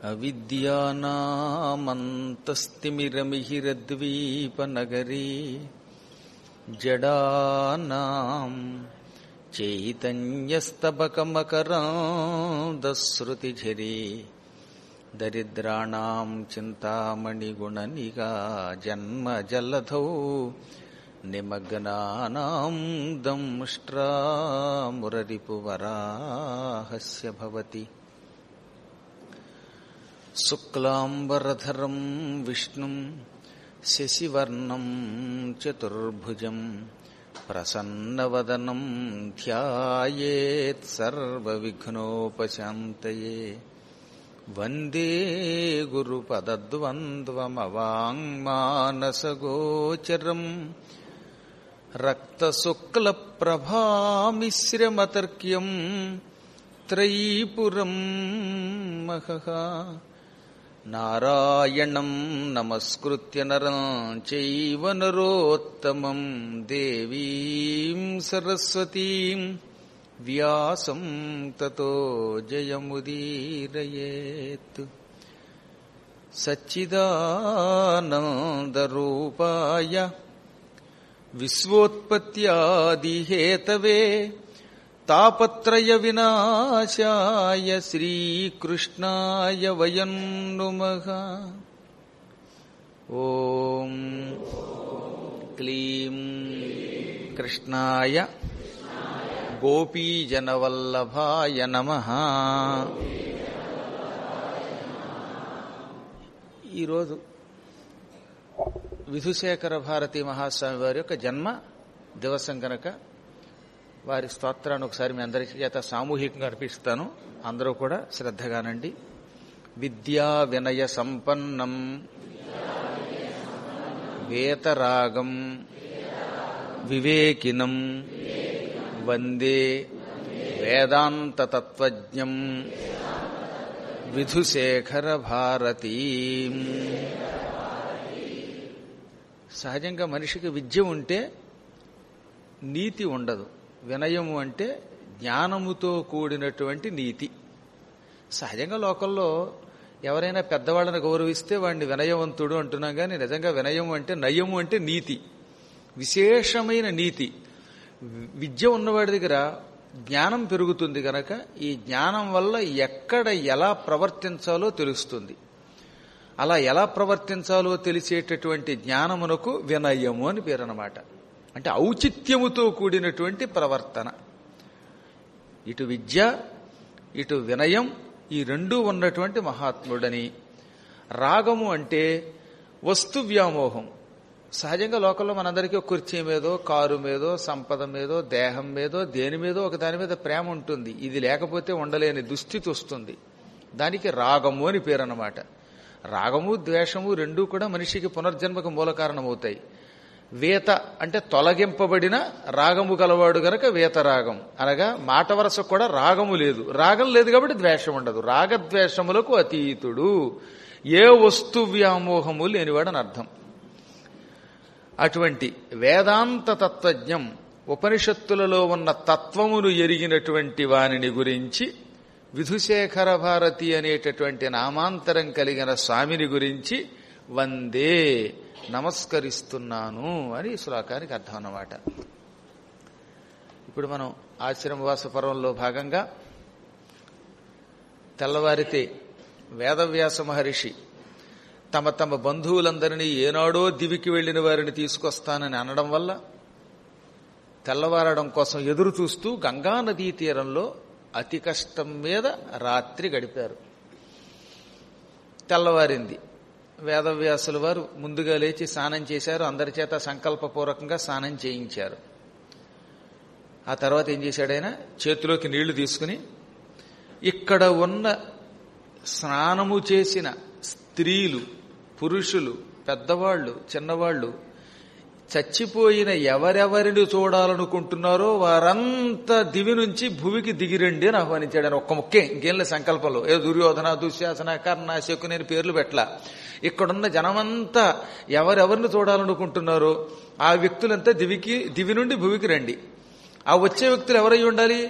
అవిద్యానామంతస్తిమిరమిహిరద్వీపనగరీ జడానాం చైతన్యస్తబకమకరాందశ్రుతిఝరీ దరిద్రాణం చింతామణిగుణనిగా జన్మజల్లధౌ నిమగ్నానాం దంష్ట్రామురరిపువరాహస్య భవతి శుక్లాంబరధరం విష్ణుం శశివర్ణం చతుర్భుజం ప్రసన్నవదనం ధ్యాయేత్ సర్వవిఘ్నోపశాంతయే వందే గురుపదద్వంద్వమవాङ्మానసగోచరం రక్తశుక్లప్రభామిశ్రమతర్క్యం త్రైపురం మహః నారాయణం నమస్కృత్య నరం చైవ నరోత్తమం దేవీం సరస్వతీం వ్యాసం తతో జయముదీరయేత్ సచ్చిదానందరూపాయ విశ్వోత్పత్యాదిహేతవే తాపత్రయ వినాశాయ శ్రీకృష్ణాయ వయం నుమః ఓం క్లీం కృష్ణాయ గోపీజనవల్లభాయ నమ ఈరోజు విధుశేఖర భారతీ మహాస్వామి వారి యొక్క జన్మ దివసం కనుక వారి స్తోత్రాన్ని ఒకసారి మీ అందరి చేత సామూహికంగా అర్పిస్తాను అందరూ కూడా శ్రద్ధగానండి విద్యా వినయ సంపన్నం వేతరాగం వివేకినం వందే వేదాంతతత్వజ్ఞం విధుశేఖర భారతీ సహజంగా మనిషికి విద్య ఉంటే నీతి ఉండదు వినయము అంటే జ్ఞానముతో కూడినటువంటి నీతి సహజంగా లోకల్లో ఎవరైనా పెద్దవాళ్ళని గౌరవిస్తే వాడిని వినయవంతుడు అంటున్నాం కానీ నిజంగా వినయము అంటే నయము అంటే నీతి విశేషమైన నీతి విద్య ఉన్నవాడి దగ్గర జ్ఞానం పెరుగుతుంది గనక ఈ జ్ఞానం వల్ల ఎక్కడ ఎలా ప్రవర్తించాలో తెలుస్తుంది అలా ఎలా ప్రవర్తించాలో తెలిసేటటువంటి జ్ఞానమునకు వినయము అని పేరు అనమాట అంటే ఔచిత్యముతో కూడినటువంటి ప్రవర్తన ఇటు విద్య ఇటు వినయం ఈ రెండూ ఉన్నటువంటి మహాత్ముడని రాగము అంటే వస్తు వ్యామోహం సహజంగా లోకంలో మనందరికీ కుర్చీ మీదో కారు మీదో సంపద మీదో దేహం మీదో దేని మీదో ఒక దాని మీద ప్రేమ ఉంటుంది ఇది లేకపోతే ఉండలేని దుస్థితి వస్తుంది దానికి రాగము అని పేరు అన్నమాట రాగము ద్వేషము రెండూ కూడా మనిషికి పునర్జన్మకు మూల కారణమవుతాయి వేత అంటే తొలగింపబడిన రాగము గలవాడు గనక వేత రాగం అనగా మాట వరస కూడా రాగము లేదు రాగం లేదు కాబట్టి ద్వేషం ఉండదు రాగద్వేషములకు అతీతుడు ఏ వస్తు వ్యామోహము లేనివాడని అర్థం అటువంటి వేదాంత తత్వజ్ఞం ఉపనిషత్తులలో ఉన్న తత్వమును ఎరిగినటువంటి వానిని గురించి విధుశేఖర భారతి అనేటటువంటి నామాంతరం కలిగిన స్వామిని గురించి వందే నమస్కరిస్తున్నాను అని శ్లోకానికి అర్థం అన్నమాట ఇప్పుడు మనం ఆశ్రమవాస పర్వంలో భాగంగా తెల్లవారితే వేదవ్యాస మహర్షి తమ తమ బంధువులందరినీ ఏనాడో దివికి వెళ్లిన వారిని తీసుకొస్తానని అనడం వల్ల తెల్లవారడం కోసం ఎదురు చూస్తూ గంగానదీ తీరంలో అతి కష్టం మీద రాత్రి గడిపారు తెల్లవారింది వేదవ్యాసుల వారు ముందుగా లేచి స్నానం చేశారు అందరి చేత సంకల్పపూర్వకంగా స్నానం చేయించారు ఆ తర్వాత ఏం చేశాడైనా చేతిలోకి నీళ్లు తీసుకుని ఇక్కడ ఉన్న స్నానము చేసిన స్త్రీలు పురుషులు పెద్దవాళ్ళు చిన్నవాళ్ళు చచ్చిపోయిన ఎవరెవరిని చూడాలనుకుంటున్నారో వారంతా దివి నుంచి భూమికి దిగిరండి అని ఆహ్వానించాడు ఒక్క ముక్కే ఇంకేం సంకల్పంలో ఏ దుర్యోధన దుశ్శాసన కర్ణ శకునేని పేర్లు పెట్టలా ఇక్కడున్న జనమంతా ఎవరెవరిని చూడాలనుకుంటున్నారో ఆ వ్యక్తులంతా దివికి దివి నుండి భూమికి రండి ఆ వచ్చే వ్యక్తులు ఎవరై ఉండాలి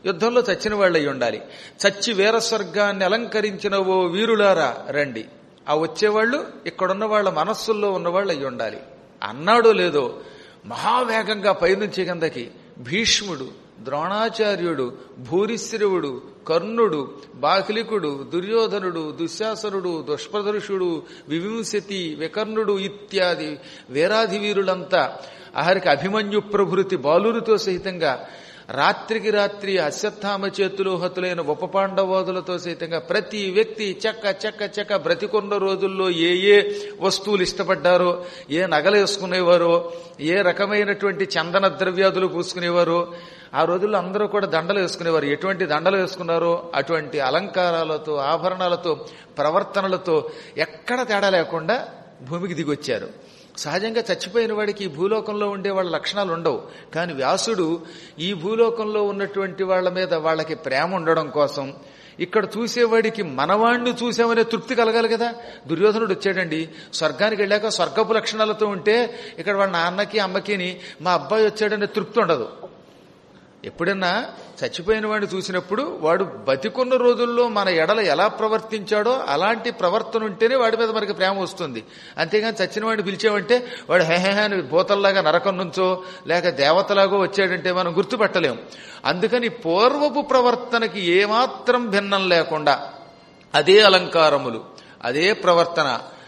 యుద్ధంలో చచ్చిన వాళ్ళు అయి ఉండాలి చచ్చి వీర స్వర్గాన్ని అలంకరించిన ఓ వీరులారా రండి ఆ వచ్చేవాళ్ళు ఇక్కడున్న వాళ్ళ మనస్సుల్లో ఉన్నవాళ్ళు అయి ఉండాలి అన్నాడో లేదో మహావేగంగా పైనుంచి కిందకి భీష్ముడు ద్రోణాచార్యుడు భూరిశ్రవుడు కర్ణుడు బాహ్లికుడు దుర్యోధనుడు దుశ్శాసనుడు దుష్ప్రదర్శుడు వివింశతి వికర్ణుడు ఇత్యాది వీరాధి వీరులంతా ఆఖరికి అభిమన్యు ప్రభృతి బాలురితో సహితంగా రాత్రికి రాత్రి అశ్వత్థామ చేతులు హతులైన ఉప పాండవోదులతో సహితంగా ప్రతి వ్యక్తి చెక్క చెక్క చెక్క బ్రతికొన్న రోజుల్లో ఏ ఏ వస్తువులు ఇష్టపడ్డారో ఏ నగలు వేసుకునేవారో ఏ రకమైనటువంటి చందన ద్రవ్యాదులు పూసుకునేవారో ఆ రోజుల్లో అందరూ కూడా దండలు వేసుకునేవారు ఎటువంటి దండలు వేసుకున్నారో అటువంటి అలంకారాలతో ఆభరణాలతో ప్రవర్తనలతో ఎక్కడ తేడా లేకుండా భూమికి దిగొచ్చారు సహజంగా చచ్చిపోయిన వాడికి ఈ భూలోకంలో ఉండే వాళ్ళ లక్షణాలు ఉండవు కానీ వ్యాసుడు ఈ భూలోకంలో ఉన్నటువంటి వాళ్ళ మీద వాళ్ళకి ప్రేమ ఉండడం కోసం ఇక్కడ చూసేవాడికి మనవాణ్ణి చూసామనే తృప్తి కలగాలి కదా దుర్యోధనుడు వచ్చాడండి స్వర్గానికి వెళ్ళాక స్వర్గపు లక్షణాలతో ఉంటే ఇక్కడ వాళ్ళ నాన్నకి అమ్మకిని మా అబ్బాయి వచ్చాడనే తృప్తి ఉండదు ఎప్పుడన్నా చచ్చిపోయిన వాడిని చూసినప్పుడు వాడు బతికున్న రోజుల్లో మన ఎడల ఎలా ప్రవర్తించాడో అలాంటి ప్రవర్తన ఉంటేనే వాడి మీద మనకి ప్రేమ వస్తుంది అంతేగాని చచ్చిన వాడిని పిలిచామంటే వాడు హెహెహ అని భూతల్లాగా నరకం నుంచో లేక దేవతలాగో వచ్చాడంటే మనం గుర్తుపట్టలేం అందుకని పూర్వపు ప్రవర్తనకి ఏమాత్రం భిన్నం లేకుండా అదే అలంకారములు అదే ప్రవర్తన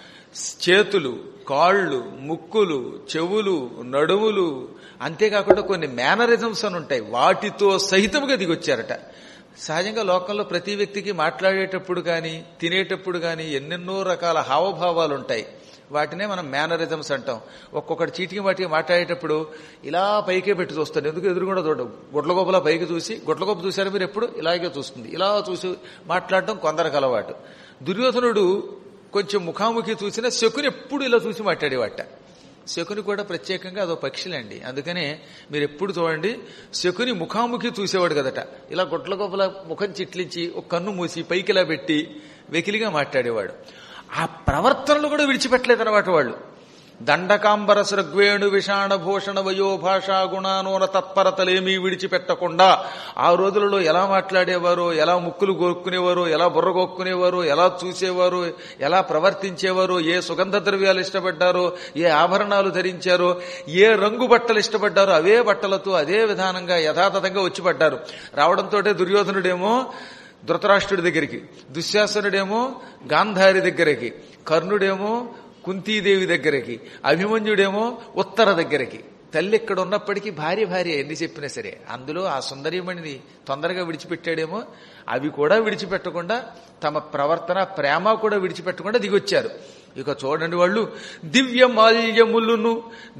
చేతులు కాళ్ళు ముక్కులు చెవులు నడుములు అంతేకాకుండా కొన్ని మేనరిజమ్స్ అని ఉంటాయి వాటితో సహితముగా దిగొచ్చారట సహజంగా లోకంలో ప్రతి వ్యక్తికి మాట్లాడేటప్పుడు కానీ తినేటప్పుడు కానీ ఎన్నెన్నో రకాల హావభావాలు ఉంటాయి వాటినే మనం మేనరిజమ్స్ అంటాం ఒక్కొక్కటి చీటికి వాటికి మాట్లాడేటప్పుడు ఇలా పైకే పెట్టి చూస్తాడు ఎందుకు ఎదురుగుండా చూడడం గుడ్లగొప్పలా పైకి చూసి గుడ్లగొప్ప చూశారు మీరు ఎప్పుడు ఇలాగే చూస్తుంది ఇలా చూసి మాట్లాడడం కొందరికి అలవాటు దుర్యోధనుడు కొంచెం ముఖాముఖి చూసిన శకుని ఎప్పుడు ఇలా చూసి మాట్లాడేవాట శకుని కూడా ప్రత్యేకంగా అదో పక్షులండి అందుకనే మీరు ఎప్పుడు చూడండి శకుని ముఖాముఖి చూసేవాడు కదట ఇలా గుట్ల గొప్పల ముఖం చిట్లించి ఒక కన్ను మూసి పైకి ఇలా పెట్టి వెకిలిగా మాట్లాడేవాడు ఆ ప్రవర్తనలు కూడా విడిచిపెట్టలేదన్నమాట వాళ్ళు దండకాంబర సృగ్వేణు విషాణ భూషణ వయో భాషా గుణానోన తత్పరతలేమీ విడిచిపెట్టకుండా ఆ రోజులలో ఎలా మాట్లాడేవారో ఎలా ముక్కులు గోక్కునేవారో ఎలా బుర్ర గోక్కునేవారో ఎలా చూసేవారో ఎలా ప్రవర్తించేవారో ఏ సుగంధ ద్రవ్యాలు ఇష్టపడ్డారో ఏ ఆభరణాలు ధరించారో ఏ రంగు బట్టలు ఇష్టపడ్డారో అవే బట్టలతో అదే విధానంగా యథాతథంగా వచ్చి పడ్డారు రావడంతో దుర్యోధనుడేమో ధృతరాష్ట్రుడి దగ్గరికి దుశ్శాసనుడేమో గాంధారి దగ్గరికి కర్ణుడేమో కుంతీదేవి దగ్గరికి అభిమన్యుడేమో ఉత్తర దగ్గరికి తల్లి ఇక్కడ ఉన్నప్పటికీ భార్య భార్య ఎన్ని చెప్పినా సరే అందులో ఆ సుందరీమణిని తొందరగా విడిచిపెట్టాడేమో అవి కూడా విడిచిపెట్టకుండా తమ ప్రవర్తన ప్రేమ కూడా విడిచిపెట్టకుండా దిగొచ్చారు ఇక చూడండి వాళ్ళు దివ్య మాల్యములును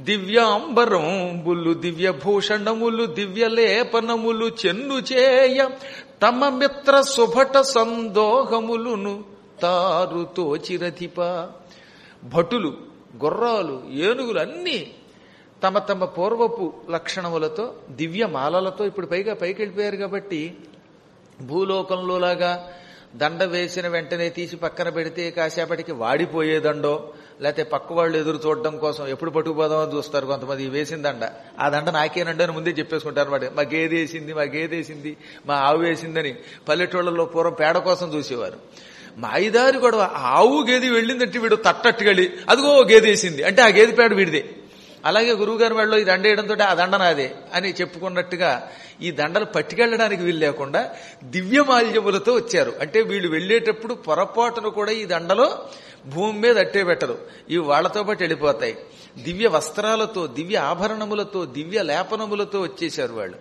దివ్యాంబరంబులు దివ్య భూషణములు దివ్య లేపనములు చెన్ను చేయ తమ మిత్ర సుభట సందోహములును తారుతో చిరధిప భటులు గుర్రాలు ఏనుగులు అన్నీ తమ తమ పూర్వపు లక్షణములతో దివ్య మాలలతో ఇప్పుడు పైగా పైకి వెళ్ళిపోయారు కాబట్టి భూలోకంలో లాగా దండ వేసిన వెంటనే తీసి పక్కన పెడితే కాసేపటికి వాడిపోయే దండో లేకపోతే పక్క వాళ్ళు ఎదురు చూడడం కోసం ఎప్పుడు పట్టుకుపోదామని చూస్తారు కొంతమంది ఈ వేసిన దండ ఆ దండ నాకేనండి అని ముందే చెప్పేసుకుంటారు అనమాట మా గేదె వేసింది మా గేదె వేసింది మా ఆవు వేసిందని పల్లెటూళ్ళలో పూర్వం పేడ కోసం చూసేవారు మా ఐదారు గొడవ ఆవు గేది వెళ్ళిందంటే వీడు తట్టట్టుకెళ్ళి అదిగో గేదె వేసింది అంటే ఆ గేదె పేడ వీడిదే అలాగే గురువుగారి వాళ్ళలో ఈ దండ వేయడంతో ఆ దండ నాదే అని చెప్పుకున్నట్టుగా ఈ దండలు పట్టుకెళ్ళడానికి వీలు లేకుండా దివ్యమాల్యములతో వచ్చారు అంటే వీళ్ళు వెళ్ళేటప్పుడు పొరపాటును కూడా ఈ దండలో భూమి మీద అట్టే పెట్టరు ఇవి వాళ్లతో పాటు వెళ్ళిపోతాయి దివ్య వస్త్రాలతో దివ్య ఆభరణములతో దివ్య లేపనములతో వచ్చేశారు వాళ్ళు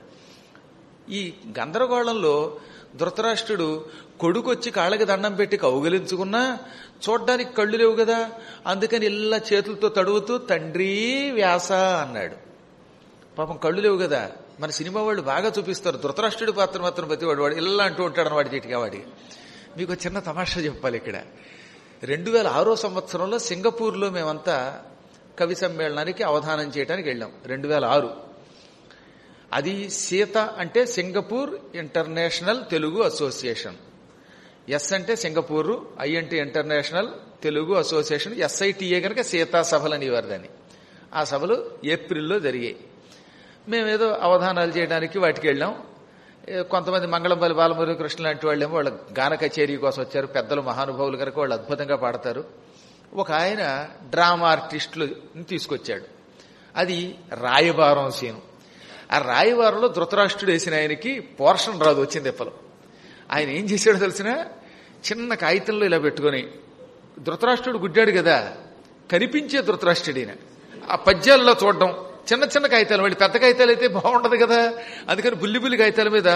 ఈ గందరగోళంలో ధృతరాష్ట్రుడు కొడుకొచ్చి కాళ్ళకి దండం పెట్టి కౌగిలించుకున్నా చూడ్డానికి కళ్ళు లేవు కదా అందుకని ఇలా చేతులతో తడువుతూ తండ్రి వ్యాస అన్నాడు పాపం కళ్ళు లేవు కదా మన సినిమా వాళ్ళు బాగా చూపిస్తారు ధృతరాష్ట్రుడి పాత్ర మాత్రం ప్రతివాడు వాడు ఇలా అంటూ ఉంటాడు వాడి చీటిగా వాడికి మీకు ఒక చిన్న తమాషా చెప్పాలి ఇక్కడ రెండు వేల ఆరో సంవత్సరంలో సింగపూర్లో మేమంతా కవి సమ్మేళనానికి అవధానం చేయడానికి వెళ్ళాం రెండు వేల ఆరు అది సీత అంటే Singapore international Telugu association S అంటే సింగపూర్ ఐ అంటే ఇంటర్నేషనల్ తెలుగు అసోసియేషన్ ఎస్ఐటిఏ కనుక సీతా సభలు అనేవారు దాన్ని ఆ సభలు ఏప్రిల్లో జరిగాయి మేమేదో అవధానాలు చేయడానికి వాటికి వెళ్ళాం ఏ, కొంతమంది మంగళంపల్లి బాలమురళి కృష్ణ లాంటి వాళ్ళేమో వాళ్ళ గాన కచేరీ కోసం వచ్చారు పెద్దలు మహానుభావులు కనుక వాళ్ళు అద్భుతంగా పాడతారు ఒక ఆయన డ్రామా ఆర్టిస్టులు తీసుకొచ్చాడు అది రాయబారం సీను ఆ రాయబారంలో ధృతరాష్ట్రుడు వేసిన ఆయనకి పోర్షన్ రాదు వచ్చింది ఎప్పలు ఆయన ఏం చేశాడో తెలిసిన చిన్న కాగితంలో ఇలా పెట్టుకొని ధృతరాష్ట్రుడు గుడ్డాడు కదా కనిపించే ధృతరాష్ట్రుడు ఈయన ఆ పద్యాల్లో చూడడం చిన్న చిన్న కాగితాలు మళ్ళీ పెద్ద కాగితాలు అయితే బాగుండదు కదా అందుకని బుల్లి బుల్లి కాగితాల మీద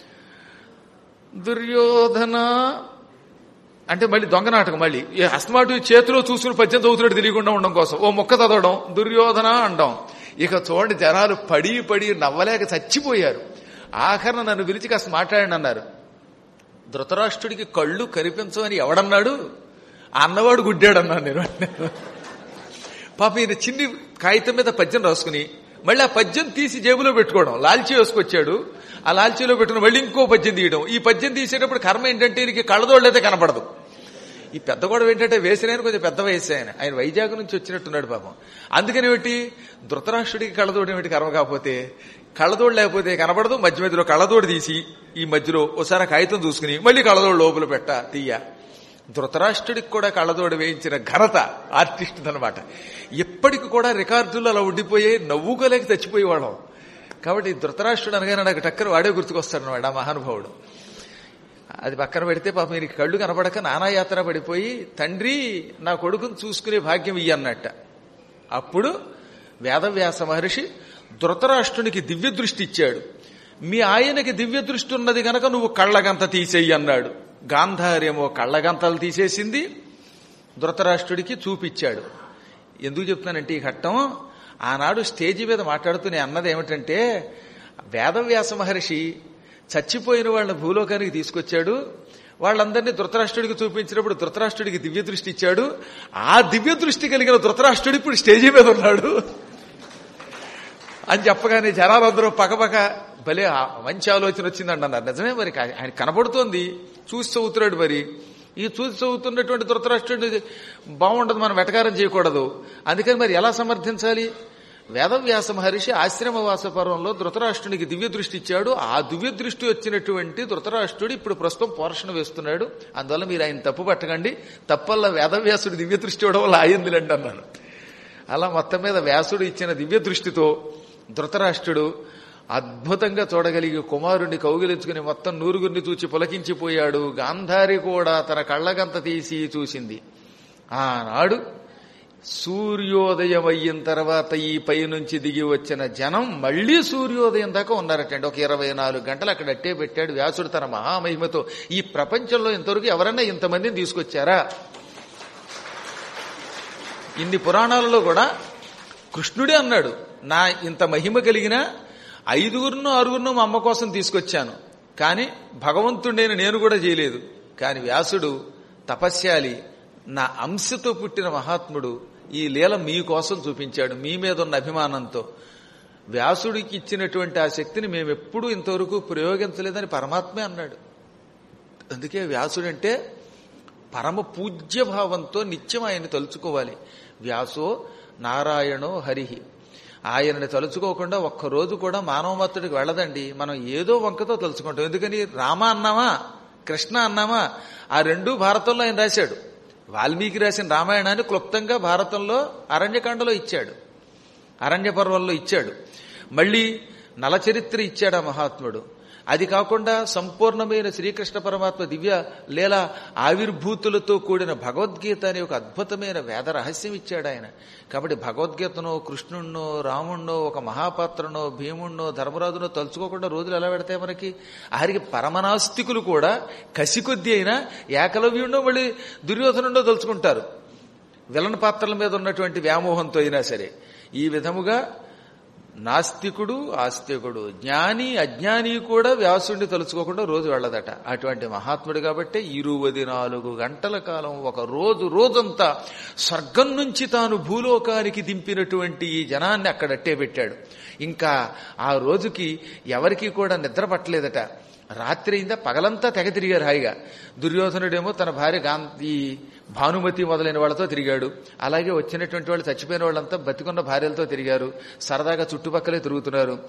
దుర్యోధన అంటే మళ్ళీ దొంగ నాటకం మళ్ళీ ఈ అస్తమాటు చేతిలో చూసుకుని పద్యం చదువుతున్నాడు తెలియకుండా ఉండడం కోసం ఓ మొక్క చదవడం దుర్యోధన అండం ఇక చూడండి జనాలు పడి పడి నవ్వలేక చచ్చిపోయారు ఆఖరణ నన్ను పిలిచి కాస్త మాట్లాడండి అన్నారు ధృతరాష్ట్రుడికి కళ్ళు కనిపించవని ఎవడన్నాడు ఆ అన్నవాడు గుడ్డాడు అన్నాను నేను పాప ఈయన చిన్ని కాగితం మీద పద్యం రాసుకుని మళ్ళీ ఆ పద్యం తీసి జేబులో పెట్టుకోవడం లాల్చీ వేసుకొచ్చాడు ఆ లాల్చీలో పెట్టుకుని మళ్ళీ ఇంకో పద్యం తీయడం ఈ పద్యం తీసేటప్పుడు కర్మ ఏంటంటే ఈయనకి కళ్ళదోళ్ళైతే కనపడదు ఈ పెద్ద గొడవ ఏంటంటే వేసిన ఆయన కొంచెం పెద్ద వయసు ఆయన ఆయన వైజాగ్ నుంచి వచ్చినట్టున్నాడు పాపం అందుకని ఏమిటి ధృతరాష్ట్రుడికి కళ్ళదోడు ఏమిటి కర్మ కాకపోతే కళ్ళదోడు లేకపోతే కనపడదు మధ్య మధ్యలో కళ్ళదోడు తీసి ఈ మధ్యలో ఒకసారి ఆ కాగితం చూసుకుని మళ్ళీ కళ్ళదోడు లోపల పెట్ట తీయ ధృతరాష్ట్రుడికి కూడా కళ్ళదోడు వేయించిన ఘనత ఆర్టిస్ట్ అనమాట ఎప్పటికి కూడా రికార్డులు అలా ఉండిపోయి నవ్వుకోలేక చచ్చిపోయేవాళ్ళం కాబట్టి ధృతరాష్ట్రుడు అనగానే నాకు టక్కర వాడే గుర్తుకొస్తాడు అనమాట ఆ మహానుభావుడు అది పక్కన పెడితే పాపం ఈయనకి కళ్ళు కనపడక నానాయాత్ర పడిపోయి తండ్రి నా కొడుకును చూసుకునే భాగ్యం ఇయ్యన్నట్ట అప్పుడు వేదవ్యాస మహర్షి ధృతరాష్ట్రునికి దివ్య దృష్టి ఇచ్చాడు మీ ఆయనకి దివ్య దృష్టి ఉన్నది గనక నువ్వు కళ్ళగంత తీసేయి అన్నాడు గాంధార్యమో కళ్ళగంతలు తీసేసింది ధృతరాష్ట్రుడికి చూపిచ్చాడు ఎందుకు చెప్తానంటే ఈ ఘట్టం ఆనాడు స్టేజి మీద మాట్లాడుతూ నేను అన్నది ఏమిటంటే వేదవ్యాస మహర్షి చచ్చిపోయిన వాళ్ళని భూలోకానికి తీసుకొచ్చాడు వాళ్ళందరినీ ధృతరాష్ట్రుడికి చూపించినప్పుడు ధృతరాష్ట్రుడికి దివ్య దృష్టి ఇచ్చాడు ఆ దివ్య దృష్టి కలిగిన ధృతరాష్ట్రుడు ఇప్పుడు స్టేజీ మీద ఉన్నాడు అని చెప్పగానే జనాలందరూ పకపక భలే ఆ మంచి ఆలోచన వచ్చిందండి అన్నారు నిజమే మరి కా- ఆయన కనబడుతోంది చూసి చదువుతున్నాడు మరి ఈ చూసి చదువుతున్నటువంటి ధృతరాష్ట్రుడి బాగుండదు మనం వెటకారం చేయకూడదు అందుకని మరి ఎలా సమర్థించాలి వేదవ్యాస మహర్షి ఆశ్రమవాస పర్వంలో ధృతరాష్ట్రునికి దివ్య దృష్టి ఇచ్చాడు ఆ దివ్య దృష్టి వచ్చినటువంటి ధృతరాష్ట్రుడు ఇప్పుడు ప్రస్తుతం పోషణ వేస్తున్నాడు అందువల్ల మీరు ఆయన తప్పు పట్టకండి తప్పల్ల వేదవ్యాసుడి దివ్య దృష్టి ఇవ్వడం వల్ల ఆయిందిలేండి అన్నాను అలా మొత్తం మీద వ్యాసుడు ఇచ్చిన దివ్య దృష్టితో ధృతరాష్ట్రుడు అద్భుతంగా చూడగలిగి కుమారుణ్ణి కౌగిలించుకుని మొత్తం నూరుగురిని చూచి పులకించిపోయాడు గాంధారి కూడా తన కళ్ళగంత తీసి చూసింది ఆనాడు సూర్యోదయం అయిన తర్వాత ఈ పై నుంచి దిగి వచ్చిన జనం మళ్లీ సూర్యోదయం దాకా ఉన్నారటండి ఒక ఇరవై నాలుగు గంటలు అక్కడ అట్టే పెట్టాడు వ్యాసుడు తన మహామహిమతో ఈ ప్రపంచంలో ఇంతవరకు ఎవరన్నా ఇంతమందిని తీసుకొచ్చారా ఇన్ని పురాణాలలో కూడా కృష్ణుడే అన్నాడు నా ఇంత మహిమ కలిగిన ఐదుగురును ఆరుగురును మా అమ్మ కోసం తీసుకొచ్చాను కానీ భగవంతుడైన నేను కూడా చేయలేదు కానీ వ్యాసుడు తపస్యాలి నా అంశతో పుట్టిన మహాత్ముడు ఈ లీల మీ కోసం చూపించాడు మీ మీద ఉన్న అభిమానంతో వ్యాసుడికి ఇచ్చినటువంటి ఆ శక్తిని మేము ఎప్పుడూ ఇంతవరకు ప్రయోగించలేదని పరమాత్మే అన్నాడు అందుకే వ్యాసుడంటే పరమ పూజ్య భావంతో నిత్యం ఆయన్ని తలుచుకోవాలి వ్యాసో నారాయణో హరిహి ఆయనని తలుచుకోకుండా ఒక్కరోజు కూడా మానవమత్తుడికి వెళ్ళదండి మనం ఏదో వంకతో తలుచుకుంటాం ఎందుకని రామ అన్నామా కృష్ణ అన్నామా ఆ రెండు భారతంలో ఆయన రాశాడు వాల్మీకి రాసిన రామాయణాన్ని క్లుప్తంగా భారతంలో అరణ్యకాండలో ఇచ్చాడు అరణ్య పర్వంలో ఇచ్చాడు మళ్ళీ నలచరిత్ర ఇచ్చాడు ఆ మహాత్ముడు అది కాకుండా సంపూర్ణమైన శ్రీకృష్ణ పరమాత్మ దివ్య లీల ఆవిర్భూతులతో కూడిన భగవద్గీత అనే ఒక అద్భుతమైన వేద రహస్యం ఇచ్చాడు ఆయన కాబట్టి భగవద్గీతనో కృష్ణుణ్ణో రాముణ్ణో ఒక మహాపాత్రనో భీముణ్ణో ధర్మరాజునో తలుచుకోకుండా రోజులు ఎలా పెడతాయి మనకి ఆరికి పరమనాస్తికులు కూడా కసి కొద్ది అయినా ఏకలవ్యుణ్ణో మళ్ళీ దుర్యోధనుండో తలుచుకుంటారు విలన్ పాత్రల మీద ఉన్నటువంటి వ్యామోహంతో అయినా సరే ఈ విధముగా నాస్తికుడు ఆస్తికుడు జ్ఞాని అజ్ఞాని కూడా వ్యాసుడిని తలుచుకోకుండా రోజు వెళ్ళదట అటువంటి మహాత్ముడు కాబట్టి ఇరువది నాలుగు గంటల కాలం ఒక రోజు రోజంతా స్వర్గం నుంచి తాను భూలోకానికి దింపినటువంటి ఈ జనాన్ని అక్కడట్టే పెట్టాడు ఇంకా ఆ రోజుకి ఎవరికీ కూడా నిద్ర పట్టలేదట రాత్రి అయిందా పగలంతా తెగ తిరిగారు హాయిగా దుర్యోధనుడేమో తన భార్య గాంధీ భానుమతి మొదలైన వాళ్ళతో తిరిగాడు అలాగే వచ్చినటువంటి వాళ్ళు చచ్చిపోయిన వాళ్ళంతా బతికున్న భార్యలతో తిరిగారు సరదాగా చుట్టుపక్కలే తిరుగుతున్నారు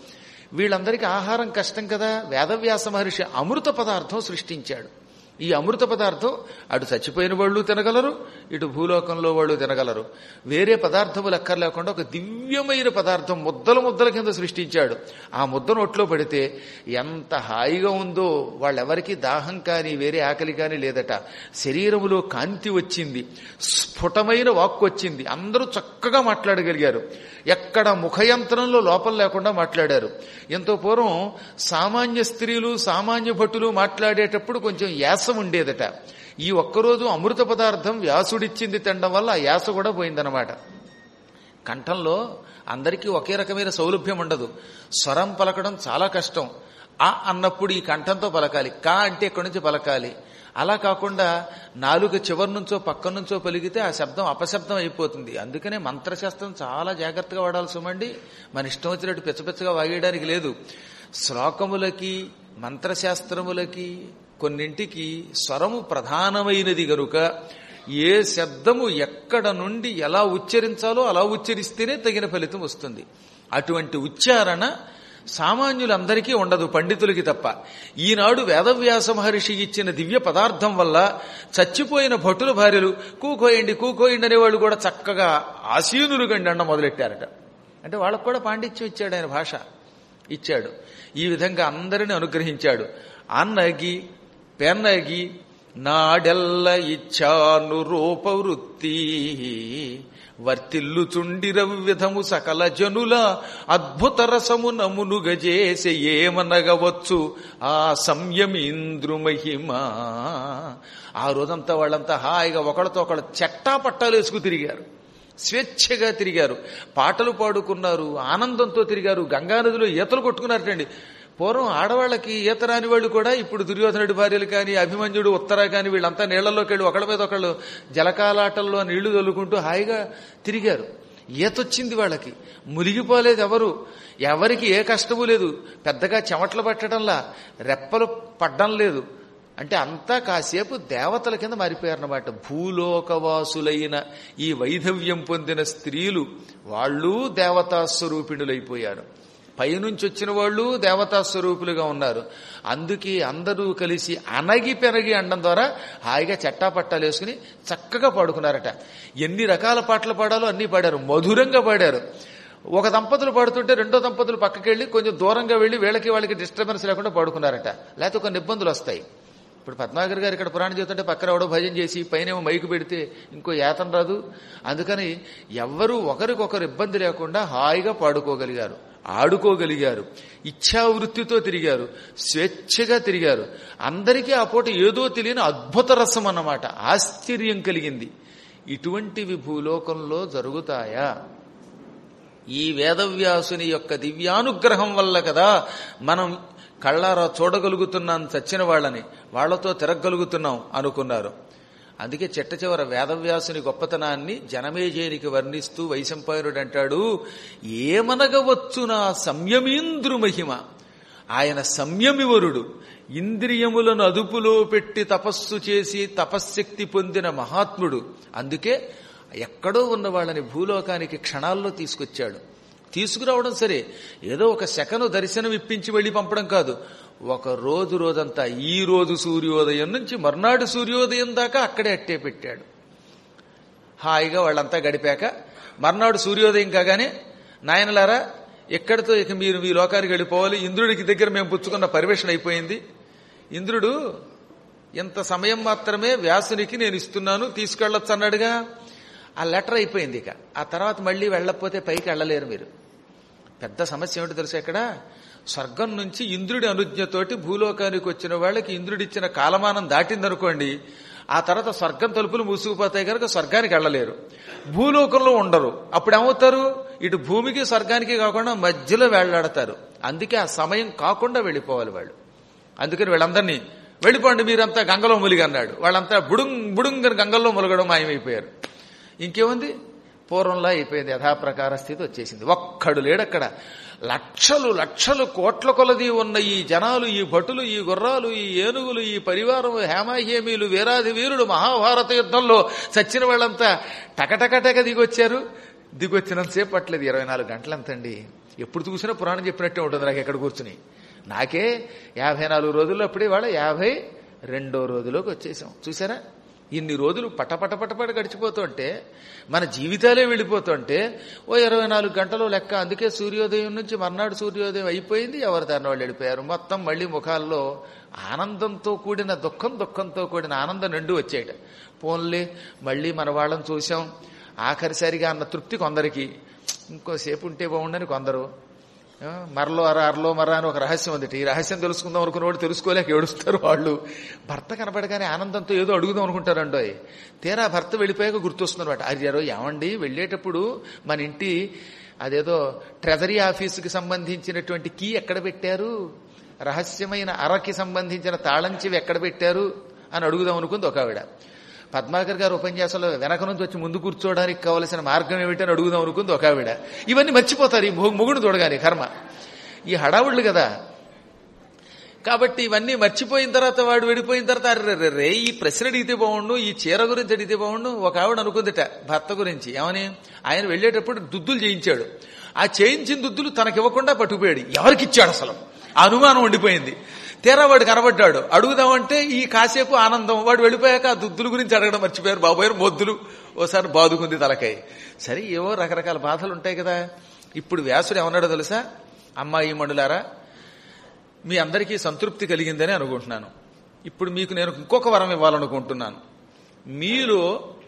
వీళ్ళందరికీ ఆహారం కష్టం కదా వేదవ్యాస మహర్షి అమృత పదార్థం సృష్టించాడు ఈ అమృత పదార్థం అటు చచ్చిపోయిన వాళ్ళు తినగలరు ఇటు భూలోకంలో వాళ్ళు తినగలరు వేరే పదార్థములు ఎక్కర్లేకుండా ఒక దివ్యమైన పదార్థం ముద్దల ముద్దల కింద సృష్టించాడు ఆ ముద్ద నోట్లో పడితే ఎంత హాయిగా ఉందో వాళ్ళెవరికి దాహం కానీ వేరే ఆకలి కానీ లేదట శరీరములో కాంతి వచ్చింది స్ఫుటమైన వాక్కు వచ్చింది అందరూ చక్కగా మాట్లాడగలిగారు ఎక్కడ ముఖయంత్రంలో లోపం లేకుండా మాట్లాడారు ఎంతో పూర్వం సామాన్య స్త్రీలు సామాన్య భట్టులు మాట్లాడేటప్పుడు కొంచెం యాస ఉండేదట ఈ ఒక్కరోజు అమృత పదార్థం వ్యాసుడిచ్చింది తినడం వల్ల ఆ యాస కూడా పోయిందనమాట కంఠంలో అందరికీ ఒకే రకమైన సౌలభ్యం ఉండదు స్వరం పలకడం చాలా కష్టం ఆ అన్నప్పుడు ఈ కంఠంతో పలకాలి కా అంటే ఎక్కడి నుంచి పలకాలి అలా కాకుండా నాలుగు చివరి నుంచో పక్క నుంచో పలిగితే ఆ శబ్దం అపశబ్దం అయిపోతుంది అందుకనే మంత్రశాస్త్రం చాలా జాగ్రత్తగా వాడాల్సి ఉమండి మన ఇష్టం వచ్చినట్టు పిచ్చపిచ్చగా వాగేయడానికి లేదు శ్లోకములకి మంత్రశాస్త్రములకి కొన్నింటికి స్వరము ప్రధానమైనది గనుక ఏ శబ్దము ఎక్కడ నుండి ఎలా ఉచ్చరించాలో అలా ఉచ్చరిస్తేనే తగిన ఫలితం వస్తుంది అటువంటి ఉచ్చారణ సామాన్యులందరికీ ఉండదు పండితులకి తప్ప ఈనాడు వేదవ్యాస మహర్షి ఇచ్చిన దివ్య పదార్థం వల్ల చచ్చిపోయిన భటుల భార్యలు కూకోయండి కూకోయండి అనేవాళ్ళు కూడా చక్కగా ఆసీనులు గండి అన్న మొదలెట్టారట అంటే వాళ్ళకు కూడా పాండిత్యం ఇచ్చాడు ఆయన భాష ఇచ్చాడు ఈ విధంగా అందరిని అనుగ్రహించాడు అన్నగి పెన్నగి నాడెల్ల ఇచ్చాను రూపవృత్తి వర్తిల్లుచుండిర విధము సకల జనుల అద్భుత రసము నమునుగజేసే ఏమనగవచ్చు ఆ సంయమీంద్రు మహిమ ఆ రోజంతా వాళ్ళంతా హాయిగా ఒకళ్ళతో ఒకళ్ళు చెట్టా పట్టాలు వేసుకు తిరిగారు స్వేచ్ఛగా తిరిగారు పాటలు పాడుకున్నారు ఆనందంతో తిరిగారు గంగానదిలో ఈతలు కొట్టుకున్నారటండి పూర్వం ఆడవాళ్ళకి ఈత రాని వాళ్ళు కూడా ఇప్పుడు దుర్యోధనుడి భార్యలు కానీ అభిమన్యుడు ఉత్తర కానీ వీళ్ళంతా నీళ్లలోకి వెళ్ళి ఒకళ్ళ మీద ఒకళ్ళు జలకాలాటల్లో నీళ్లు తొలుకుంటూ హాయిగా తిరిగారు ఈతొచ్చింది వాళ్ళకి మునిగిపోలేదు ఎవరు ఎవరికి ఏ కష్టము లేదు పెద్దగా చెమటలు పట్టడంలా రెప్పలు పడ్డం లేదు అంటే అంతా కాసేపు దేవతల కింద మారిపోయారన్నమాట భూలోకవాసులైన ఈ వైధవ్యం పొందిన స్త్రీలు వాళ్ళు దేవతా స్వరూపిణులైపోయారు పైనుంచి వచ్చిన వాళ్ళు దేవతా స్వరూపులుగా ఉన్నారు అందుకే అందరూ కలిసి అనగి పెరగి అనడం ద్వారా హాయిగా చట్టాపట్టాలు వేసుకుని చక్కగా పాడుకున్నారట ఎన్ని రకాల పాటలు పాడాలో అన్ని పాడారు మధురంగా పాడారు ఒక దంపతులు పాడుతుంటే రెండో దంపతులు పక్కకెళ్ళి కొంచెం దూరంగా వెళ్ళి వీళ్ళకి వాళ్ళకి డిస్టర్బెన్స్ లేకుండా పాడుకున్నారట లేకపోతే కొన్ని ఇబ్బందులు వస్తాయి ఇప్పుడు పద్మాగర్ గారు ఇక్కడ పురాణం చెబుతుంటే పక్కన ఎవడో భజన చేసి పైనేమో మైకు పెడితే ఇంకో యాతన రాదు అందుకని ఎవ్వరూ ఒకరికొకరు ఇబ్బంది లేకుండా హాయిగా పాడుకోగలిగారు ఆడుకోగలిగారు ఇచ్ఛావృత్తితో తిరిగారు స్వేచ్ఛగా తిరిగారు అందరికీ ఆ పూట ఏదో తెలియని అద్భుత రసం అన్నమాట ఆశ్చర్యం కలిగింది ఇటువంటివి భూలోకంలో జరుగుతాయా ఈ వేదవ్యాసుని యొక్క దివ్యానుగ్రహం వల్ల కదా మనం కళ్ళారా చూడగలుగుతున్నాం చచ్చిన వాళ్ళని వాళ్లతో తిరగలుగుతున్నాం అనుకున్నారు అందుకే చెట్ట చివర వేదవ్యాసుని గొప్పతనాన్ని జనమేజేనికి వర్ణిస్తూ వైశంపాయనుడు అంటాడు ఏమనగవచ్చు నా సంయమీంద్రు మహిమ ఆయన సంయమివరుడు ఇంద్రియములను అదుపులో పెట్టి తపస్సు చేసి తపశ్శక్తి పొందిన మహాత్ముడు అందుకే ఎక్కడో ఉన్న వాళ్ళని భూలోకానికి క్షణాల్లో తీసుకొచ్చాడు తీసుకురావడం సరే ఏదో ఒక శకను దర్శనం ఇప్పించి వెళ్ళి పంపడం కాదు ఒక రోజు రోజంతా ఈ రోజు సూర్యోదయం నుంచి మర్నాడు సూర్యోదయం దాకా అక్కడే అట్టే పెట్టాడు హాయిగా వాళ్ళంతా గడిపాక మర్నాడు సూర్యోదయం కాగానే నాయనలారా ఎక్కడితో ఇక మీరు మీ లోకానికి వెళ్ళిపోవాలి ఇంద్రుడికి దగ్గర మేము పుచ్చుకున్న పరివేషణ అయిపోయింది ఇంద్రుడు ఇంత సమయం మాత్రమే వ్యాసునికి నేను ఇస్తున్నాను తీసుకెళ్ళొచ్చు అన్నాడుగా ఆ లెటర్ అయిపోయింది ఇక ఆ తర్వాత మళ్ళీ వెళ్ళకపోతే పైకి వెళ్ళలేరు మీరు పెద్ద సమస్య ఏమిటి తెలుసు ఎక్కడ స్వర్గం నుంచి ఇంద్రుడి అనుజ్ఞతోటి భూలోకానికి వచ్చిన వాళ్ళకి ఇంద్రుడిచ్చిన కాలమానం దాటిందనుకోండి ఆ తర్వాత స్వర్గం తలుపులు మూసుకుపోతాయి కనుక స్వర్గానికి వెళ్ళలేరు భూలోకంలో ఉండరు అప్పుడు ఏమవుతారు ఇటు భూమికి స్వర్గానికి కాకుండా మధ్యలో వేళ్లాడతారు అందుకే ఆ సమయం కాకుండా వెళ్ళిపోవాలి వాళ్ళు అందుకని వీళ్ళందరినీ వెళ్ళిపోండి మీరంతా గంగలో ములిగి అన్నాడు వాళ్ళంతా బుడుంగ్ బుడుంగని గంగల్లో ములగడం మాయమైపోయారు ఇంకేముంది పూర్వంలా అయిపోయింది యథాప్రకార స్థితి వచ్చేసింది ఒక్కడు లేడక్కడ లక్షలు లక్షలు కోట్ల కొలది ఉన్న ఈ జనాలు ఈ భటులు ఈ గుర్రాలు ఈ ఏనుగులు ఈ పరివారం హేమాహేమీలు వీరాది వీరుడు మహాభారత యుద్ధంలో చచ్చిన వాళ్ళంతా టకటకటక దిగొచ్చారు దిగొచ్చినంతసేపు పట్టలేదు ఇరవై నాలుగు గంటలు ఎంతండి ఎప్పుడు చూసినా పురాణం చెప్పినట్టే ఉంటుంది నాకు ఎక్కడ కూర్చుని నాకే యాభై నాలుగు రోజుల్లో అప్పుడే వాళ్ళ యాభై రెండో రోజులోకి వచ్చేసాం చూసారా ఇన్ని రోజులు పటపట పటపట గడిచిపోతుంటే మన జీవితాలే వెళ్ళిపోతుంటే ఓ ఇరవై నాలుగు గంటలు లెక్క అందుకే సూర్యోదయం నుంచి మర్నాడు సూర్యోదయం అయిపోయింది ఎవరి దారిన వాళ్ళు వెళ్ళిపోయారు మొత్తం మళ్ళీ ముఖాల్లో ఆనందంతో కూడిన దుఃఖం దుఃఖంతో కూడిన ఆనందం రెండు వచ్చేట పోన్లే మళ్ళీ మన వాళ్ళని చూసాం ఆఖరిసరిగా అన్న తృప్తి కొందరికి ఇంకోసేపు ఉంటే బాగుండని కొందరు ఆ, మరలో అర అరలో మర అని ఒక రహస్యం ఉంది ఈ రహస్యం తెలుసుకుందాం అనుకున్నవాడు తెలుసుకోలేక ఏడుస్తారు వాళ్ళు భర్త కనపడగానే ఆనందంతో ఏదో అడుగుదాం అనుకుంటారండో తీరా భర్త వెళ్ళిపోయాక గుర్తొస్తున్నమాట అయ్యారో ఏమండి వెళ్ళేటప్పుడు మన ఇంటి అదేదో ట్రెజరీ ఆఫీసుకి సంబంధించినటువంటి కీ ఎక్కడ పెట్టారు రహస్యమైన అరకి సంబంధించిన తాళం చెవి ఎక్కడ పెట్టారు అని అడుగుదాం అనుకుంది ఒక ఆవిడ పద్మాకర్ గారు ఉపన్యాసంలో వెనక నుంచి వచ్చి ముందు కూర్చోవడానికి కావలసిన మార్గం ఏమిటని అడుగుదాం అనుకుంది ఒక ఆవిడ ఇవన్నీ మర్చిపోతారు ఈ మొ- మొగుడు చూడగానే కర్మ ఈ హడావుళ్ళు కదా కాబట్టి ఇవన్నీ మర్చిపోయిన తర్వాత వాడు వెళ్ళిపోయిన తర్వాత అరే రే రే ఈ ప్రశ్న అడిగితే బాగుండు ఈ చీర గురించి అడిగితే బాగుండు ఒక ఆవిడ అనుకుందిట భర్త గురించి ఏమని ఆయన వెళ్ళేటప్పుడు దుద్దులు చేయించాడు ఆ చేయించిన దుద్దులు తనకివ్వకుండా పట్టుకుపోయాడు ఎవరికిచ్చాడు అసలు ఆ అనుమానం ఉండిపోయింది తీరా వాడు కనబడ్డాడు అడుగుదామంటే ఈ కాసేపు ఆనందం వాడు వెళ్ళిపోయాక ఆ దుద్దుల గురించి అడగడం మర్చిపోయారు బాబోయారు మొద్దులు ఓసారి బాదుకుంది తలకాయ సరే ఏవో రకరకాల బాధలు ఉంటాయి కదా ఇప్పుడు వ్యాసుడు ఏమన్నాడో తెలుసా అమ్మాయి మండులారా మీ అందరికీ సంతృప్తి కలిగిందని అనుకుంటున్నాను ఇప్పుడు మీకు నేను ఇంకొక వరం ఇవ్వాలనుకుంటున్నాను మీరు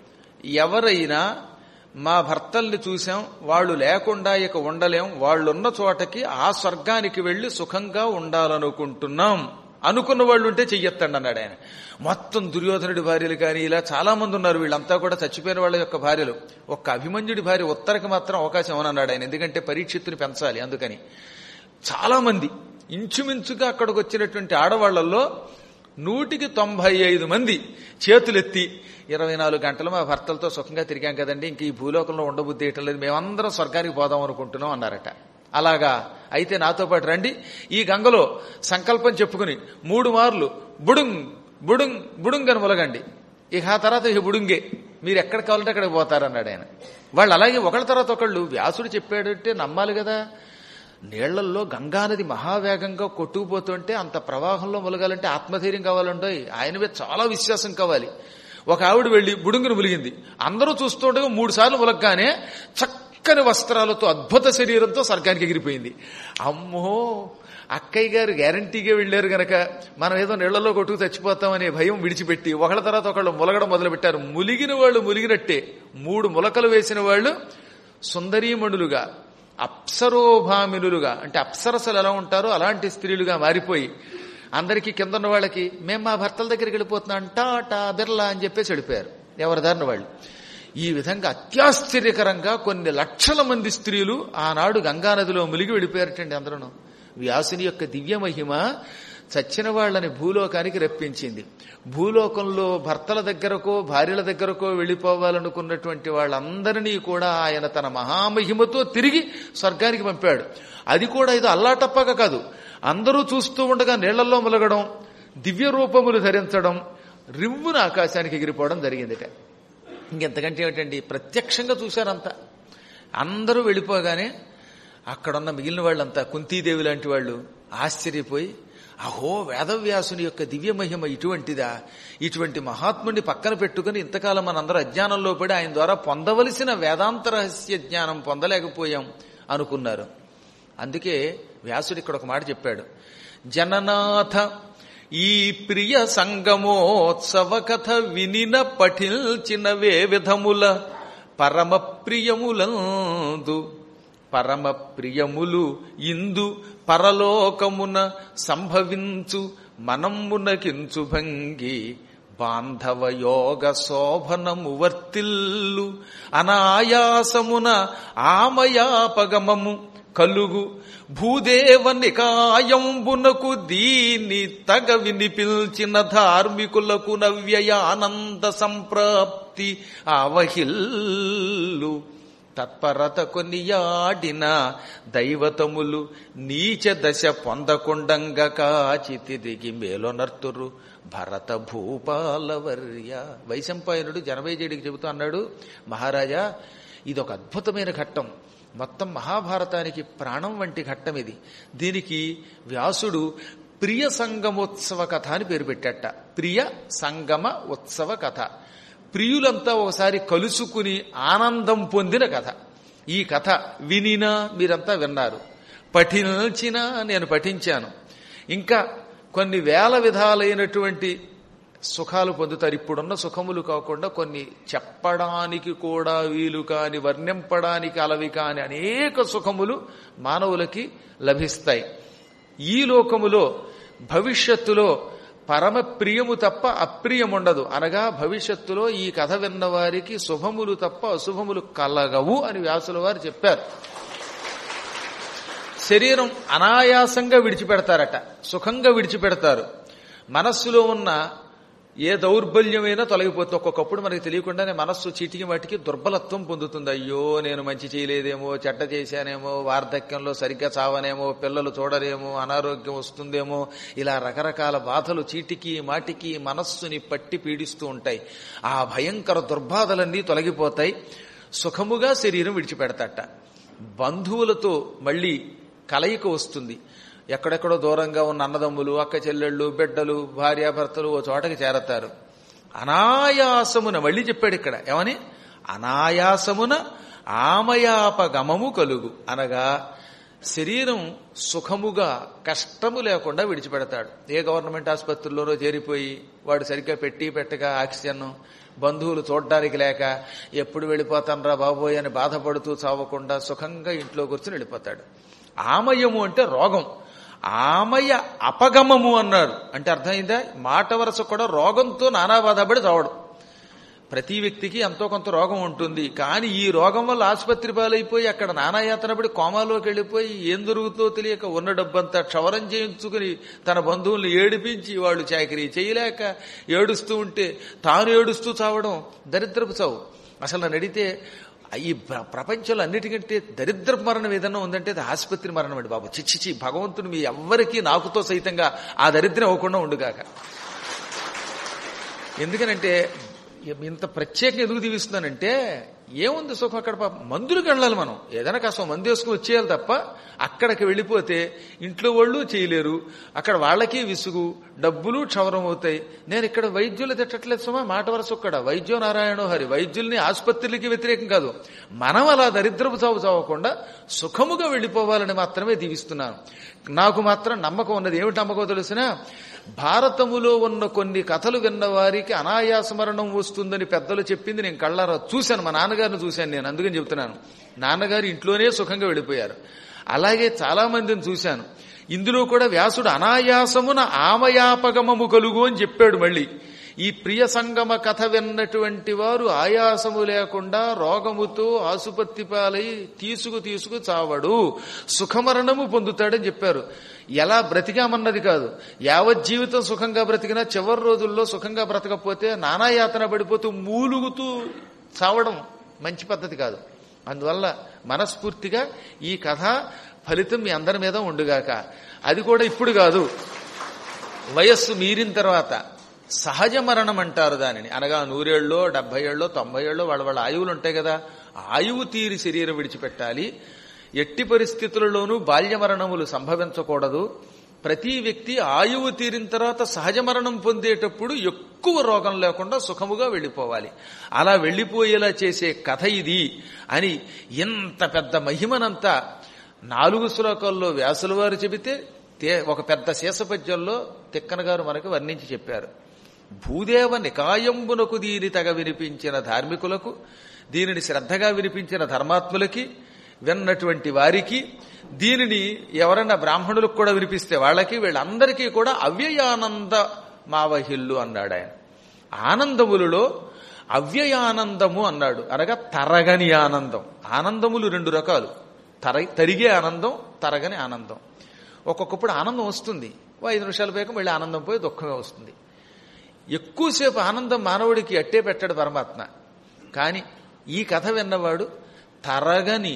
ఎవరైనా మా భర్తల్ని చూసాం వాళ్ళు లేకుండా ఇక ఉండలేం వాళ్ళున్న చోటకి ఆ స్వర్గానికి వెళ్లి సుఖంగా ఉండాలనుకుంటున్నాం అనుకున్న వాళ్ళు ఉంటే చెయ్యొత్తండి అన్నాడు ఆయన మొత్తం దుర్యోధనుడి భార్యలు కానీ ఇలా చాలా మంది ఉన్నారు వీళ్ళంతా కూడా చచ్చిపోయిన వాళ్ళ యొక్క భార్యలు ఒక్క అభిమన్యుడి భార్య ఉత్తరకి మాత్రం అవకాశం ఇవ్వనన్నాడు ఆయన ఎందుకంటే పరీక్షిత్తుని పెంచాలి అందుకని చాలా మంది ఇంచుమించుగా అక్కడికి వచ్చినటువంటి ఆడవాళ్లలో నూటికి తొంభై ఐదు మంది చేతులెత్తి ఇరవై నాలుగు గంటలు మా భర్తలతో సుఖంగా తిరిగాం కదండి ఇంక ఈ భూలోకంలో ఉండబుద్ధి వేయటం లేదు మేమందరం స్వర్గానికి పోదాం అనుకుంటున్నాం అన్నారట అలాగా అయితే నాతో పాటు రండి ఈ గంగలో సంకల్పం చెప్పుకుని మూడు మార్లు బుడుంగ్ బుడుంగ్ బుడుంగ్ అని మొలగండి ఇక ఆ తర్వాత ఇక బుడుంగే మీరు ఎక్కడ కావాలంటే అక్కడికి పోతారన్నాడు ఆయన వాళ్ళు అలాగే ఒకళ్ళ తర్వాత ఒకళ్ళు వ్యాసుడు చెప్పాడంటే నమ్మాలి కదా నీళ్లల్లో గంగానది మహావేగంగా కొట్టుకుపోతుంటే అంత ప్రవాహంలో ములగాలంటే ఆత్మధైర్యం కావాలంటే ఆయన మీద చాలా విశ్వాసం కావాలి ఒక ఆవిడ వెళ్లి బుడుంగును ములిగింది అందరూ చూస్తుండగా మూడు సార్లు ములగ్గానే చక్కని వస్త్రాలతో అద్భుత శరీరంతో స్వర్గానికి ఎగిరిపోయింది అమ్మో అక్కయ్య గారు గ్యారంటీగా వెళ్లారు గనక మనం ఏదో నీళ్లలో కొట్టుకు చచ్చిపోతామనే భయం విడిచిపెట్టి ఒకళ్ళ తర్వాత ఒకళ్ళు ములగడం మొదలుపెట్టారు ములిగిన వాళ్ళు ములిగినట్టే మూడు ములకలు వేసిన వాళ్ళు సుందరీమణులుగా అప్సరోభామినులుగా అంటే అప్సరసలు ఎలా ఉంటారో అలాంటి స్త్రీలుగా మారిపోయి అందరికీ కింద ఉన్న వాళ్ళకి మేము మా భర్తల దగ్గరికి వెళ్ళిపోతున్నాం టాటా బిర్లా అని చెప్పేసి వెళ్ళిపోయారు ఎవరి దారిన వాళ్ళు ఈ విధంగా అత్యాశ్చర్యకరంగా కొన్ని లక్షల మంది స్త్రీలు ఆనాడు గంగానదిలో ములిగి వెళ్ళిపోయారటండి అందరూ వ్యాసుని యొక్క దివ్య మహిమ చచ్చిన వాళ్ళని భూలోకానికి రప్పించింది భూలోకంలో భర్తల దగ్గరకో భార్యల దగ్గరకో వెళ్ళిపోవాలనుకున్నటువంటి వాళ్ళందరినీ కూడా ఆయన తన మహామహిమతో తిరిగి స్వర్గానికి పంపాడు అది కూడా ఇది అల్లాటప్పగా కాదు అందరూ చూస్తూ ఉండగా నీళ్లలో ములగడం దివ్య రూపములు ధరించడం రివ్వున ఆకాశానికి ఎగిరిపోవడం జరిగిందిట ఇంకెంతకంటే ఏమిటండి ప్రత్యక్షంగా చూశారంతా అందరూ వెళ్ళిపోగానే అక్కడున్న మిగిలిన వాళ్ళంతా కుంతీదేవి లాంటి వాళ్ళు ఆశ్చర్యపోయి అహో వేదవ్యాసుని యొక్క దివ్య మహిమ ఇటువంటిదా ఇటువంటి మహాత్ముడిని పక్కన పెట్టుకుని ఇంతకాలం మనందరూ అజ్ఞానంలో పడి ఆయన ద్వారా పొందవలసిన వేదాంత రహస్య జ్ఞానం పొందలేకపోయాం అనుకున్నారు అందుకే వ్యాసుడు ఇక్కడ ఒక మాట చెప్పాడు జననాథ ఈ ప్రియ సంగమోత్సవ కథ వినిన పఠిల్చినవే విధముల పరమ ప్రియములందు పరమ ప్రియములు ఇందు పరలోకమున సంభవించు మనమ్మునకించు భంగి బాంధవ యోగ శోభనము వర్తిల్లు అనాయాసమున ఆమయాపగమము కలుగు భూదేవ నికాయంబునకు దీని తగ వినిపిల్చిన ధార్మికులకు నవ్యయానంద సంప్రాప్తి ఆవహిల్లు తత్పరత కొనియాడిన దైవతములు నీచ దశ పొందకుండంగా కాచి తిరిగి మేలొనర్తురు భరత భూపాలవర్య వైశంపాయనుడు జనమేజయుడికి చెబుతూ అన్నాడు మహారాజా ఇది ఒక అద్భుతమైన ఘట్టం మొత్తం మహాభారతానికి ప్రాణం వంటి ఘట్టం ఇది దీనికి వ్యాసుడు ప్రియ సంగమోత్సవ కథ అని పేరు పెట్టాట ప్రియ సంగమ ఉత్సవ కథ ప్రియులంతా ఒకసారి కలుసుకుని ఆనందం పొందిన కథ ఈ కథ వినినా మీరంతా విన్నారు పఠించినా నేను పఠించాను ఇంకా కొన్ని వేల విధాలైనటువంటి సుఖాలు పొందుతారు ఇప్పుడున్న సుఖములు కాకుండా కొన్ని చెప్పడానికి కూడా వీలు కాని వర్ణింపడానికి అలవి కాని అనేక సుఖములు మానవులకి లభిస్తాయి ఈ లోకములో భవిష్యత్తులో పరమ ప్రియము తప్ప అప్రియముండదు అనగా భవిష్యత్తులో ఈ కథ విన్న వారికి శుభములు తప్ప అశుభములు కలగవు అని వ్యాసుల వారు చెప్పారు శరీరం అనాయాసంగా విడిచిపెడతారట సుఖంగా విడిచిపెడతారు మనస్సులో ఉన్న ఏ దౌర్బల్యమైనా తొలగిపోతుంది ఒక్కొక్కప్పుడు మనకి తెలియకుండానే మనస్సు చీటికి వాటికి దుర్బలత్వం పొందుతుంది అయ్యో నేను మంచి చేయలేదేమో చెడ్డ చేశానేమో వార్ధక్యంలో సరిగ్గా చావనేమో పిల్లలు చూడరేమో అనారోగ్యం వస్తుందేమో ఇలా రకరకాల బాధలు చీటికి మాటికి మనస్సుని పట్టి పీడిస్తూ ఉంటాయి ఆ భయంకర దుర్బాధలన్నీ తొలగిపోతాయి సుఖముగా శరీరం విడిచిపెడతట బంధువులతో మళ్ళీ కలయిక వస్తుంది ఎక్కడెక్కడో దూరంగా ఉన్న అన్నదమ్ములు అక్క చెల్లెళ్ళు బిడ్డలు భార్యాభర్తలు ఓ చోటకి చేరతారు అనాయాసమున మళ్ళీ చెప్పాడు ఇక్కడ ఏమని అనాయాసమున ఆమయాపగమము కలుగు అనగా శరీరం సుఖముగా కష్టము లేకుండా విడిచిపెడతాడు ఏ గవర్నమెంట్ ఆసుపత్రుల్లోనో చేరిపోయి వాడు సరిగ్గా పెట్టి పెట్టగా ఆక్సిజన్ బంధువులు చూడడానికి లేక ఎప్పుడు వెళ్ళిపోతానరా బాబోయ్ అని బాధపడుతూ చావకుండా సుఖంగా ఇంట్లో కూర్చుని వెళ్ళిపోతాడు ఆమయము అంటే రోగం ఆమయ అపగమము అన్నారు అంటే అర్థమైందా మాట వరస కూడా రోగంతో నానా బాధపడి చావడం ప్రతి వ్యక్తికి ఎంతో కొంత రోగం ఉంటుంది కానీ ఈ రోగం వల్ల ఆసుపత్రి పాలైపోయి అక్కడ నానాయాతన పడి కోమాలోకి వెళ్ళిపోయి ఏం జరుగుతుందో తెలియక ఉన్న డబ్బంతా క్షవరం చేయించుకుని తన బంధువుల్ని ఏడిపించి వాళ్ళు చాకరీ చేయలేక ఏడుస్తూ ఉంటే తాను ఏడుస్తూ చావడం దరిద్రపు చావు అసలు నన్ను అడిగితే ఈ ప్ర- ప్రపంచంలో అన్నిటికంటే దరిద్ర మరణం ఏదన్నా ఉందంటే అది ఆసుపత్రి మరణం అండి బాబు చిచ్చిచి భగవంతుడు మీ ఎవ్వరికీ నాకుతో సైతంగా ఆ దరిద్రం అవ్వకుండా ఉండుగాక ఎందుకనంటే ఇంత ప్రత్యేకంగా ఎందుకు దీవిస్తున్నానంటే ఏముంది సుఖం అక్కడ పాపం మందులకు వెళ్ళాలి మనం ఏదైనా కాస్త మందు వేసుకుని వచ్చేయాలి తప్ప అక్కడికి వెళ్ళిపోతే ఇంట్లో వాళ్ళు చేయలేరు అక్కడ వాళ్ళకి విసుగు డబ్బులు క్షవరం అవుతాయి నేను ఇక్కడ వైద్యులు తిట్టట్లేదు సుమా మాట వరస ఒక్కడ వైద్యో నారాయణో హరి వైద్యుల్ని ఆసుపత్రులకి వ్యతిరేకం కాదు మనం అలా దరిద్రపు చావు చావకుండా సుఖముగా వెళ్ళిపోవాలని మాత్రమే దీవిస్తున్నాను నాకు మాత్రం నమ్మకం ఉన్నది ఏమిటి నమ్మకం తెలిసినా భారతములో ఉన్న కొన్ని కథలు విన్న వారికి అనాయాస మరణం వస్తుందని పెద్దలు చెప్పింది నేను కళ్ళారా చూశాను మా నాన్నగారిని చూశాను నేను అందుకని చెప్తున్నాను నాన్నగారు ఇంట్లోనే సుఖంగా వెళ్ళిపోయారు అలాగే చాలా మందిని చూశాను ఇందులో కూడా వ్యాసుడు అనాయాసమున ఆమయాపగమము కలుగు అని చెప్పాడు మళ్ళీ ఈ ప్రియ సంగమ కథ విన్నటువంటి వారు ఆయాసము లేకుండా రోగముతో ఆసుపత్రి పాలై తీసుకు తీసుకు చావడు సుఖమరణము పొందుతాడని చెప్పారు ఎలా బ్రతికామన్నది కాదు యావత్ జీవితం సుఖంగా బ్రతికినా చివరి రోజుల్లో సుఖంగా బ్రతకపోతే నానాయాతన పడిపోతూ మూలుగుతూ చావడం మంచి పద్ధతి కాదు అందువల్ల మనస్ఫూర్తిగా ఈ కథ ఫలితం మీ అందరి మీద ఉండుగాక అది కూడా ఇప్పుడు కాదు వయస్సు మీరిన తర్వాత సహజ మరణం అంటారు దానిని అనగా నూరేళ్ళలో డెబ్బై ఏళ్ళలో తొంభై ఏళ్ళలో వాళ్ళ వాళ్ళ ఆయువులు ఉంటాయి కదా ఆయువు తీరి శరీరం విడిచిపెట్టాలి ఎట్టి పరిస్థితులలోనూ బాల్య మరణములు సంభవించకూడదు ప్రతి వ్యక్తి ఆయువు తీరిన తర్వాత సహజ మరణం పొందేటప్పుడు ఎక్కువ రోగం లేకుండా సుఖముగా వెళ్ళిపోవాలి అలా వెళ్ళిపోయేలా చేసే కథ ఇది అని ఎంత పెద్ద మహిమనంతా నాలుగు శ్లోకాల్లో వ్యాసుల వారు చెబితే తే- ఒక పెద్ద శేషపద్యంలో తిక్కన గారు మనకు వర్ణించి చెప్పారు భూదేవ నికాయంబునకు దీని తగ వినిపించిన ధార్మికులకు దీనిని శ్రద్ధగా వినిపించిన ధర్మాత్ములకి విన్నటువంటి వారికి దీనిని ఎవరైనా బ్రాహ్మణులకు కూడా వినిపిస్తే వాళ్ళకి వీళ్ళందరికీ కూడా అవ్యయానంద మావహిల్లు అన్నాడు ఆయన ఆనందములలో అవ్యయానందము అన్నాడు అనగా తరగని ఆనందం ఆనందములు రెండు రకాలు తర తరిగే ఆనందం తరగని ఆనందం ఒక్కొక్కప్పుడు ఆనందం వస్తుంది ఓ ఐదు నిమిషాల పోయాక మళ్ళీ ఆనందం పోయి దుఃఖమే వస్తుంది ఎక్కువసేపు ఆనందం మానవుడికి అట్టే పెట్టాడు పరమాత్మ కానీ ఈ కథ విన్నవాడు తరగని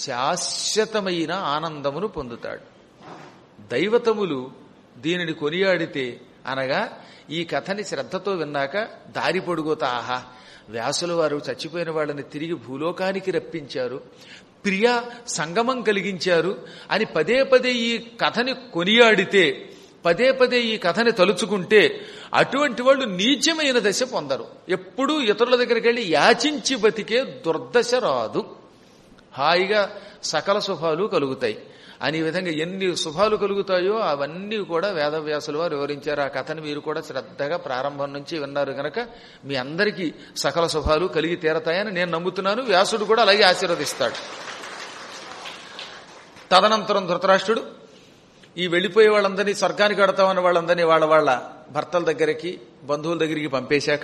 శాశ్వతమైన ఆనందమును పొందుతాడు దైవతములు దీనిని కొనియాడితే అనగా ఈ కథని శ్రద్ధతో విన్నాక దారి పొడుగుతా ఆహా వ్యాసుల వారు చచ్చిపోయిన వాళ్ళని తిరిగి భూలోకానికి రప్పించారు ప్రియ సంగమం కలిగించారు అని పదే పదే ఈ కథని కొనియాడితే పదే పదే ఈ కథని తలుచుకుంటే అటువంటి వాళ్ళు నీచమైన దశ పొందరు ఎప్పుడూ ఇతరుల దగ్గరికి వెళ్ళి యాచించి బతికే దుర్దశ రాదు హాయిగా సకల శుభాలు కలుగుతాయి అని ఈ విధంగా ఎన్ని శుభాలు కలుగుతాయో అవన్నీ కూడా వేదవ్యాసులు వారు వివరించారు ఆ కథని మీరు కూడా శ్రద్ధగా ప్రారంభం నుంచి విన్నారు గనక మీ అందరికీ సకల శుభాలు కలిగి తీరతాయని నేను నమ్ముతున్నాను వ్యాసుడు కూడా అలాగే ఆశీర్వదిస్తాడు తదనంతరం ధృతరాష్ట్రుడు ఈ వెళ్ళిపోయే వాళ్ళందరినీ స్వర్గానికి కడతామన్న వాళ్ళందరినీ వాళ్ళ వాళ్ళ భర్తల దగ్గరికి బంధువుల దగ్గరికి పంపేశాక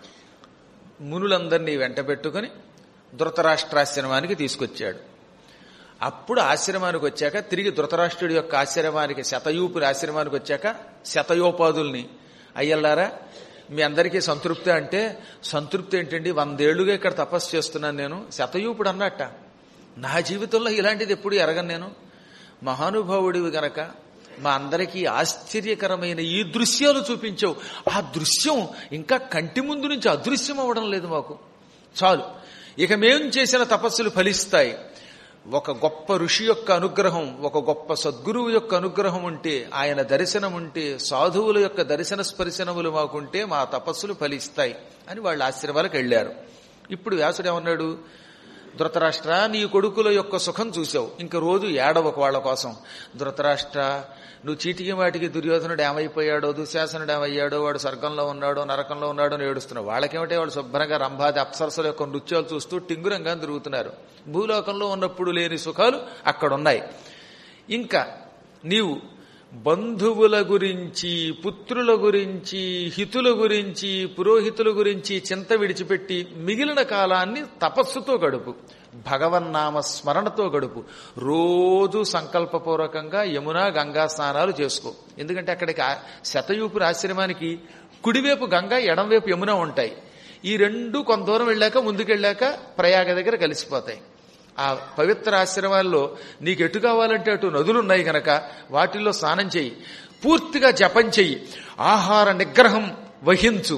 మునులందరినీ వెంట పెట్టుకుని ధృతరాష్ట్రాశ్రమానికి తీసుకొచ్చాడు అప్పుడు ఆశ్రమానికి వచ్చాక తిరిగి ధృతరాష్ట్రుడి యొక్క ఆశ్రమానికి శతయూపురి ఆశ్రమానికి వచ్చాక శతయోపాదుల్ని అయ్యల్లారా మీ అందరికీ సంతృప్తి అంటే సంతృప్తి ఏంటండి వందేళ్లుగా ఇక్కడ తపస్సు చేస్తున్నాను నేను శతయూపుడు అన్నట్ట నా జీవితంలో ఇలాంటిది ఎప్పుడు ఎరగను నేను మహానుభావుడివి గనక మా అందరికీ ఆశ్చర్యకరమైన ఈ దృశ్యాలు చూపించావు ఆ దృశ్యం ఇంకా కంటి ముందు నుంచి అదృశ్యం అవడం లేదు మాకు చాలు ఇక మేం చేసిన తపస్సులు ఫలిస్తాయి ఒక గొప్ప ఋషి యొక్క అనుగ్రహం ఒక గొప్ప సద్గురువు యొక్క అనుగ్రహం ఉంటే ఆయన దర్శనం ఉంటే సాధువుల యొక్క దర్శన స్పర్శనములు మాకుంటే మా తపస్సులు ఫలిస్తాయి అని వాళ్ళ ఆశ్రమాలకు వెళ్ళారు ఇప్పుడు వ్యాసుడు ఏమన్నాడు ధృతరాష్ట్ర నీ కొడుకుల యొక్క సుఖం చూసావు ఇంక రోజు ఏడవకు వాళ్ళ కోసం ధృతరాష్ట్ర నువ్వు చీటికి వాటికి దుర్యోధనుడు ఏమైపోయాడో దుశ్శాసనుడు ఏమయ్యాడో వాడు స్వర్గంలో ఉన్నాడో నరకంలో ఉన్నాడో అని ఏడుస్తున్నావు వాళ్ళకేమిటే వాళ్ళు శుభ్రంగా రంభాది అప్సరసల యొక్క నృత్యాలు చూస్తూ టింగురంగా తిరుగుతున్నారు భూలోకంలో ఉన్నప్పుడు లేని సుఖాలు అక్కడున్నాయి ఇంకా నీవు బంధువుల గురించి పుత్రుల గురించి హితుల గురించి పురోహితుల గురించి చింత విడిచిపెట్టి మిగిలిన కాలాన్ని తపస్సుతో గడుపు భగవన్నామ స్మరణతో గడుపు రోజు సంకల్పపూర్వకంగా యమున గంగా స్నానాలు చేసుకో ఎందుకంటే అక్కడికి ఆ శతయూపురి ఆశ్రమానికి కుడివైపు గంగా ఎడంవైపు యమున ఉంటాయి ఈ రెండు కొంత దూరం వెళ్ళాక ముందుకెళ్ళాక ప్రయాగ దగ్గర కలిసిపోతాయి ఆ పవిత్ర ఆశ్రమాల్లో నీకు ఎటు కావాలంటే అటు నదులున్నాయి గనక వాటిల్లో స్నానం చెయ్యి పూర్తిగా జపం చెయ్యి ఆహార నిగ్రహం వహించు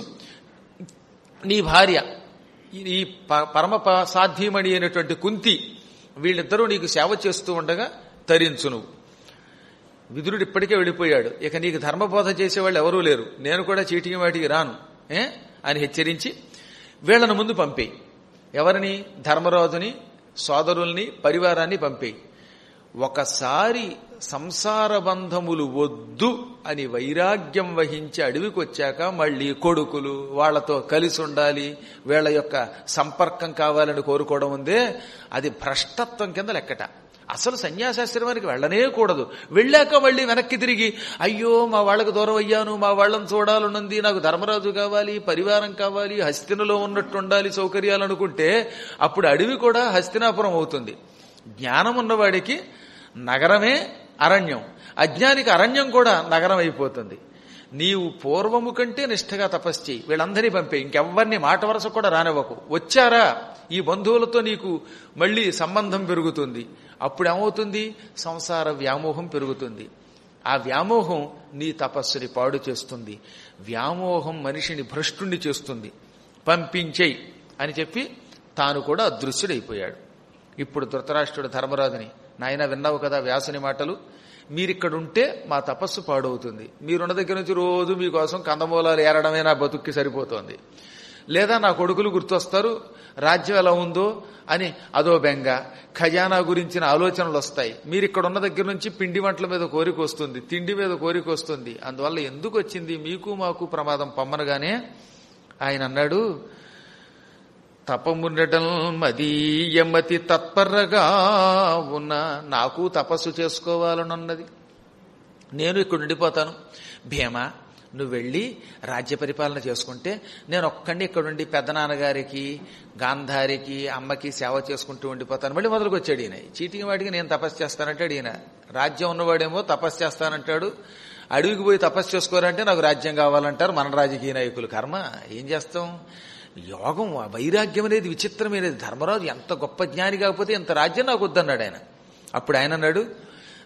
నీ భార్య ఈ ప- పరమ ప- సాధ్యమణి అయినటువంటి కుంతి వీళ్ళిద్దరూ నీకు సేవ చేస్తూ ఉండగా తరించు నువ్వు విదురుడు ఇప్పటికే వెళ్ళిపోయాడు ఇక నీకు ధర్మబోధ చేసేవాళ్ళు ఎవరూ లేరు నేను కూడా చీటికి వాటికి రాను ఏ అని హెచ్చరించి వీళ్ళను ముందు పంపేయి ఎవరిని ధర్మరాజుని సోదరుల్ని పరివారాన్ని పంపేయి ఒకసారి సంసార బంధములు వద్దు అని వైరాగ్యం వహించి అడవికి వచ్చాక మళ్ళీ కొడుకులు వాళ్లతో కలిసి ఉండాలి వీళ్ళ యొక్క సంపర్కం కావాలని కోరుకోవడం ఉందే అది భ్రష్టత్వం కింద లెక్కట అసలు సన్యాసాశ్రమానికి వెళ్ళనే కూడదు వెళ్ళాక మళ్ళీ వెనక్కి తిరిగి అయ్యో మా వాళ్ళకు దూరం అయ్యాను మా వాళ్ళని చూడాలనుంది నాకు ధర్మరాజు కావాలి పరివారం కావాలి హస్తినలో ఉన్నట్టు ఉండాలి సౌకర్యాలు అనుకుంటే అప్పుడు అడవి కూడా హస్తినాపురం అవుతుంది జ్ఞానం ఉన్నవాడికి నగరమే అరణ్యం అజ్ఞానికి అరణ్యం కూడా నగరం అయిపోతుంది నీవు పూర్వము కంటే నిష్ఠగా తపస్సు చేయి వీళ్ళందరినీ పంపే ఇంకెవ్వరిని మాట వరస కూడా రానివ్వకు వచ్చారా ఈ బంధువులతో నీకు మళ్ళీ సంబంధం పెరుగుతుంది అప్పుడు ఏమవుతుంది సంసార వ్యామోహం పెరుగుతుంది ఆ వ్యామోహం నీ తపస్సుని పాడు చేస్తుంది వ్యామోహం మనిషిని భ్రష్టుణ్ణి చేస్తుంది పంపించేయి అని చెప్పి తాను కూడా అదృశ్యుడైపోయాడు ఇప్పుడు ధృతరాష్ట్రుడు ధర్మరాజుని నాయన విన్నావు కదా వ్యాసుని మాటలు మీరిక్కడుంటే మా తపస్సు పాడవుతుంది మీరున్న దగ్గర నుంచి రోజు మీకోసం కందమూలాలు ఏరడమే నా బతుక్కి సరిపోతోంది లేదా నా కొడుకులు గుర్తొస్తారు రాజ్యం ఎలా ఉందో అని అదో బెంగ ఖజానా గురించిన ఆలోచనలు వస్తాయి మీరు ఇక్కడ ఉన్న దగ్గర నుంచి పిండి వంటల మీద కోరిక వస్తుంది తిండి మీద కోరిక వస్తుంది అందువల్ల ఎందుకు వచ్చింది మీకు మాకు ప్రమాదం పమ్మనగానే ఆయన అన్నాడు తపముండటం మదీయమతి తత్పరగా ఉన్న నాకు తపస్సు చేసుకోవాలనున్నది నేను ఇక్కడ ఉండిపోతాను భీమా నువ్వు వెళ్ళి రాజ్య పరిపాలన చేసుకుంటే నేను ఒక్కడిని ఇక్కడ ఉండి పెద్దనాన్నగారికి గాంధారికి అమ్మకి సేవ చేసుకుంటూ ఉండిపోతాను మళ్ళీ మొదలుకు వచ్చాడు ఈయన చీటికి వాటికి నేను తపస్సు చేస్తానంటాడు ఈయన రాజ్యం ఉన్నవాడేమో తపస్సు చేస్తానంటాడు అడవికి పోయి తపస్సు చేసుకోరంటే నాకు రాజ్యం కావాలంటారు మన రాజకీయ నాయకులు కర్మ ఏం చేస్తాం యోగం ఆ వైరాగ్యం అనేది విచిత్రమైనది ధర్మరాజు ఎంత గొప్ప జ్ఞాని కాకపోతే ఇంత రాజ్యం నాకు వద్దన్నాడు ఆయన అప్పుడు ఆయన అన్నాడు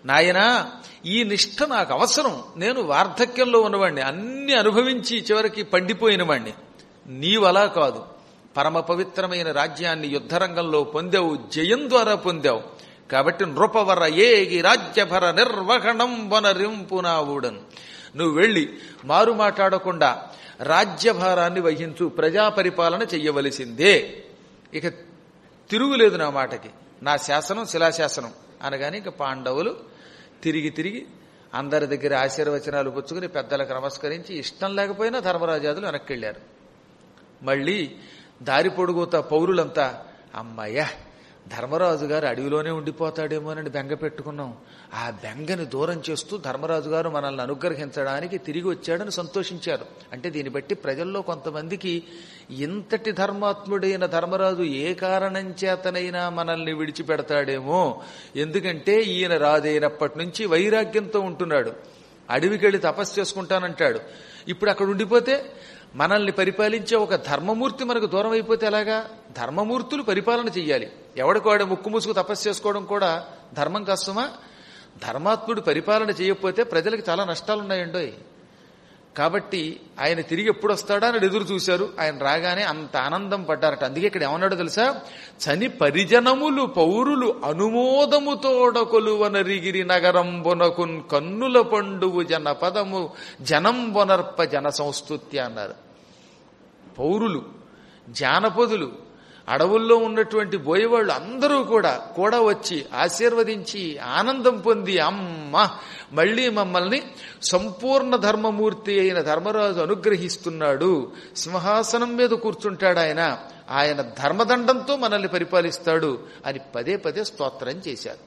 నాయనా ఈ నిష్ఠ నాకు అవసరం నేను వార్ధక్యంలో ఉన్నవాణ్ణి అన్ని అనుభవించి చివరికి పండిపోయిన వాణ్ణి నీవలా కాదు పరమ పవిత్రమైన రాజ్యాన్ని యుద్ధరంగంలో పొందావు జయం ద్వారా పొందావు కాబట్టి నృపవర ఏగి రాజ్యభర నిర్వహణం వనరింపునావుడను నువ్వు వెళ్ళి మారు మాట్లాడకుండా రాజ్యభారాన్ని వహించు ప్రజా పరిపాలన చెయ్యవలసిందే ఇక తిరుగులేదు నా మాటకి నా శాసనం శిలాశాసనం అనగానే ఇక పాండవులు తిరిగి తిరిగి అందరి దగ్గర ఆశీర్వచనాలు పుచ్చుకుని పెద్దలకు నమస్కరించి ఇష్టం లేకపోయినా ధర్మరాజాదులు వెనక్కి వెళ్ళారు మళ్ళీ దారి పొడుగుతా పౌరులంతా అమ్మయ్య ధర్మరాజు గారు అడవిలోనే ఉండిపోతాడేమోనని బెంగ పెట్టుకున్నాం ఆ బెంగని దూరం చేస్తూ ధర్మరాజు గారు మనల్ని అనుగ్రహించడానికి తిరిగి వచ్చాడని సంతోషించారు అంటే దీన్ని బట్టి ప్రజల్లో కొంతమందికి ఇంతటి ధర్మాత్ముడైన ధర్మరాజు ఏ కారణం చేతనైనా మనల్ని విడిచిపెడతాడేమో ఎందుకంటే ఈయన రాజైనప్పటి నుంచి వైరాగ్యంతో ఉంటున్నాడు అడవికెళ్ళి తపస్సు చేసుకుంటానంటాడు ఇప్పుడు అక్కడ ఉండిపోతే మనల్ని పరిపాలించే ఒక ధర్మమూర్తి మనకు దూరం అయిపోతే ఎలాగా ధర్మమూర్తులు పరిపాలన చెయ్యాలి ఎవడికి వాడు ముక్కు ముసుగు తపస్సు చేసుకోవడం కూడా ధర్మం కష్టమా ధర్మాత్ముడు పరిపాలన చేయకపోతే ప్రజలకు చాలా నష్టాలున్నాయండోయ్ కాబట్టి ఆయన తిరిగి ఎప్పుడు వస్తాడా అని ఎదురు చూశారు ఆయన రాగానే అంత ఆనందం పడ్డారట అందుకే ఇక్కడ ఏమన్నాడో తెలుసా చని పరిజనములు పౌరులు అనుమోదముతోడ కొలువనరిగిరి నగరంబునకున్ కన్నుల పండువు జనపదము జనంబొనర్ప జన సంస్తుత్య అన్నారు పౌరులు జానపదులు అడవుల్లో ఉన్నటువంటి బోయేవాళ్ళు అందరూ కూడా కూడా వచ్చి ఆశీర్వదించి ఆనందం పొంది అమ్మ మళ్ళీ మమ్మల్ని సంపూర్ణ ధర్మమూర్తి అయిన ధర్మరాజు అనుగ్రహిస్తున్నాడు సింహాసనం మీద కూర్చుంటాడు ఆయన ఆయన ధర్మదండంతో మనల్ని పరిపాలిస్తాడు అని పదే పదే స్తోత్రం చేశారు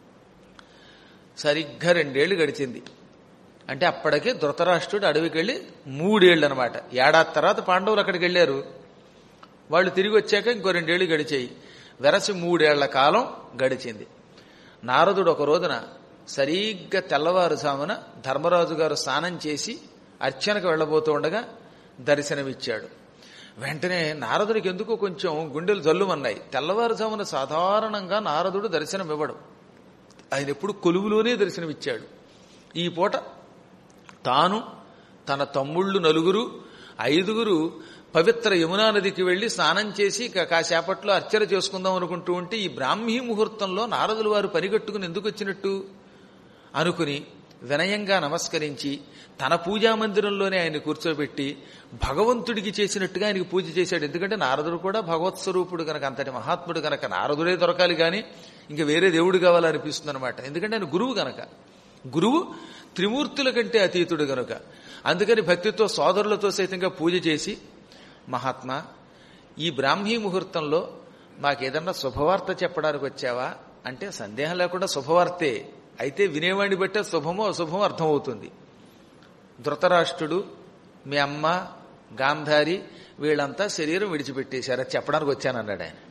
సరిగ్గా రెండేళ్లు గడిచింది అంటే అప్పటికే ధృతరాష్ట్రుడు అడవికి వెళ్ళి మూడేళ్ళు అనమాట ఏడాది తర్వాత పాండవులు అక్కడికి వెళ్ళారు వాళ్ళు తిరిగి వచ్చాక ఇంకో రెండేళ్లు గడిచాయి వెరసి మూడేళ్ల కాలం గడిచింది నారదుడు ఒక రోజున సరిగ్గా తెల్లవారుజామున ధర్మరాజు గారు స్నానం చేసి అర్చనకు వెళ్ళబోతూ ఉండగా దర్శనమిచ్చాడు వెంటనే నారదుడికి ఎందుకో కొంచెం గుండెలు జల్లుమన్నాయి తెల్లవారుజామున సాధారణంగా నారదుడు దర్శనం ఇవ్వడు ఆయన ఎప్పుడు కొలువులోనే దర్శనమిచ్చాడు ఈ పూట తాను తన తమ్ముళ్ళు నలుగురు ఐదుగురు పవిత్ర యమునా నదికి వెళ్లి స్నానం చేసి కా- కాసేపట్లో అర్చన చేసుకుందాం అనుకుంటూ ఉంటే ఈ బ్రాహ్మీ ముహూర్తంలో నారదులు వారు పరిగెట్టుకుని ఎందుకు వచ్చినట్టు అనుకుని వినయంగా నమస్కరించి తన పూజా మందిరంలోనే ఆయన కూర్చోబెట్టి భగవంతుడికి చేసినట్టుగా ఆయనకి పూజ చేశాడు ఎందుకంటే నారదుడు కూడా భగవత్ స్వరూపుడు కనుక అంతటి మహాత్ముడు కనుక నారదుడే దొరకాలి కానీ ఇంకా వేరే దేవుడు కావాలనిపిస్తుంది అనమాట ఎందుకంటే ఆయన గురువు గనక గురువు త్రిమూర్తుల కంటే అతీతుడు గనుక అందుకని భక్తితో సోదరులతో సైతంగా పూజ చేసి మహాత్మా ఈ బ్రాహ్మీ ముహూర్తంలో మాకేదన్నా శుభవార్త చెప్పడానికి వచ్చావా అంటే సందేహం లేకుండా శుభవార్తే అయితే వినేవాడిని బట్టే శుభమో అశుభమో అర్థమవుతుంది ధృతరాష్ట్రుడు మీ అమ్మ గాంధారి వీళ్ళంతా శరీరం విడిచిపెట్టేశారు అది చెప్పడానికి వచ్చానన్నాడు ఆయన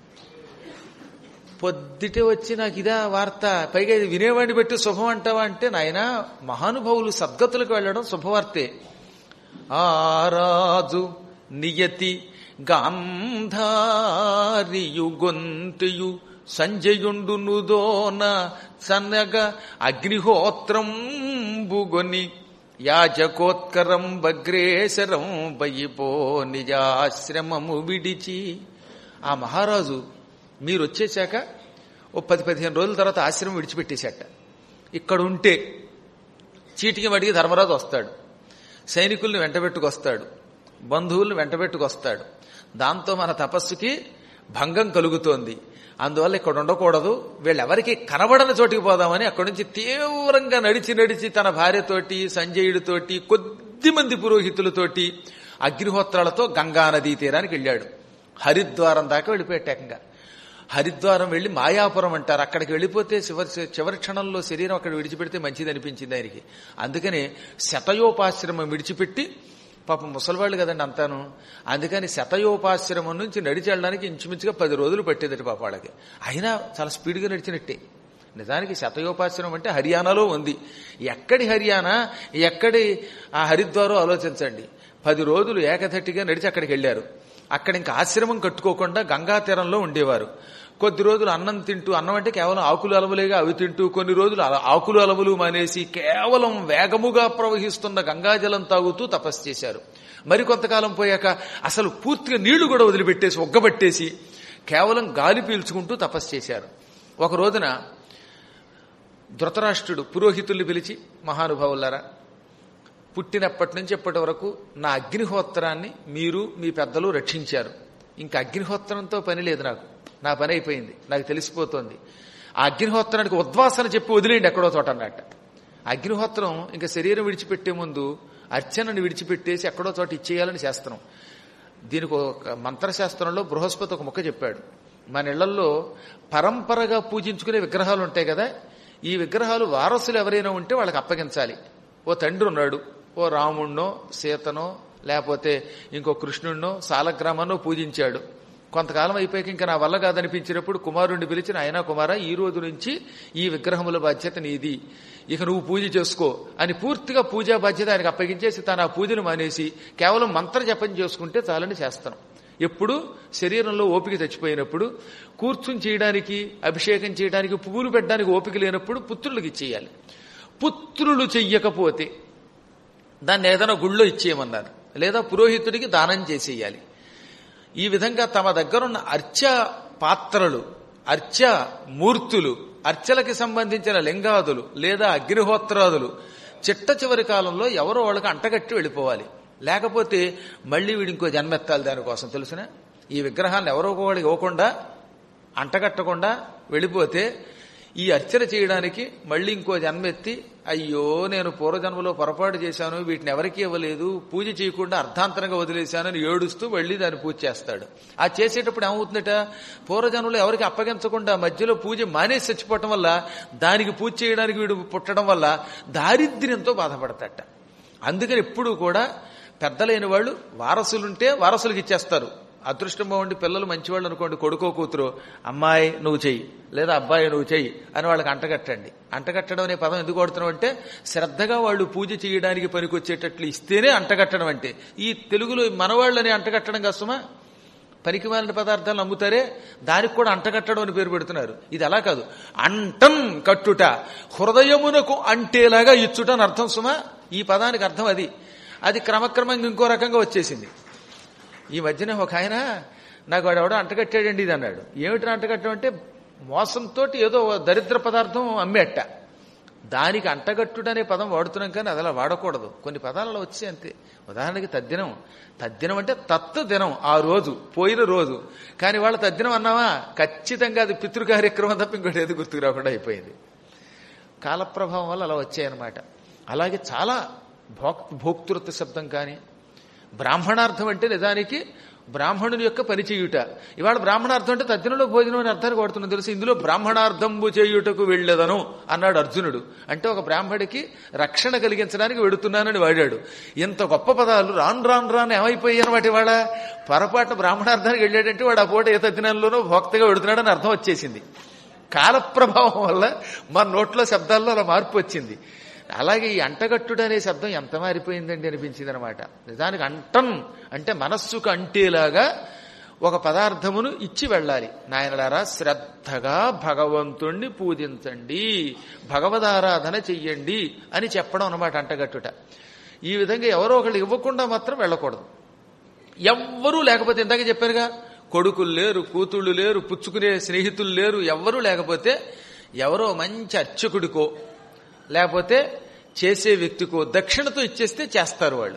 పొద్దుటే వచ్చి నాకు ఇదా వార్త పైగా ఇది వినేవాడిని బట్టి శుభం అంటావా అంటే నాయన మహానుభావులు సద్గతులకు వెళ్ళడం శుభవార్తే ఆ రాజు నియతి గాంధారియు గొంతియు సంజయుండును దోన సన్నగ అగ్నిహోత్రం బుగొని యాజకోత్కరం బగ్రేశరం బయిపో నిజాశ్రమము విడిచి ఆ మహారాజు మీరు వచ్చేశాక ఓ పది పదిహేను రోజుల తర్వాత ఆశ్రమం విడిచిపెట్టేశాట ఇక్కడ ఉంటే చీటికి మడిగి ధర్మరాజు వస్తాడు సైనికుల్ని వెంటబెట్టుకొస్తాడు బంధువుల్ని వెంటబెట్టుకొస్తాడు దాంతో మన తపస్సుకి భంగం కలుగుతోంది అందువల్ల ఇక్కడ ఉండకూడదు వీళ్ళెవరికి కనబడని చోటికి పోదామని అక్కడి నుంచి తీవ్రంగా నడిచి నడిచి తన భార్యతోటి సంజయుడితోటి కొద్ది మంది పురోహితులతోటి అగ్నిహోత్రాలతో గంగా నదీ తీరానికి వెళ్ళాడు హరిద్వారం దాకా వెళ్ళిపోయాడు ఏకంగా హరిద్వారం వెళ్లి మాయాపురం అంటారు అక్కడికి వెళ్ళిపోతే చివరి చివరి క్షణంలో శరీరం అక్కడ విడిచిపెడితే మంచిది అనిపించింది ఆయనకి అందుకని శతయోపాశ్రమం విడిచిపెట్టి పాపం ముసలివాళ్ళు కదండి అంతాను అందుకని శతయోపాశ్రమం నుంచి నడిచి వెళ్ళడానికి ఇంచుమించుగా పది రోజులు పట్టేదట పాప వాళ్ళకి అయినా చాలా స్పీడ్గా నడిచినట్టే నిజానికి శతయోపాశ్రమం అంటే హర్యానాలో ఉంది ఎక్కడి హర్యానా ఎక్కడి ఆ హరిద్వారో ఆలోచించండి పది రోజులు ఏకధట్టిగా నడిచి అక్కడికి వెళ్ళారు అక్కడ ఇంకా ఆశ్రమం కట్టుకోకుండా గంగా తీరంలో ఉండేవారు కొద్ది రోజులు అన్నం తింటూ అన్నం అంటే కేవలం ఆకులు అలములేగా అవి తింటూ కొన్ని రోజులు అల- ఆకులు అలములు మానేసి కేవలం వేగముగా ప్రవహిస్తున్న గంగాజలం తాగుతూ తపస్సు చేశారు మరి కొంతకాలం పోయాక అసలు పూర్తిగా నీళ్లు కూడా వదిలిపెట్టేసి ఒగ్గబట్టేసి కేవలం గాలి పీల్చుకుంటూ తపస్సు చేశారు ఒక రోజున ధృతరాష్ట్రుడు పురోహితుల్ని పిలిచి మహానుభావులారా పుట్టినప్పటి నుంచి ఇప్పటి వరకు నా అగ్నిహోత్రాన్ని మీరు మీ పెద్దలు రక్షించారు ఇంకా అగ్నిహోత్రంతో పని లేదు నాకు నా పని అయిపోయింది నాకు తెలిసిపోతోంది ఆ అగ్నిహోత్రానికి ఉద్వాసన చెప్పి వదిలేయండి ఎక్కడో చోట అన్నట్ట అగ్నిహోత్రం ఇంకా శరీరం విడిచిపెట్టే ముందు అర్చనని విడిచిపెట్టేసి ఎక్కడో చోట ఇచ్చేయాలని శాస్త్రం దీనికి ఒక మంత్రశాస్త్రంలో బృహస్పతి ఒక ముక్క చెప్పాడు మన ఇళ్లలో పరంపరగా పూజించుకునే విగ్రహాలు ఉంటాయి కదా ఈ విగ్రహాలు వారసులు ఎవరైనా ఉంటే వాళ్ళకి అప్పగించాలి ఓ తండ్రి ఉన్నాడు ఓ రాముణ్ణో సీతనో లేకపోతే ఇంకో కృష్ణుణ్ణో సాలగ్రామన్నో పూజించాడు కొంతకాలం అయిపోయాక ఇంకా నా వల్ల కాదనిపించినప్పుడు కుమారుణ్ణి పిలిచిన ఆయన కుమార ఈ రోజు నుంచి ఈ విగ్రహముల బాధ్యత నీది ఇక నువ్వు పూజ చేసుకో అని పూర్తిగా పూజా బాధ్యత ఆయనకు అప్పగించేసి తను ఆ పూజను మానేసి కేవలం మంత్ర జపం చేసుకుంటే చాలని చేస్తాను ఎప్పుడు శరీరంలో ఓపిక చచ్చిపోయినప్పుడు కూర్చుని చేయడానికి అభిషేకం చేయడానికి పువ్వులు పెట్టడానికి ఓపిక లేనప్పుడు పుత్రులకు ఇచ్చేయాలి పుత్రులు చెయ్యకపోతే దాన్ని ఏదైనా గుళ్ళో ఇచ్చేయమన్నారు లేదా పురోహితుడికి దానం చేసేయాలి ఈ విధంగా తమ దగ్గరున్న అర్చ పాత్రలు అర్చ మూర్తులు అర్చలకి సంబంధించిన లింగాదులు లేదా అగ్నిహోత్రాదులు చిట్ట చివరి కాలంలో ఎవరో వాళ్ళకి అంటగట్టి వెళ్ళిపోవాలి లేకపోతే మళ్ళీ వీడి ఇంకో జన్మెత్తాలి దానికోసం తెలుసున ఈ విగ్రహాన్ని ఎవరో ఒకళ్ళకి ఇవ్వకుండా అంటగట్టకుండా వెళ్ళిపోతే ఈ అర్చన చేయడానికి మళ్ళీ ఇంకో జన్మెత్తి అయ్యో నేను పూర్వజన్మలో పొరపాటు చేశాను వీటిని ఎవరికీ ఇవ్వలేదు పూజ చేయకుండా అర్ధాంతరంగా వదిలేశానని ఏడుస్తూ మళ్ళీ దాన్ని పూజ చేస్తాడు ఆ చేసేటప్పుడు ఏమవుతుందట పూర్వజన్మలో ఎవరికి అప్పగించకుండా మధ్యలో పూజ మానేసి చచ్చిపోవటం వల్ల దానికి పూజ చేయడానికి వీడు పుట్టడం వల్ల దారిద్ర్యంతో బాధపడతాట అందుకని ఎప్పుడూ కూడా పెద్దలైన వాళ్ళు వారసులుంటే వారసులకు ఇచ్చేస్తారు అదృష్టం బాగుండి పిల్లలు మంచివాళ్ళు అనుకోండి కొడుకో కూతురు అమ్మాయి నువ్వు చెయ్యి లేదా అబ్బాయి నువ్వు చెయ్యి అని వాళ్ళకి అంటగట్టండి అంటగట్టడం అనే పదం ఎందుకు కొడుతున్నాం అంటే శ్రద్ధగా వాళ్ళు పూజ చేయడానికి పనికొచ్చేటట్లు ఇస్తేనే అంటగట్టడం అంటే ఈ తెలుగులో మనవాళ్ళని అంటగట్టడం కష్టమా పనికి మాలిన పదార్థాలు అమ్ముతారే దానికి కూడా అంటగట్టడం అని పేరు పెడుతున్నారు ఇది అలా కాదు అంటం కట్టుట హృదయమునకు అంటేలాగా ఇచ్చుట అని అర్థం సుమా ఈ పదానికి అర్థం అది అది క్రమక్రమంగా ఇంకో రకంగా వచ్చేసింది ఈ మధ్యన ఒక ఆయన నాకు వాడు ఎవడో అంటగట్టాడండి ఇది అన్నాడు ఏమిటి అంటగట్టడం అంటే మోసంతో ఏదో దరిద్ర పదార్థం అమ్మేట దానికి అంటగట్టుడు అనే పదం వాడుతున్నాం కానీ అది అలా వాడకూడదు కొన్ని పదాలలో వచ్చాయి అంతే ఉదాహరణకి తద్దినం తద్దినం అంటే తత్తు దినం ఆ రోజు పోయిన రోజు కానీ వాళ్ళ తద్దినం అన్నావా ఖచ్చితంగా అది పితృ కార్యక్రమం తప్ప ఇంకోటి ఏది గుర్తుకు రాకుండా అయిపోయింది కాలప్రభావం వల్ల అలా వచ్చాయన్నమాట అలాగే చాలా భోక్ భోక్తృత్వ శబ్దం కానీ బ్రాహ్మణార్థం అంటే నిజానికి బ్రాహ్మణుని యొక్క పని చేయుట ఇవాళ బ్రాహ్మణార్థం అంటే తద్దినలో భోజనం అని అర్థానికి వాడుతున్నాం తెలుసు ఇందులో బ్రాహ్మణార్థంబు చేయుటకు వెళ్ళదను అన్నాడు అర్జునుడు అంటే ఒక బ్రాహ్మడికి రక్షణ కలిగించడానికి వెడుతున్నానని వాడాడు ఇంత గొప్ప పదాలు రాను రాను రాను ఏమైపోయాయి అనమాట ఇవాళ పొరపాటు బ్రాహ్మణార్థానికి వెళ్ళాడంటే వాడు ఆ పూట ఏ తద్దినంలోనూ భోక్తగా వెడుతున్నాడని అర్థం వచ్చేసింది కాలప్రభావం వల్ల మన నోట్లో శబ్దాల్లో అలా మార్పు వచ్చింది అలాగే ఈ అంటగట్టుడు అనే శబ్దం ఎంత మారిపోయిందండి అనిపించింది అనమాట నిజానికి అంటం అంటే మనస్సుకు అంటేలాగా ఒక పదార్థమును ఇచ్చి వెళ్ళాలి నాయనలారా శ్రద్ధగా భగవంతుణ్ణి పూజించండి భగవదారాధన చెయ్యండి అని చెప్పడం అనమాట అంటగట్టుట ఈ విధంగా ఎవరో ఒకళ్ళు ఇవ్వకుండా మాత్రం వెళ్ళకూడదు ఎవ్వరూ లేకపోతే ఇందాక చెప్పారుగా కొడుకులు లేరు కూతుళ్ళు లేరు పుచ్చుకునే స్నేహితులు లేరు ఎవ్వరూ లేకపోతే ఎవరో మంచి అర్చకుడికో లేకపోతే చేసే వ్యక్తికో దక్షిణతో ఇచ్చేస్తే చేస్తారు వాళ్ళు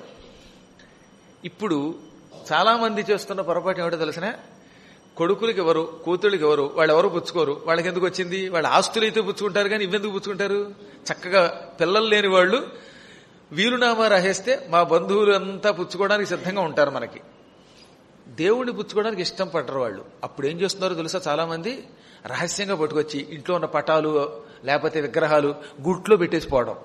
ఇప్పుడు చాలా మంది చేస్తున్న పొరపాటు ఏమిటో తెలిసిన కొడుకులకి ఎవరు కూతుళ్ళకి ఎవరు వాళ్ళు ఎవరు పుచ్చుకోరు వాళ్ళకి ఎందుకు వచ్చింది వాళ్ళ ఆస్తులు అయితే పుచ్చుకుంటారు కానీ ఇవెందుకు పుచ్చుకుంటారు చక్కగా పిల్లలు లేని వాళ్ళు వీలునామా రాసేస్తే మా బంధువులు అంతా పుచ్చుకోవడానికి సిద్ధంగా ఉంటారు మనకి దేవుణ్ణి పుచ్చుకోవడానికి ఇష్టం పడరు వాళ్ళు అప్పుడు ఏం చేస్తున్నారో తెలుసా చాలా మంది రహస్యంగా పట్టుకొచ్చి ఇంట్లో ఉన్న పటాలు లేకపోతే విగ్రహాలు గుట్లో పెట్టేసిపోవడం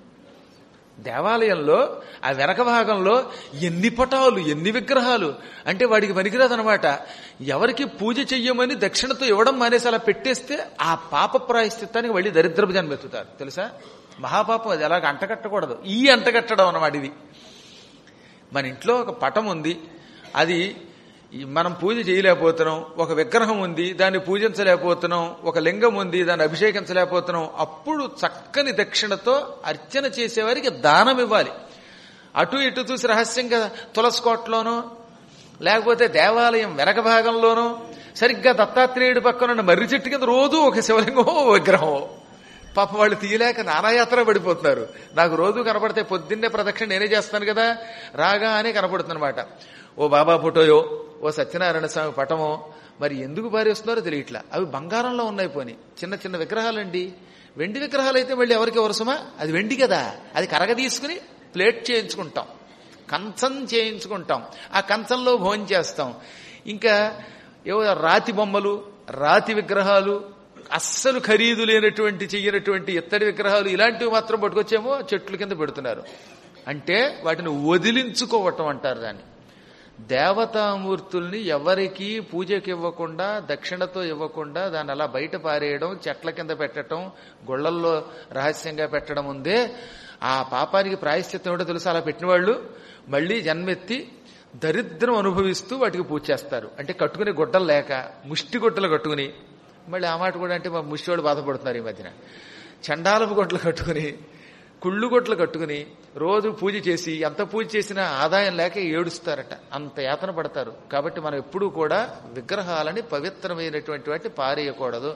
దేవాలయంలో ఆ వెనక భాగంలో ఎన్ని పటాలు ఎన్ని విగ్రహాలు అంటే వాడికి పనికిరాదనమాట ఎవరికి పూజ చెయ్యమని దక్షిణతో ఇవ్వడం మానేసి అలా పెట్టేస్తే ఆ పాప ప్రాయశ్చిత్తానికి మళ్ళీ దరిద్రపు జన్మెత్తుతారు తెలుసా మహాపాపం అది అలాగ అంటకట్టకూడదు ఈ అంటకట్టడం అన్నమాట ఇది మన ఇంట్లో ఒక పటం ఉంది అది ఈ మనం పూజ చేయలేకపోతున్నాం ఒక విగ్రహం ఉంది దాన్ని పూజించలేకపోతున్నాం ఒక లింగం ఉంది దాన్ని అభిషేకించలేకపోతున్నాం అప్పుడు చక్కని దక్షిణతో అర్చన చేసేవారికి దానం ఇవ్వాలి అటు ఇటు చూసి రహస్యంగా తులసికోటలోనో లేకపోతే దేవాలయం వెనక భాగంలోనో సరిగ్గా దత్తాత్రేయుడి పక్కన ఉన్న మర్రి చెట్టు కింద రోజు ఒక శివలింగమో ఓ విగ్రహం పాప వాళ్ళు తీయలేక నానాయాత్ర పడిపోతున్నారు నాకు రోజు కనపడితే పొద్దున్నే ప్రదక్షిణ నేనే చేస్తాను కదా రాగానే కనపడుతుందన్నమాట ఓ బాబా ఫోటోయో ఓ సత్యనారాయణ స్వామి పటమో మరి ఎందుకు పారేస్తున్నారో తెలియట్లా అవి బంగారంలో ఉన్నాయి పోని చిన్న చిన్న విగ్రహాలండి వెండి విగ్రహాలు అయితే మళ్ళీ ఎవరికి వరుసమా అది వెండి కదా అది కరగ తీసుకుని ప్లేట్ చేయించుకుంటాం కంచం చేయించుకుంటాం ఆ కంచంలో భోజనం చేస్తాం ఇంకా ఏవో రాతి బొమ్మలు రాతి విగ్రహాలు అస్సలు ఖరీదు లేనటువంటి చెయ్యనటువంటి ఇత్తడి విగ్రహాలు ఇలాంటివి మాత్రం పట్టుకొచ్చేమో చెట్ల కింద పెడుతున్నారు అంటే వాటిని వదిలించుకోవటం అంటారు దాన్ని దేవతామూర్తుల్ని ఎవరికి పూజకి ఇవ్వకుండా దక్షిణతో ఇవ్వకుండా దాన్ని అలా బయట పారేయడం చెట్ల కింద పెట్టడం గొళ్లల్లో రహస్యంగా పెట్టడం ఉందే ఆ పాపానికి ప్రాయశ్చిత్తం ఏంటో తెలుసు అలా పెట్టిన వాళ్ళు మళ్లీ జన్మెత్తి దరిద్రం అనుభవిస్తూ వాటికి పూజ చేస్తారు అంటే కట్టుకునే గుడ్డలు లేక ముష్టి గుడ్డలు కట్టుకుని మళ్ళీ ఆ మాట కూడా అంటే మా ముష్టివాడు బాధపడుతున్నారు ఈ మధ్యన చండాలపు గుడ్డలు కట్టుకుని కుళ్ళు గుడ్డలు కట్టుకుని రోజు పూజ చేసి ఎంత పూజ చేసినా ఆదాయం లేక ఏడుస్తారట అంత యాతన పడతారు కాబట్టి మనం ఎప్పుడూ కూడా విగ్రహాలని పవిత్రమైనటువంటి వాటిని పారేయకూడదు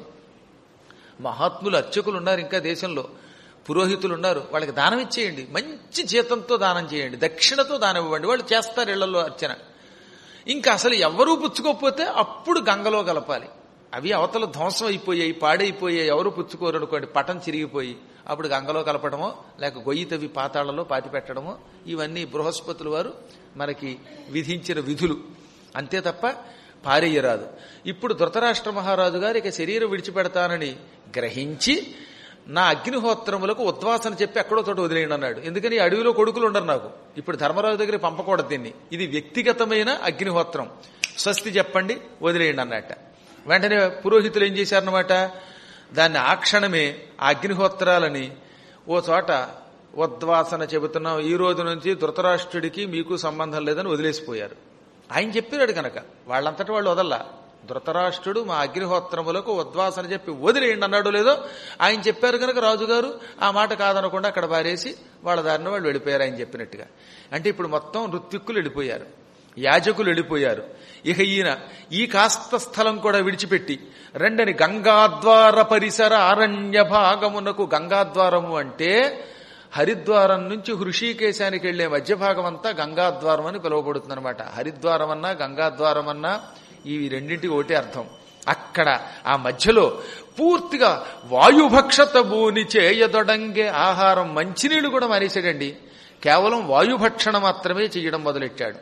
మహాత్ములు అర్చకులు ఉన్నారు ఇంకా దేశంలో పురోహితులు ఉన్నారు వాళ్ళకి దానం ఇచ్చేయండి మంచి జీతంతో దానం చేయండి దక్షిణతో దానం ఇవ్వండి వాళ్ళు చేస్తారు ఇళ్లలో అర్చన ఇంకా అసలు ఎవరూ పుచ్చుకోకపోతే అప్పుడు గంగలో కలపాలి అవి అవతల ధ్వంసం అయిపోయాయి పాడైపోయాయి ఎవరు పుచ్చుకోరు అనుకోండి పటం చిరిగిపోయి అప్పుడు గంగలో కలపడమో లేక గొయ్యి తవ్వి పాతాళలో పాతి పెట్టడమో ఇవన్నీ బృహస్పతులు వారు మనకి విధించిన విధులు అంతే తప్ప పారేయరాదు ఇప్పుడు ధృతరాష్ట్ర మహారాజు గారు ఇక శరీరం విడిచిపెడతానని గ్రహించి నా అగ్నిహోత్రములకు ఉద్వాసన చెప్పి ఎక్కడో చోట వదిలేయండి అన్నాడు ఎందుకని అడవిలో కొడుకులు ఉండరు నాకు ఇప్పుడు ధర్మరాజు దగ్గర పంపకూడదు దీన్ని ఇది వ్యక్తిగతమైన అగ్నిహోత్రం స్వస్తి చెప్పండి వదిలేయండి అన్నట్ట వెంటనే పురోహితులు ఏం చేశారన్నమాట దాన్ని ఆ క్షణమే ఆ అగ్నిహోత్రాలని ఓ చోట ఉద్వాసన చెబుతున్నాం ఈ రోజు నుంచి ధృతరాష్ట్రుడికి మీకు సంబంధం లేదని వదిలేసిపోయారు ఆయన చెప్పినాడు కనుక వాళ్ళంతటి వాళ్ళు వదల్లా ధృతరాష్ట్రుడు మా అగ్నిహోత్రములకు ఉద్వాసన చెప్పి వదిలేయండి అన్నాడు లేదో ఆయన చెప్పారు కనుక రాజుగారు ఆ మాట కాదనకుండా అక్కడ పారేసి వాళ్ళ దారిని వాళ్ళు వెళ్ళిపోయారు ఆయన చెప్పినట్టుగా అంటే ఇప్పుడు మొత్తం ఋత్విక్కులు వెళ్ళిపోయారు యాజకులు వెళ్ళిపోయారు ఇక ఈయన ఈ కాస్త స్థలం కూడా విడిచిపెట్టి రెండని గంగాద్వార పరిసర అరణ్య భాగమునకు గంగాద్వారము అంటే హరిద్వారం నుంచి హృషికేశానికి వెళ్లే మధ్య భాగం అంతా గంగాద్వారం అని పిలువబడుతుంది అనమాట హరిద్వారం అన్నా గంగాద్వారం అన్నా ఇవి రెండింటికి ఒకటే అర్థం అక్కడ ఆ మధ్యలో పూర్తిగా వాయుభక్షత భూని చేయదొడంగే ఆహారం మంచినీళ్లు కూడా మానేశాడండి కేవలం వాయుభక్షణ మాత్రమే చేయడం మొదలెట్టాడు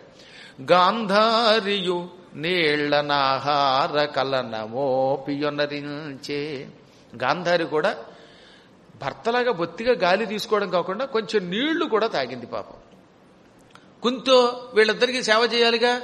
గాంధారియు నీళ్లనాహార కలనమోపియొనరించే గాంధారి కూడా భర్తలాగా బొత్తిగా గాలి తీసుకోవడం కాకుండా కొంచెం నీళ్లు కూడా తాగింది పాపం కుంతో వీళ్ళిద్దరికీ సేవ చేయాలిగా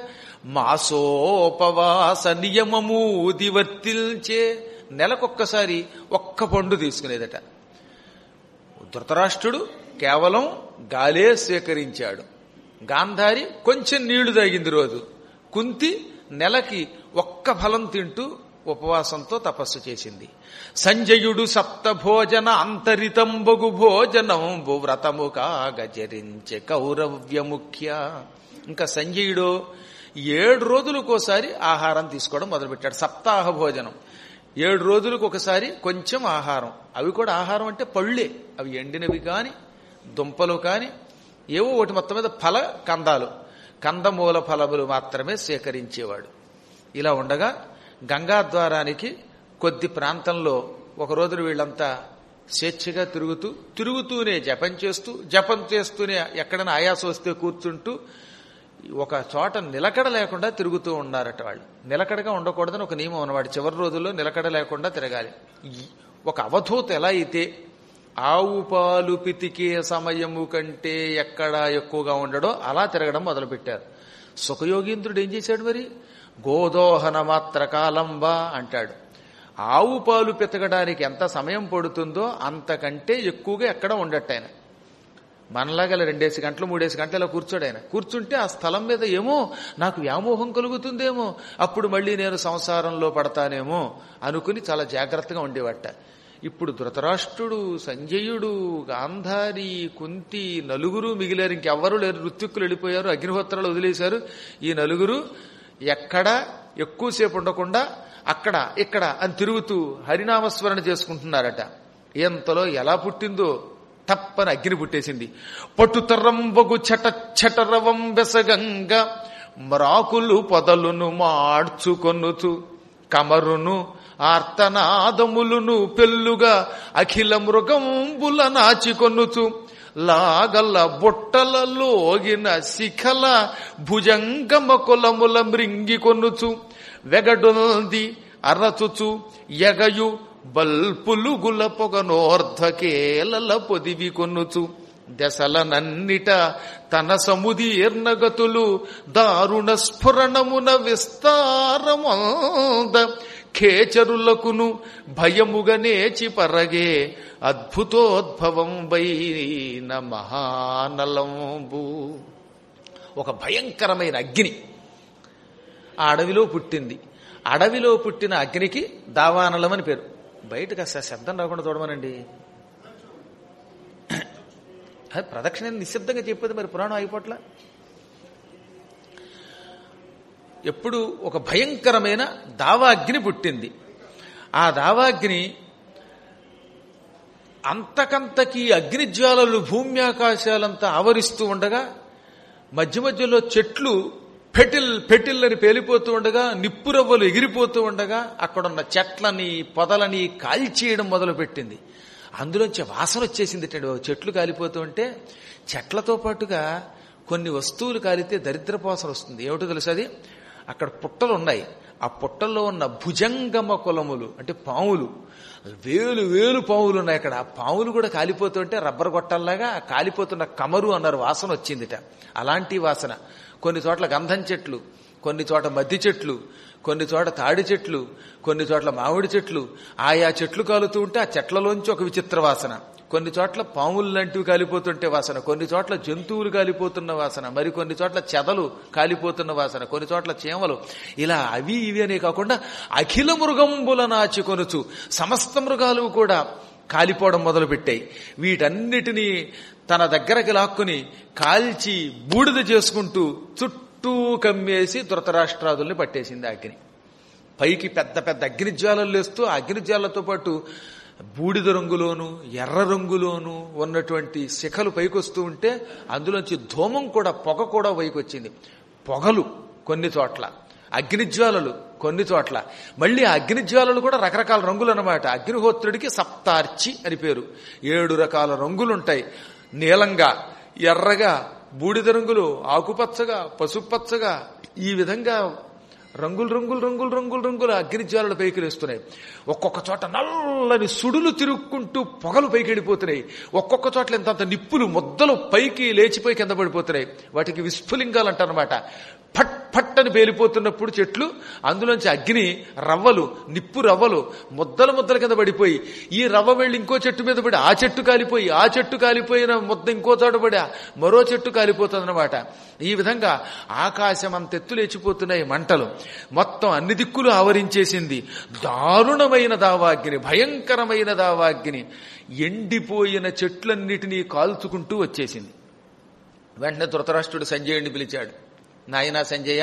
మాసోపవాస నియమము దివర్తిల్చే నెలకొక్కసారి ఒక్క పండు తీసుకునేదట ధృతరాష్ట్రుడు కేవలం గాలే స్వీకరించాడు గాంధారి కొంచెం నీళ్లు తాగింది రోజు కుంతి నెలకి ఒక్క ఫలం తింటూ ఉపవాసంతో తపస్సు చేసింది సంజయుడు సప్త భోజన అంతరితంబగు భోజనంబు వ్రతము కాగజరించే కౌరవ్యముఖ్య ఇంకా సంజయుడు ఏడు రోజులకోసారి ఆహారం తీసుకోవడం మొదలుపెట్టాడు సప్తాహ భోజనం ఏడు రోజులకు ఒకసారి కొంచెం ఆహారం అవి కూడా ఆహారం అంటే పళ్ళే అవి ఎండినవి కాని దుంపలు కాని ఏవో ఒకటి మొత్తం మీద ఫల కందాలు కందమూల ఫలములు మాత్రమే స్వీకరించేవాడు ఇలా ఉండగా గంగాద్వారానికి కొద్ది ప్రాంతంలో ఒక రోజున వీళ్ళంతా స్వేచ్ఛగా తిరుగుతూ తిరుగుతూనే జపం చేస్తూ జపం చేస్తూనే ఎక్కడైనా ఆయాసం వస్తే కూర్చుంటూ ఒక చోట నిలకడ లేకుండా తిరుగుతూ ఉన్నారట వాళ్ళు నిలకడగా ఉండకూడదని ఒక నియమం అన్నమాట చివరి రోజుల్లో నిలకడ లేకుండా తిరగాలి ఒక అవధూత ఎలా అయితే ఆవు పాలు పితికే సమయము కంటే ఎక్కడ ఎక్కువగా ఉండడో అలా తిరగడం మొదలుపెట్టారు సుఖయోగీంద్రుడు ఏం చేశాడు మరి గోదోహన మాత్ర కాలంబా అంటాడు ఆవు పాలు పితకడానికి ఎంత సమయం పడుతుందో అంతకంటే ఎక్కువగా ఎక్కడ ఉండట్టు ఆయన మనలాగా ఇలా రెండేసి గంటలు మూడేసి గంటలు ఇలా కూర్చోడు ఆయన కూర్చుంటే ఆ స్థలం మీద ఏమో నాకు వ్యామోహం కలుగుతుందేమో అప్పుడు మళ్ళీ నేను సంసారంలో పడతానేమో అనుకుని చాలా జాగ్రత్తగా ఉండేవట ఇప్పుడు ధృతరాష్ట్రుడు సంజయుడు గాంధారి కుంతి నలుగురు మిగిలారు ఇంకెవ్వరూ లేరు ఋత్విక్కులు వెళ్ళిపోయారు అగ్నిహోత్రాలు వదిలేశారు ఈ నలుగురు ఎక్కడ ఎక్కువసేపు ఉండకుండా అక్కడ ఇక్కడ అని తిరుగుతూ హరినామస్మరణ చేసుకుంటున్నారట ఎంతలో ఎలా పుట్టిందో తప్పని అగ్ని పుట్టేసింది పట్టుతరంబగు చట చటరవం బెసగంగ మ్రాకులు పొదలును మార్చుకొనుచు కమరును ఆర్తనాదములును పెళ్ళుగా అఖిల మృగంబుల నాచికొనుచు లాగల బుట్టలలోగిన శిఖల భుజంగమ కులముల మృంగి కొనుచు వెగడుంది అరచుచు ఎగయు బల్పులు గుల పొగనోర్ధకేలల పొదివి కొనుచు దశలనన్నిట తన సముదీర్ణగతులు దారుణ స్ఫురణమున విస్తారమంద ఖేచరులకును భయముగా నేచి పరగే అద్భుతోద్భవం వైన మహానలంబు ఒక భయంకరమైన అగ్ని ఆ అడవిలో పుట్టింది అడవిలో పుట్టిన అగ్నికి దావానలం అని పేరు బయటకు అసలు శబ్దం రాకుండా చూడమనండి అది ప్రదక్షిణ నిశ్శబ్దంగా చెప్పేది మరి పురాణం అయిపోట్ల ఎప్పుడు ఒక భయంకరమైన దావాగ్ని పుట్టింది ఆ దావాగ్ని అంతకంతకీ అగ్నిజ్వాలలు భూమి ఆకాశాలంతా ఆవరిస్తూ ఉండగా మధ్య మధ్యలో చెట్లు పెటిల్ పెటిల్ అని పేలిపోతూ ఉండగా నిప్పురవ్వలు ఎగిరిపోతూ ఉండగా అక్కడున్న చెట్లని పొదలని కాల్చేయడం మొదలుపెట్టింది అందులోంచి వాసన వచ్చేసింది చెట్లు కాలిపోతూ ఉంటే చెట్లతో పాటుగా కొన్ని వస్తువులు కాలితే దరిద్రపోసన వస్తుంది ఏమిటో తెలుసు అది అక్కడ పుట్టలు ఉన్నాయి ఆ పుట్టల్లో ఉన్న భుజంగమ కులములు అంటే పాములు వేలు వేలు పాములు ఉన్నాయి అక్కడ ఆ పాములు కూడా కాలిపోతుంటే రబ్బర్ గొట్టల్లాగా కాలిపోతున్న కమరు అన్నారు వాసన వచ్చిందిట అలాంటి వాసన కొన్ని చోట్ల గంధం చెట్లు కొన్ని చోట మద్ది చెట్లు కొన్ని చోట తాడి చెట్లు కొన్ని చోట్ల మామిడి చెట్లు ఆయా చెట్లు కాలుతూ ఉంటే ఆ చెట్లలోంచి ఒక విచిత్ర వాసన కొన్ని చోట్ల పాములు లాంటివి కాలిపోతుంటే వాసన కొన్ని చోట్ల జంతువులు కాలిపోతున్న వాసన మరి కొన్ని చోట్ల చెదలు కాలిపోతున్న వాసన కొన్ని చోట్ల చీమలు ఇలా అవి ఇవి అనే కాకుండా అఖిల మృగంబుల నాచి కొనుచు సమస్త మృగాలు కూడా కాలిపోవడం మొదలుపెట్టాయి వీటన్నిటినీ తన దగ్గరకి లాక్కుని కాల్చి బూడిద చేసుకుంటూ చుట్టూ కమ్మేసి ధృతరాష్ట్రాదుల్ని పట్టేసింది అగ్ని పైకి పెద్ద పెద్ద అగ్నిజ్వాలలు లేస్తూ ఆ అగ్నిజ్వాలతో పాటు బూడిద రంగులోను ఎర్ర రంగులోను ఉన్నటువంటి శిఖలు పైకొస్తూ ఉంటే అందులోంచి ధూమం కూడా పొగ కూడా పైకొచ్చింది పొగలు కొన్ని చోట్ల అగ్నిజ్వాలలు కొన్ని చోట్ల మళ్ళీ ఆ అగ్నిజ్వాలలు కూడా రకరకాల రంగులు అనమాట అగ్నిహోత్రుడికి సప్తార్చి అని పేరు ఏడు రకాల రంగులుంటాయి నీలంగా ఎర్రగా బూడిద రంగులు ఆకుపచ్చగా పసుపచ్చగా ఈ విధంగా రంగులు రంగులు రంగులు రంగులు రంగుల అగ్నిజ్వాలలు పైకి లేస్తున్నాయి ఒక్కొక్క చోట నల్లని సుడులు తిరుక్కుంటూ పొగలు పైకి వెళ్ళిపోతున్నాయి ఒక్కొక్క చోట్ల ఇంతంత నిప్పులు ముద్దలు పైకి లేచిపోయి కింద పడిపోతున్నాయి వాటికి విస్ఫులింగాలు అంటారనమాట ఫట్ ఫట్ అని పేలిపోతున్నప్పుడు చెట్లు అందులోంచి అగ్ని రవ్వలు నిప్పు రవ్వలు ముద్దల ముద్దల కింద పడిపోయి ఈ రవ్వ వెళ్ళి ఇంకో చెట్టు మీద పడి ఆ చెట్టు కాలిపోయి ఆ చెట్టు కాలిపోయిన ముద్ద ఇంకో చోట పడి మరో చెట్టు కాలిపోతుందన్నమాట ఈ విధంగా ఆకాశం అంతెత్తు లేచిపోతున్నాయి మంటలు మొత్తం అన్ని దిక్కులు ఆవరించేసింది దారుణమైన దావాగ్ని భయంకరమైన దావాగ్ని ఎండిపోయిన చెట్లన్నిటినీ కాల్చుకుంటూ వచ్చేసింది వెంటనే ధృతరాష్ట్రుడు సంజయుడిని పిలిచాడు నాయనా సంజయ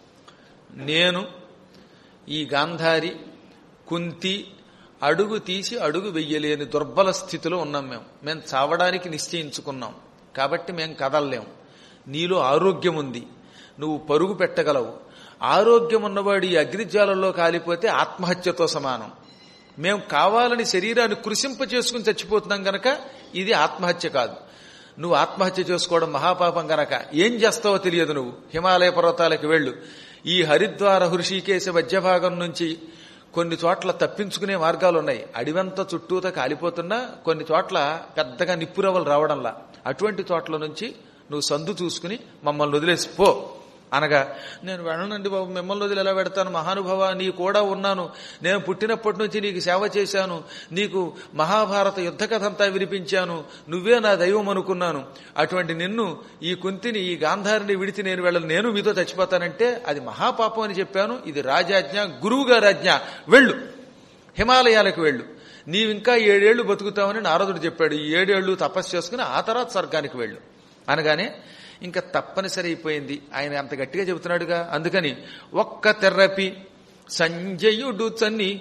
నేను ఈ గాంధారి కుంతి అడుగు తీసి అడుగు వెయ్యలేని దుర్బల స్థితిలో ఉన్నాం మేము మేము చావడానికి నిశ్చయించుకున్నాం కాబట్టి మేము కదలలేం నీలో ఆరోగ్యం ఉంది నువ్వు పరుగు పెట్టగలవు ఆరోగ్యం ఉన్నవాడు ఈ అగ్నిజ్వాలలో కాలిపోతే ఆత్మహత్యతో సమానం మేము కావాలని శరీరాన్ని కృషింప చేసుకుని చచ్చిపోతున్నాం గనక ఇది ఆత్మహత్య కాదు నువ్వు ఆత్మహత్య చేసుకోవడం మహాపాపం గనక ఏం చేస్తావో తెలియదు నువ్వు హిమాలయ పర్వతాలకు వెళ్ళు ఈ హరిద్వార హృషికేశ మధ్యభాగం నుంచి కొన్ని చోట్ల తప్పించుకునే మార్గాలు ఉన్నాయి అడివంతా చుట్టూత కాలిపోతున్నా కొన్ని చోట్ల పెద్దగా నిప్పురవ్వలు రావడంలా అటువంటి చోట్ల నుంచి నువ్వు సందు చూసుకుని మమ్మల్ని వదిలేసి పో అనగా నేను వెళ్ళనండి బాబు మిమ్మల్ని వదిలి ఎలా పెడతాను మహానుభావ నీ కూడా ఉన్నాను నేను పుట్టినప్పటి నుంచి నీకు సేవ చేశాను నీకు మహాభారత యుద్ధ కథ అంతా వినిపించాను నువ్వే నా దైవం అనుకున్నాను అటువంటి నిన్ను ఈ కుంతిని ఈ గాంధారిని విడిచి నేను వెళ్ళను నేను మీతో చచ్చిపోతానంటే అది మహాపాపం అని చెప్పాను ఇది రాజాజ్ఞ గురువు గారి ఆజ్ఞ వెళ్ళు హిమాలయాలకు వెళ్ళు నీవింకా ఏడేళ్లు బతుకుతావని నారదుడు చెప్పాడు ఈ ఏడేళ్లు తపస్సు చేసుకుని ఆ తర్వాత స్వర్గానికి వెళ్ళు అనగానే ఇంకా తప్పనిసరి అయిపోయింది ఆయన అంత గట్టిగా చెబుతున్నాడుగా అందుకని ఒక్క తెర్రపి సంజయుడు చని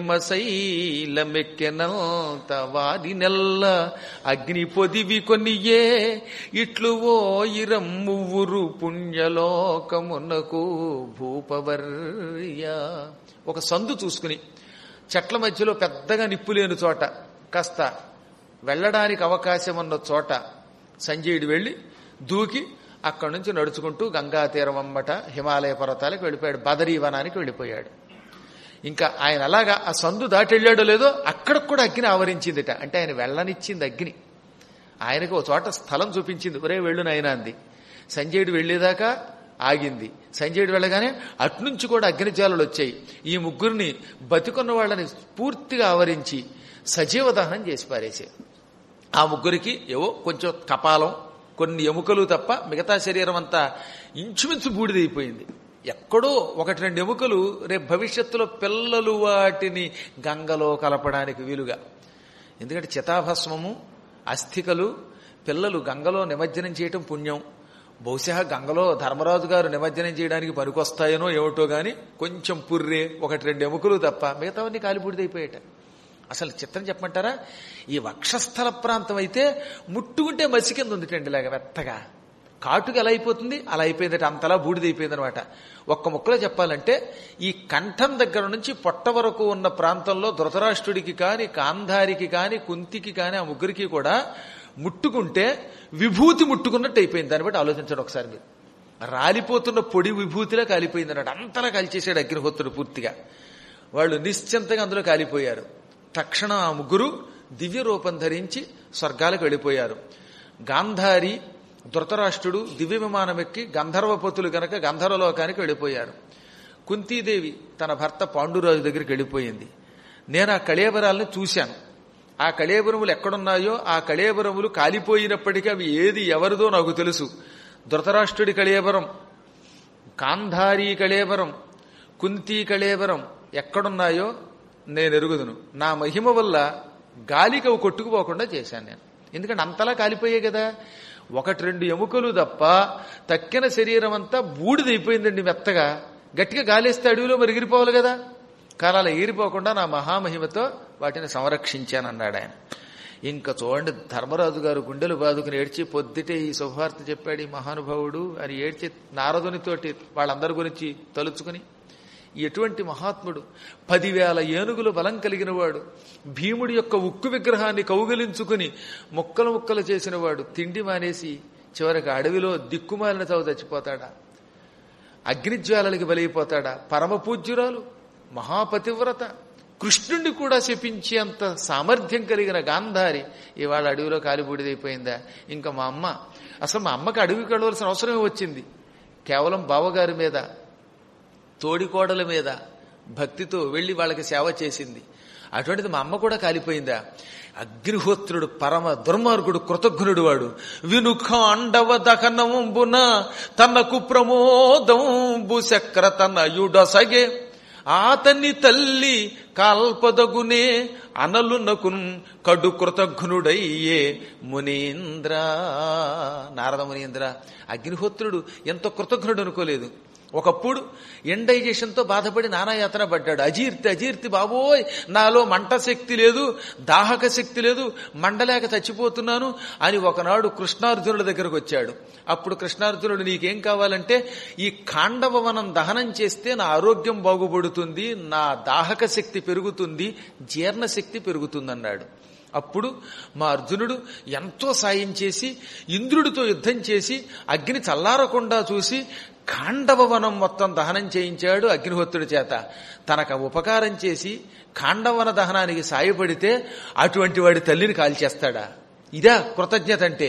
హిమశైలమెక్కెనంత వారి నెల్ల అగ్ని పొదివి కొనియే ఇట్లు ఓ ఇరమ్మువురు పుణ్యలోకమునకు భూపవర్య ఒక సందు చూసుకుని చెట్ల మధ్యలో పెద్దగా నిప్పు లేని చోట కాస్త వెళ్ళడానికి అవకాశం ఉన్న చోట సంజయుడు వెళ్ళి దూకి అక్కడి నుంచి నడుచుకుంటూ గంగా తీరం అమ్మట హిమాలయ పర్వతాలకు వెళ్ళిపోయాడు బదరీ వనానికి వెళ్ళిపోయాడు ఇంకా ఆయన అలాగా ఆ సందు దాటి వెళ్ళాడో లేదో అక్కడికి కూడా అగ్ని ఆవరించిందిట అంటే ఆయన వెళ్ళనిచ్చింది అగ్ని ఆయనకు ఒక చోట స్థలం చూపించింది ఒరే వెళ్ళు నాయన అంది సంజయుడు వెళ్ళేదాకా ఆగింది సంజయుడు వెళ్ళగానే అట్నుంచి కూడా అగ్నిజ్వాలలు వచ్చాయి ఈ ముగ్గురిని బతికున్న వాళ్ళని పూర్తిగా ఆవరించి సజీవ దహనం చేసి పారేసాయి ఆ ముగ్గురికి ఏవో కొంచెం కపాలం కొన్ని ఎముకలు తప్ప మిగతా శరీరం అంతా ఇంచుమించు బూడిదైపోయింది ఎక్కడో ఒకటి రెండు ఎముకలు రేపు భవిష్యత్తులో పిల్లలు వాటిని గంగలో కలపడానికి వీలుగా ఎందుకంటే చితాభస్మము అస్థికలు పిల్లలు గంగలో నిమజ్జనం చేయటం పుణ్యం బహుశా గంగలో ధర్మరాజు గారు నిమజ్జనం చేయడానికి పనికొస్తాయనో ఏమిటో గాని కొంచెం పుర్రే ఒకటి రెండు ఎముకలు తప్ప మిగతావన్నీ కాలిపూడిదైపోయాట అసలు చిత్రం చెప్పమంటారా ఈ వక్షస్థల ప్రాంతం అయితే ముట్టుకుంటే మసి కింద ఉందిటండి ఇలాగ మెత్తగా కాటుకి ఎలా అయిపోతుంది అలా అయిపోయిందట అంతలా బూడిదైపోయింది అనమాట ఒక్క ముక్కలో చెప్పాలంటే ఈ కంఠం దగ్గర నుంచి పొట్ట వరకు ఉన్న ప్రాంతంలో ధృతరాష్ట్రుడికి కాని కాంధారికి కాని కుంతికి కాని ఆ ముగ్గురికి కూడా ముట్టుకుంటే విభూతి ముట్టుకున్నట్టు అయిపోయింది దాన్ని బట్టి ఆలోచించండి ఒకసారి మీరు రాలిపోతున్న పొడి విభూతిలా కాలిపోయింది అన్నట్టు అంతలా కాల్చేశాడు అగ్నిహోత్రుడు పూర్తిగా వాళ్ళు నిశ్చింతగా అందులో కాలిపోయారు తక్షణం ఆ ముగ్గురు దివ్య రూపం ధరించి స్వర్గాలకు వెళ్ళిపోయారు గాంధారి ధృతరాష్ట్రుడు దివ్య విమానం ఎక్కి గంధర్వపతులు గనక గంధర్వలోకానికి వెళ్ళిపోయారు కుంతీదేవి తన భర్త పాండురాజు దగ్గరికి వెళ్ళిపోయింది నేను ఆ కళేబరాలను చూశాను ఆ కళేబరములు ఎక్కడున్నాయో ఆ కళేబరములు కాలిపోయినప్పటికీ అవి ఏది ఎవరిదో నాకు తెలుసు ధృతరాష్ట్రుడి కళేబరం కాంధారీ కళేబరం కుంతీ కళేబరం ఎక్కడున్నాయో నేను ఎరుగుదును నా మహిమ వల్ల గాలికి అవి కొట్టుకుపోకుండా చేశాను నేను ఎందుకంటే అంతలా కాలిపోయాయి కదా ఒకటి రెండు ఎముకలు తప్ప తక్కిన శరీరం అంతా బూడిదైపోయిందండి మెత్తగా గట్టిగా గాలేస్తే అడవిలో మరిగిరిపోవాలి కదా కానీ అలా ఎగిరిపోకుండా నా మహామహిమతో వాటిని సంరక్షించానన్నాడు ఆయన ఇంకా చూడండి ధర్మరాజు గారు గుండెలు బాదుకుని ఏడ్చి పొద్దుటే ఈ శుభవార్త చెప్పాడు ఈ మహానుభావుడు అని ఏడ్చి నారదునితోటి వాళ్ళందరి గురించి తలుచుకుని ఎటువంటి మహాత్ముడు పదివేల ఏనుగులు బలం కలిగిన వాడు భీముడి యొక్క ఉక్కు విగ్రహాన్ని కౌగిలించుకుని ముక్కలు ముక్కలు చేసినవాడు తిండి మానేసి చివరికి అడవిలో దిక్కుమాలిన తావు చచ్చిపోతాడా అగ్నిజ్వాలలకి బలైపోతాడా పరమ పూజ్యురాలు మహాపతివ్రత కృష్ణుణ్ణి కూడా శపించేంత సామర్థ్యం కలిగిన గాంధారి ఇవాళ అడవిలో కాలిబూడిదైపోయిందా ఇంకా మా అమ్మ అసలు మా అమ్మకి అడవికి వెళ్ళవలసిన అవసరమే వచ్చింది కేవలం బావగారి మీద తోడికోడల మీద భక్తితో వెళ్లి వాళ్ళకి సేవ చేసింది అటువంటిది మా అమ్మ కూడా కాలిపోయిందా అగ్నిహోత్రుడు పరమ దుర్మార్గుడు కృతజ్ఞుడు వాడు వినుఖాండవ దహనంబున తనకు ప్రమోదంబు చక్ర తనయుడసగే ఆతని తల్లి కాల్పదగునే అనలునకున్ కడు కృతజ్ఞుడయ్యే మునీంద్ర నారద మునీంద్ర అగ్నిహోత్రుడు ఎంతో కృతజ్ఞుడు అనుకోలేదు ఒకప్పుడు ఎండైజేషన్తో బాధపడి నానాయాతన పడ్డాడు అజీర్తి అజీర్తి బాబోయ్ నాలో మంట శక్తి లేదు దాహక శక్తి లేదు మండలేక చచ్చిపోతున్నాను అని ఒకనాడు కృష్ణార్జునుడి దగ్గరకు వచ్చాడు అప్పుడు కృష్ణార్జునుడు నీకేం కావాలంటే ఈ ఖాండవవనం దహనం చేస్తే నా ఆరోగ్యం బాగుపడుతుంది నా దాహక శక్తి పెరుగుతుంది జీర్ణశక్తి పెరుగుతుందన్నాడు అప్పుడు మా అర్జునుడు ఎంతో సాయం చేసి ఇంద్రుడితో యుద్ధం చేసి అగ్ని చల్లారకుండా చూసి ఖాండవవనం మొత్తం దహనం చేయించాడు అగ్నిహోత్రుడి చేత తనకు ఉపకారం చేసి ఖాండవన దహనానికి సాయపడితే అటువంటి వాడి తల్లిని కాల్చేస్తాడా ఇదా కృతజ్ఞత అంటే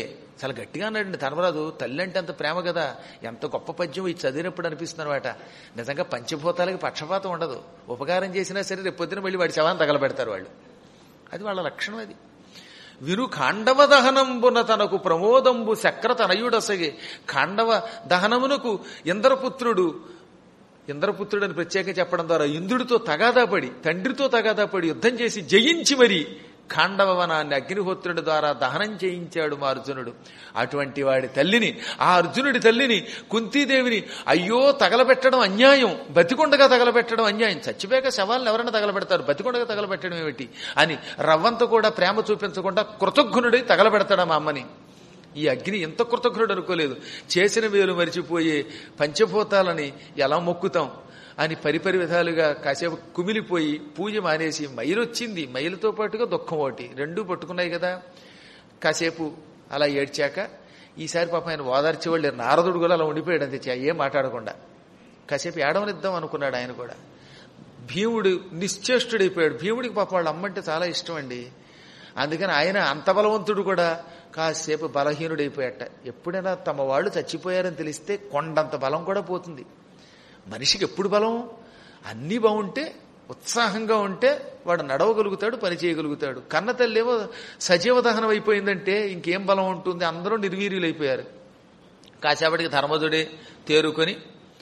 చాలా గట్టిగా అన్నాడండి ధర్మరాజు తల్లి అంటే అంత ప్రేమ కదా ఎంత గొప్ప పద్యం ఇది చదివినప్పుడు అనిపిస్తుంది అనమాట నిజంగా పంచభూతాలకి పక్షపాతం ఉండదు ఉపకారం చేసినా సరే రేపు పొద్దున మళ్ళీ వాడి శవాన్ని తగలబెడతారు వాళ్ళు అది వాళ్ళ లక్షణం అది విను ఖాండవ దహనంబున తనకు ప్రమోదంబు చక్ర తనయుడసగే ఖాండవ దహనమునకు ఇంద్రపుత్రుడు ఇంద్రపుత్రుడని ప్రత్యేక చెప్పడం ద్వారా ఇంద్రుడితో తగాదాపడి తండ్రితో తగాదాపడి యుద్ధం చేసి జయించి మరి ఖాండవ వనాన్ని అగ్నిహోత్రుడి ద్వారా దహనం చేయించాడు మా అర్జునుడు అటువంటి వాడి తల్లిని ఆ అర్జునుడి తల్లిని కుంతీదేవిని అయ్యో తగలబెట్టడం అన్యాయం బతికొండగా తగలబెట్టడం అన్యాయం చచ్చిపోయాక శవాలను ఎవరైనా తగలబెడతారు బతికొండగా తగలబెట్టడం ఏమిటి అని రవ్వంత కూడా ప్రేమ చూపించకుండా కృతజ్ఞుడై తగలబెడతాడు మా అమ్మని ఈ అగ్ని ఎంత కృతజ్ఞుడు అనుకోలేదు చేసిన మేలు మరిచిపోయే పంచభూతాలని ఎలా మొక్కుతాం అని పరిపరి విధాలుగా కాసేపు కుమిలిపోయి పూజ మానేసి మైలొచ్చింది మైలుతో పాటుగా దుఃఖం ఒకటి రెండూ పట్టుకున్నాయి కదా కాసేపు అలా ఏడ్చాక ఈసారి పాప ఆయన ఓదార్చేవాళ్ళు లేరు. నారదుడు కూడా అలా ఉండిపోయాడు అంతే చే- ఏం మాట్లాడకుండా కాసేపు ఏడవనిద్దాం అనుకున్నాడు ఆయన కూడా భీముడు నిశ్చేష్టుడైపోయాడు భీముడికి పాప వాళ్ళ అమ్మంటే చాలా ఇష్టం అండి అందుకని ఆయన అంత బలవంతుడు కూడా కాసేపు బలహీనుడైపోయాట ఎప్పుడైనా తమ వాళ్ళు చచ్చిపోయారని తెలిస్తే కొండంత బలం కూడా పోతుంది మనిషికి ఎప్పుడు బలం అన్నీ బాగుంటే ఉత్సాహంగా ఉంటే వాడు నడవగలుగుతాడు పని చేయగలుగుతాడు కన్న తల్లేమో సజీవ దహనం అయిపోయిందంటే ఇంకేం బలం ఉంటుంది అందరూ నిర్వీర్యులైపోయారు కాసేపటికి ధర్మజుడే తేరుకొని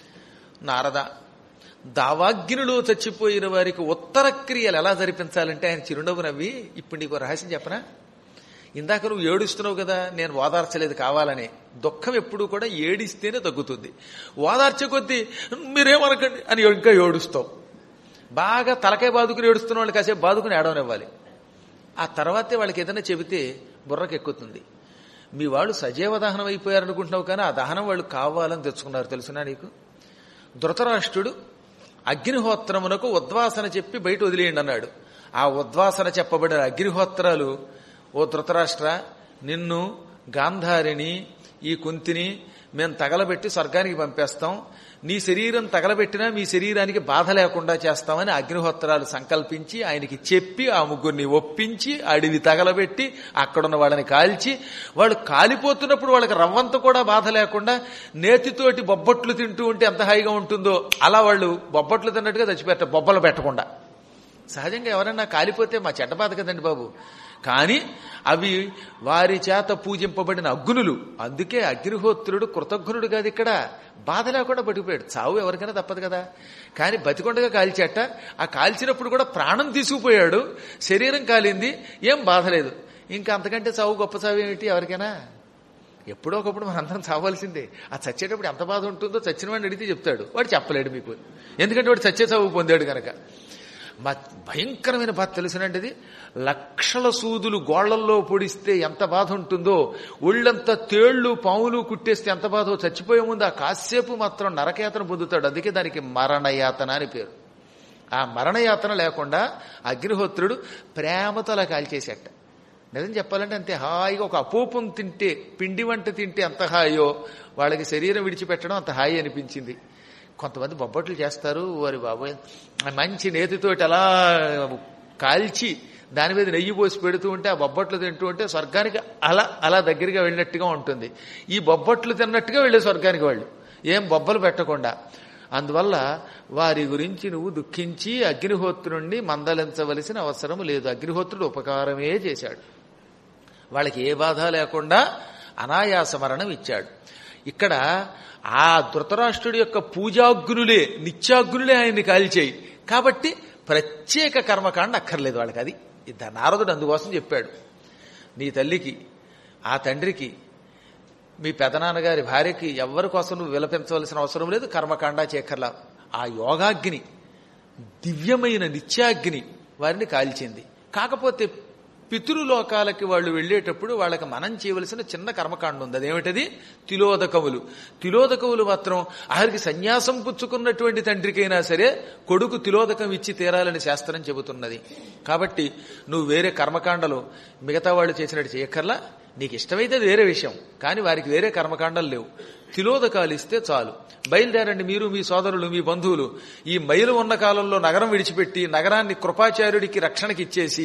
నారద దావాగ్నిలో చచ్చిపోయిన వారికి ఉత్తర క్రియలు ఎలా జరిపించాలంటే ఆయన చిరునవ్వు నవ్వి ఇప్పుడు నీకు రహస్యం చెప్పనా ఇందాక నువ్వు ఏడుస్తున్నావు కదా నేను ఓదార్చలేదు కావాలనే దుఃఖం ఎప్పుడు కూడా ఏడిస్తేనే తగ్గుతుంది ఓదార్చే కొద్దీ మీరేమనకండి అని ఇంకా ఏడుస్తావు బాగా తలకాయ బాదుకుని ఏడుస్తున్న వాళ్ళు కాసేపు బాదుకుని ఏడవనివ్వాలి ఆ తర్వాతే వాళ్ళకి ఏదైనా చెబితే బుర్రకు ఎక్కుతుంది మీ వాళ్ళు సజీవ దహనం అయిపోయారనుకుంటున్నావు కానీ ఆ దహనం వాళ్ళు కావాలని తెచ్చుకున్నారు తెలుసునా నీకు ధృతరాష్ట్రుడు అగ్నిహోత్రమునకు ఉద్వాసన చెప్పి బయట వదిలేయండి అన్నాడు ఆ ఉద్వాసన చెప్పబడిన అగ్నిహోత్రాలు ఓ ధృతరాష్ట్ర నిన్ను గాంధారిని ఈ కుంతిని మేము తగలబెట్టి స్వర్గానికి పంపేస్తాం నీ శరీరం తగలబెట్టినా మీ శరీరానికి బాధ లేకుండా చేస్తామని అగ్నిహోత్రాలు సంకల్పించి ఆయనకి చెప్పి ఆ ముగ్గురిని ఒప్పించి అడవి తగలబెట్టి అక్కడున్న వాళ్ళని కాల్చి వాళ్ళు కాలిపోతున్నప్పుడు వాళ్ళకి రవ్వంత కూడా బాధ లేకుండా నేతితోటి బొబ్బట్లు తింటూ ఉంటే ఎంత హాయిగా ఉంటుందో అలా వాళ్ళు బొబ్బట్లు తిన్నట్టుగా చచ్చిపెట్టారు బొబ్బలు పెట్టకుండా సహజంగా ఎవరైనా కాలిపోతే మా చెడ్డ బాధ కదండి బాబు కానీ అవి వారి చేత పూజింపబడిన అగ్నులు అందుకే అగ్నిహోత్రుడు కృతజ్ఞుడు కాదు ఇక్కడ బాధ లేకుండా బతికిపోయాడు చావు ఎవరికైనా తప్పదు కదా కానీ బతికొండగా కాల్చేట ఆ కాల్చినప్పుడు కూడా ప్రాణం తీసుకుపోయాడు శరీరం కాలింది ఏం బాధ లేదు ఇంకా అంతకంటే చావు గొప్ప చావు ఏమిటి ఎవరికైనా ఎప్పుడో ఒకప్పుడు మనందరం చావాల్సిందే ఆ చచ్చేటప్పుడు ఎంత బాధ ఉంటుందో చచ్చిన వాడిని అడిగితే చెప్తాడు వాడు చెప్పలేడు మీకు ఎందుకంటే వాడు చచ్చే చావు పొందాడు కనుక మా భయంకరమైన బాధ తెలిసినండి ఇది లక్షల సూదులు గోళ్లల్లో పొడిస్తే ఎంత బాధ ఉంటుందో ఒళ్ళంతా తేళ్లు పాములు కుట్టేస్తే ఎంత బాధో చచ్చిపోయే ముందు ఆ కాసేపు మాత్రం నరకయాతన పొందుతాడు అందుకే దానికి మరణయాతన అని పేరు ఆ మరణయాతన లేకుండా అగ్నిహోత్రుడు ప్రేమతో అలా కాల్చేసేట నిజం చెప్పాలంటే అంతే హాయిగా ఒక అపూపం తింటే పిండి వంట తింటే ఎంత హాయో వాళ్ళకి శరీరం విడిచిపెట్టడం అంత హాయి అనిపించింది కొంతమంది బొబ్బట్లు చేస్తారు వారి బాబోయ్ మంచి నేతితోటి అలా కాల్చి దాని మీద నెయ్యి పోసి పెడుతూ ఉంటే ఆ బొబ్బట్లు తింటూ ఉంటే స్వర్గానికి అలా అలా దగ్గరగా వెళ్ళినట్టుగా ఉంటుంది ఈ బొబ్బట్లు తిన్నట్టుగా వెళ్ళే స్వర్గానికి వాళ్ళు ఏం బొబ్బలు పెట్టకుండా అందువల్ల వారి గురించి నువ్వు దుఃఖించి అగ్నిహోత్రుణ్ణి మందలించవలసిన అవసరం లేదు అగ్నిహోత్రుడు ఉపకారమే చేశాడు వాళ్ళకి ఏ బాధ లేకుండా అనాయాస మరణం ఇచ్చాడు ఇక్కడ ఆ ధృతరాష్ట్రుడి యొక్క పూజాగ్నులే నిత్యాగ్నులే ఆయన్ని కాల్చేయి కాబట్టి ప్రత్యేక కర్మకాండ అక్కర్లేదు వాళ్ళకి అది ఇది నారదుడు అందుకోసం చెప్పాడు నీ తల్లికి ఆ తండ్రికి మీ పెదనాన్నగారి భార్యకి ఎవరి కోసం నువ్వు విలపించవలసిన అవసరం లేదు కర్మకాండ చేకర్లా ఆ యోగాగ్ని దివ్యమైన నిత్యాగ్ని వారిని కాల్చింది కాకపోతే పితృలోకాలకి వాళ్ళు వెళ్ళేటప్పుడు వాళ్ళకి మనం చేయవలసిన చిన్న కర్మకాండ ఉంది అదేమిటది తిలోదకములు తిలోదకములు మాత్రం ఆఖరికి సన్యాసం పుచ్చుకున్నటువంటి తండ్రికైనా సరే కొడుకు తిలోదకం ఇచ్చి తీరాలని శాస్త్రం చెబుతున్నది కాబట్టి నువ్వు వేరే కర్మకాండలు మిగతా వాళ్ళు చేసినట్టు చేయక్కర్లా నీకు ఇష్టమైతే అది వేరే విషయం కానీ వారికి వేరే కర్మకాండలు లేవు తిలోదకాలు ఇస్తే చాలు బయలుదేరండి మీరు మీ సోదరులు మీ బంధువులు ఈ మైలు ఉన్న కాలంలో నగరం విడిచిపెట్టి నగరాన్ని కృపాచార్యుడికి రక్షణకి ఇచ్చేసి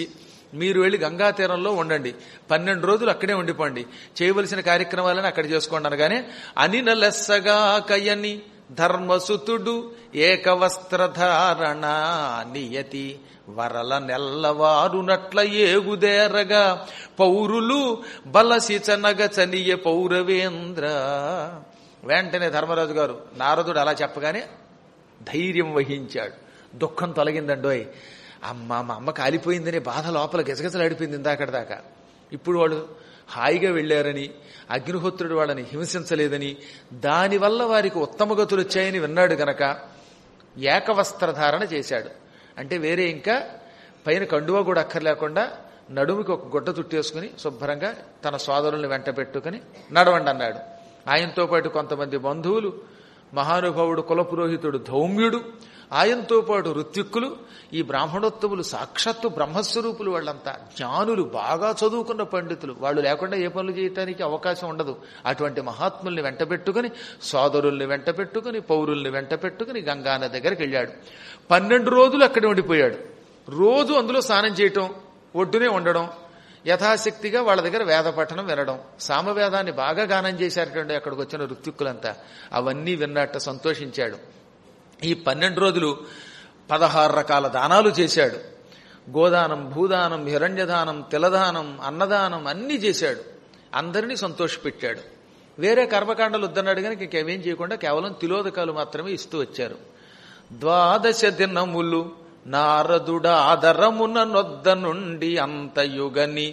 మీరు వెళ్ళి గంగా తీరంలో ఉండండి పన్నెండు రోజులు అక్కడే ఉండిపోండి చేయవలసిన కార్యక్రమాలను అక్కడ చేసుకోండి అనగానే అని నలెస్సగా కయని ధర్మసుతుడు ఏకవస్త్రధారణ నియతి వరల నెల్లవారునట్ల ఏగుదేరగా పౌరులు బలసిచనగ చనియ పౌరవేంద్ర వెంటనే ధర్మరాజు గారు నారదుడు అలా చెప్పగానే ధైర్యం వహించాడు దుఃఖం తొలగిందండోయ్ అమ్మ మా అమ్మ కాలిపోయిందని బాధ లోపల గిజగిజలాడిపోయింది ఇందాకటి దాకా ఇప్పుడు వాళ్ళు హాయిగా వెళ్ళారని అగ్నిహోత్రుడు వాళ్ళని హింసించలేదని దానివల్ల వారికి ఉత్తమ గతులు వచ్చాయని విన్నాడు గనక ఏకవస్త్రధారణ చేశాడు అంటే వేరే ఇంకా పైన కండువా కూడా అక్కర్లేకుండా నడుముకి ఒక గుడ్డ చుట్టేసుకుని శుభ్రంగా తన సోదరుల్ని వెంట పెట్టుకుని నడవండి అన్నాడు ఆయనతో పాటు కొంతమంది బంధువులు మహానుభావుడు కులపురోహితుడు ధౌమ్యుడు ఆయనతో పాటు ఋత్విక్కులు ఈ బ్రాహ్మణోత్తములు సాక్షాత్తు బ్రహ్మస్వరూపులు వాళ్ళంతా జ్ఞానులు బాగా చదువుకున్న పండితులు వాళ్ళు లేకుండా ఏ పనులు చేయటానికి అవకాశం ఉండదు అటువంటి మహాత్ముల్ని వెంటబెట్టుకుని సోదరుల్ని వెంటబెట్టుకుని పౌరుల్ని వెంటబెట్టుకుని గంగాన దగ్గరికి వెళ్ళాడు పన్నెండు రోజులు అక్కడే ఉండిపోయాడు రోజు అందులో స్నానం చేయటం ఒడ్డునే ఉండడం యథాశక్తిగా వాళ్ళ దగ్గర వేద పఠనం వినడం సామవేదాన్ని బాగా గానం చేశారటండి అక్కడికి వచ్చిన ఋత్విక్కులంతా అవన్నీ విన్నట్ట సంతోషించాడు ఈ పన్నెండు రోజులు పదహారు రకాల దానాలు చేశాడు గోదానం భూదానం హిరణ్యదానం తిలదానం అన్నదానం అన్నీ చేశాడు అందరినీ సంతోషపెట్టాడు వేరే కర్మకాండలు వద్దన్నాడు కనుక ఇంకేమేం చేయకుండా కేవలం తిలోదకాలు మాత్రమే ఇస్తూ వచ్చారు ద్వాదశ దినములు నారదుడ ఆదరమున నొద్ద నుండి అంతయుగని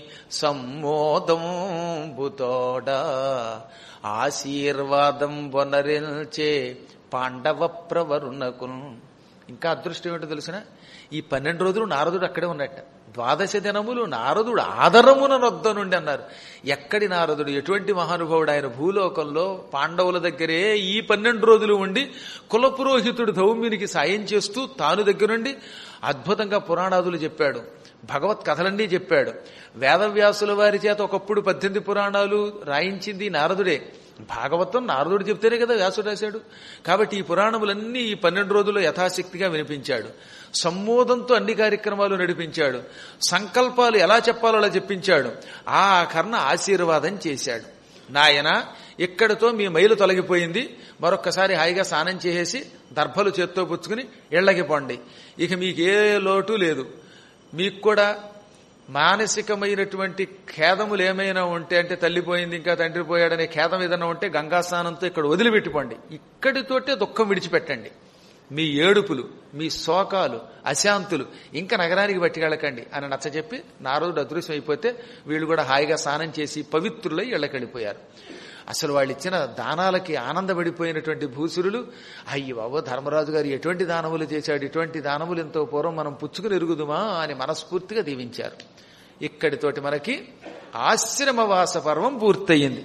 సమ్మోదంబుతోడ ఆశీర్వాదం వనరిల్చే పాండవ ప్రవరుణకు ఇంకా అదృష్టం ఏంటో తెలిసిన ఈ పన్నెండు రోజులు నారదుడు అక్కడే ఉన్నట్ట ద్వాదశ దినములు నారదుడు ఆదరమున నొద్ద నుండి అన్నారు ఎక్కడి నారదుడు ఎటువంటి మహానుభావుడు ఆయన భూలోకంలో పాండవుల దగ్గరే ఈ పన్నెండు రోజులు ఉండి కులపురోహితుడు ధౌమ్యునికి సాయం చేస్తూ తాను దగ్గరుండి అద్భుతంగా పురాణాదులు చెప్పాడు భగవత్ కథలన్నీ చెప్పాడు వేదవ్యాసుల వారి చేత ఒకప్పుడు పద్దెనిమిది పురాణాలు రాయించింది నారదుడే భాగవతం నారదుడు చెప్తేనే కదా వ్యాసుడు రాశాడు కాబట్టి ఈ పురాణములన్నీ ఈ పన్నెండు రోజుల్లో యథాశక్తిగా వినిపించాడు సమ్మోదంతో అన్ని కార్యక్రమాలు నడిపించాడు సంకల్పాలు ఎలా చెప్పాలో అలా చెప్పించాడు ఆ కర్ణ ఆశీర్వాదం చేశాడు నాయన ఇక్కడితో మీ మైలు తొలగిపోయింది మరొక్కసారి హాయిగా స్నానం చేసేసి దర్భలు చేత్తో పుచ్చుకుని ఇళ్లకి పోండి ఇక మీకు ఏ లోటు లేదు మీకు కూడా మానసికమైనటువంటి ఖేదములు ఏమైనా ఉంటే అంటే తల్లిపోయింది ఇంకా తండ్రి పోయాడనే ఖేదం ఏదైనా ఉంటే గంగా స్నానంతో ఇక్కడ వదిలిపెట్టిపోండి ఇక్కడితోటే దుఃఖం విడిచిపెట్టండి మీ ఏడుపులు మీ శోకాలు అశాంతులు ఇంకా నగరానికి పట్టుకెళ్ళకండి అని నచ్చజెప్పి నారదుడు అదృశ్యం అయిపోతే వీళ్ళు కూడా హాయిగా స్నానం చేసి పవిత్రులై ఇళ్ళకెళ్ళిపోయారు అసలు వాళ్ళు ఇచ్చిన దానాలకి ఆనందపడిపోయినటువంటి భూసురులు అయ్యి బాబు ధర్మరాజు గారు ఎటువంటి దానములు చేశాడు ఇటువంటి దానములు ఎంతో పూర్వం మనం పుచ్చుకుని ఎరుగుదుమా అని మనస్ఫూర్తిగా దీవించారు ఇక్కడితోటి మనకి ఆశ్రమవాస పర్వం పూర్తయింది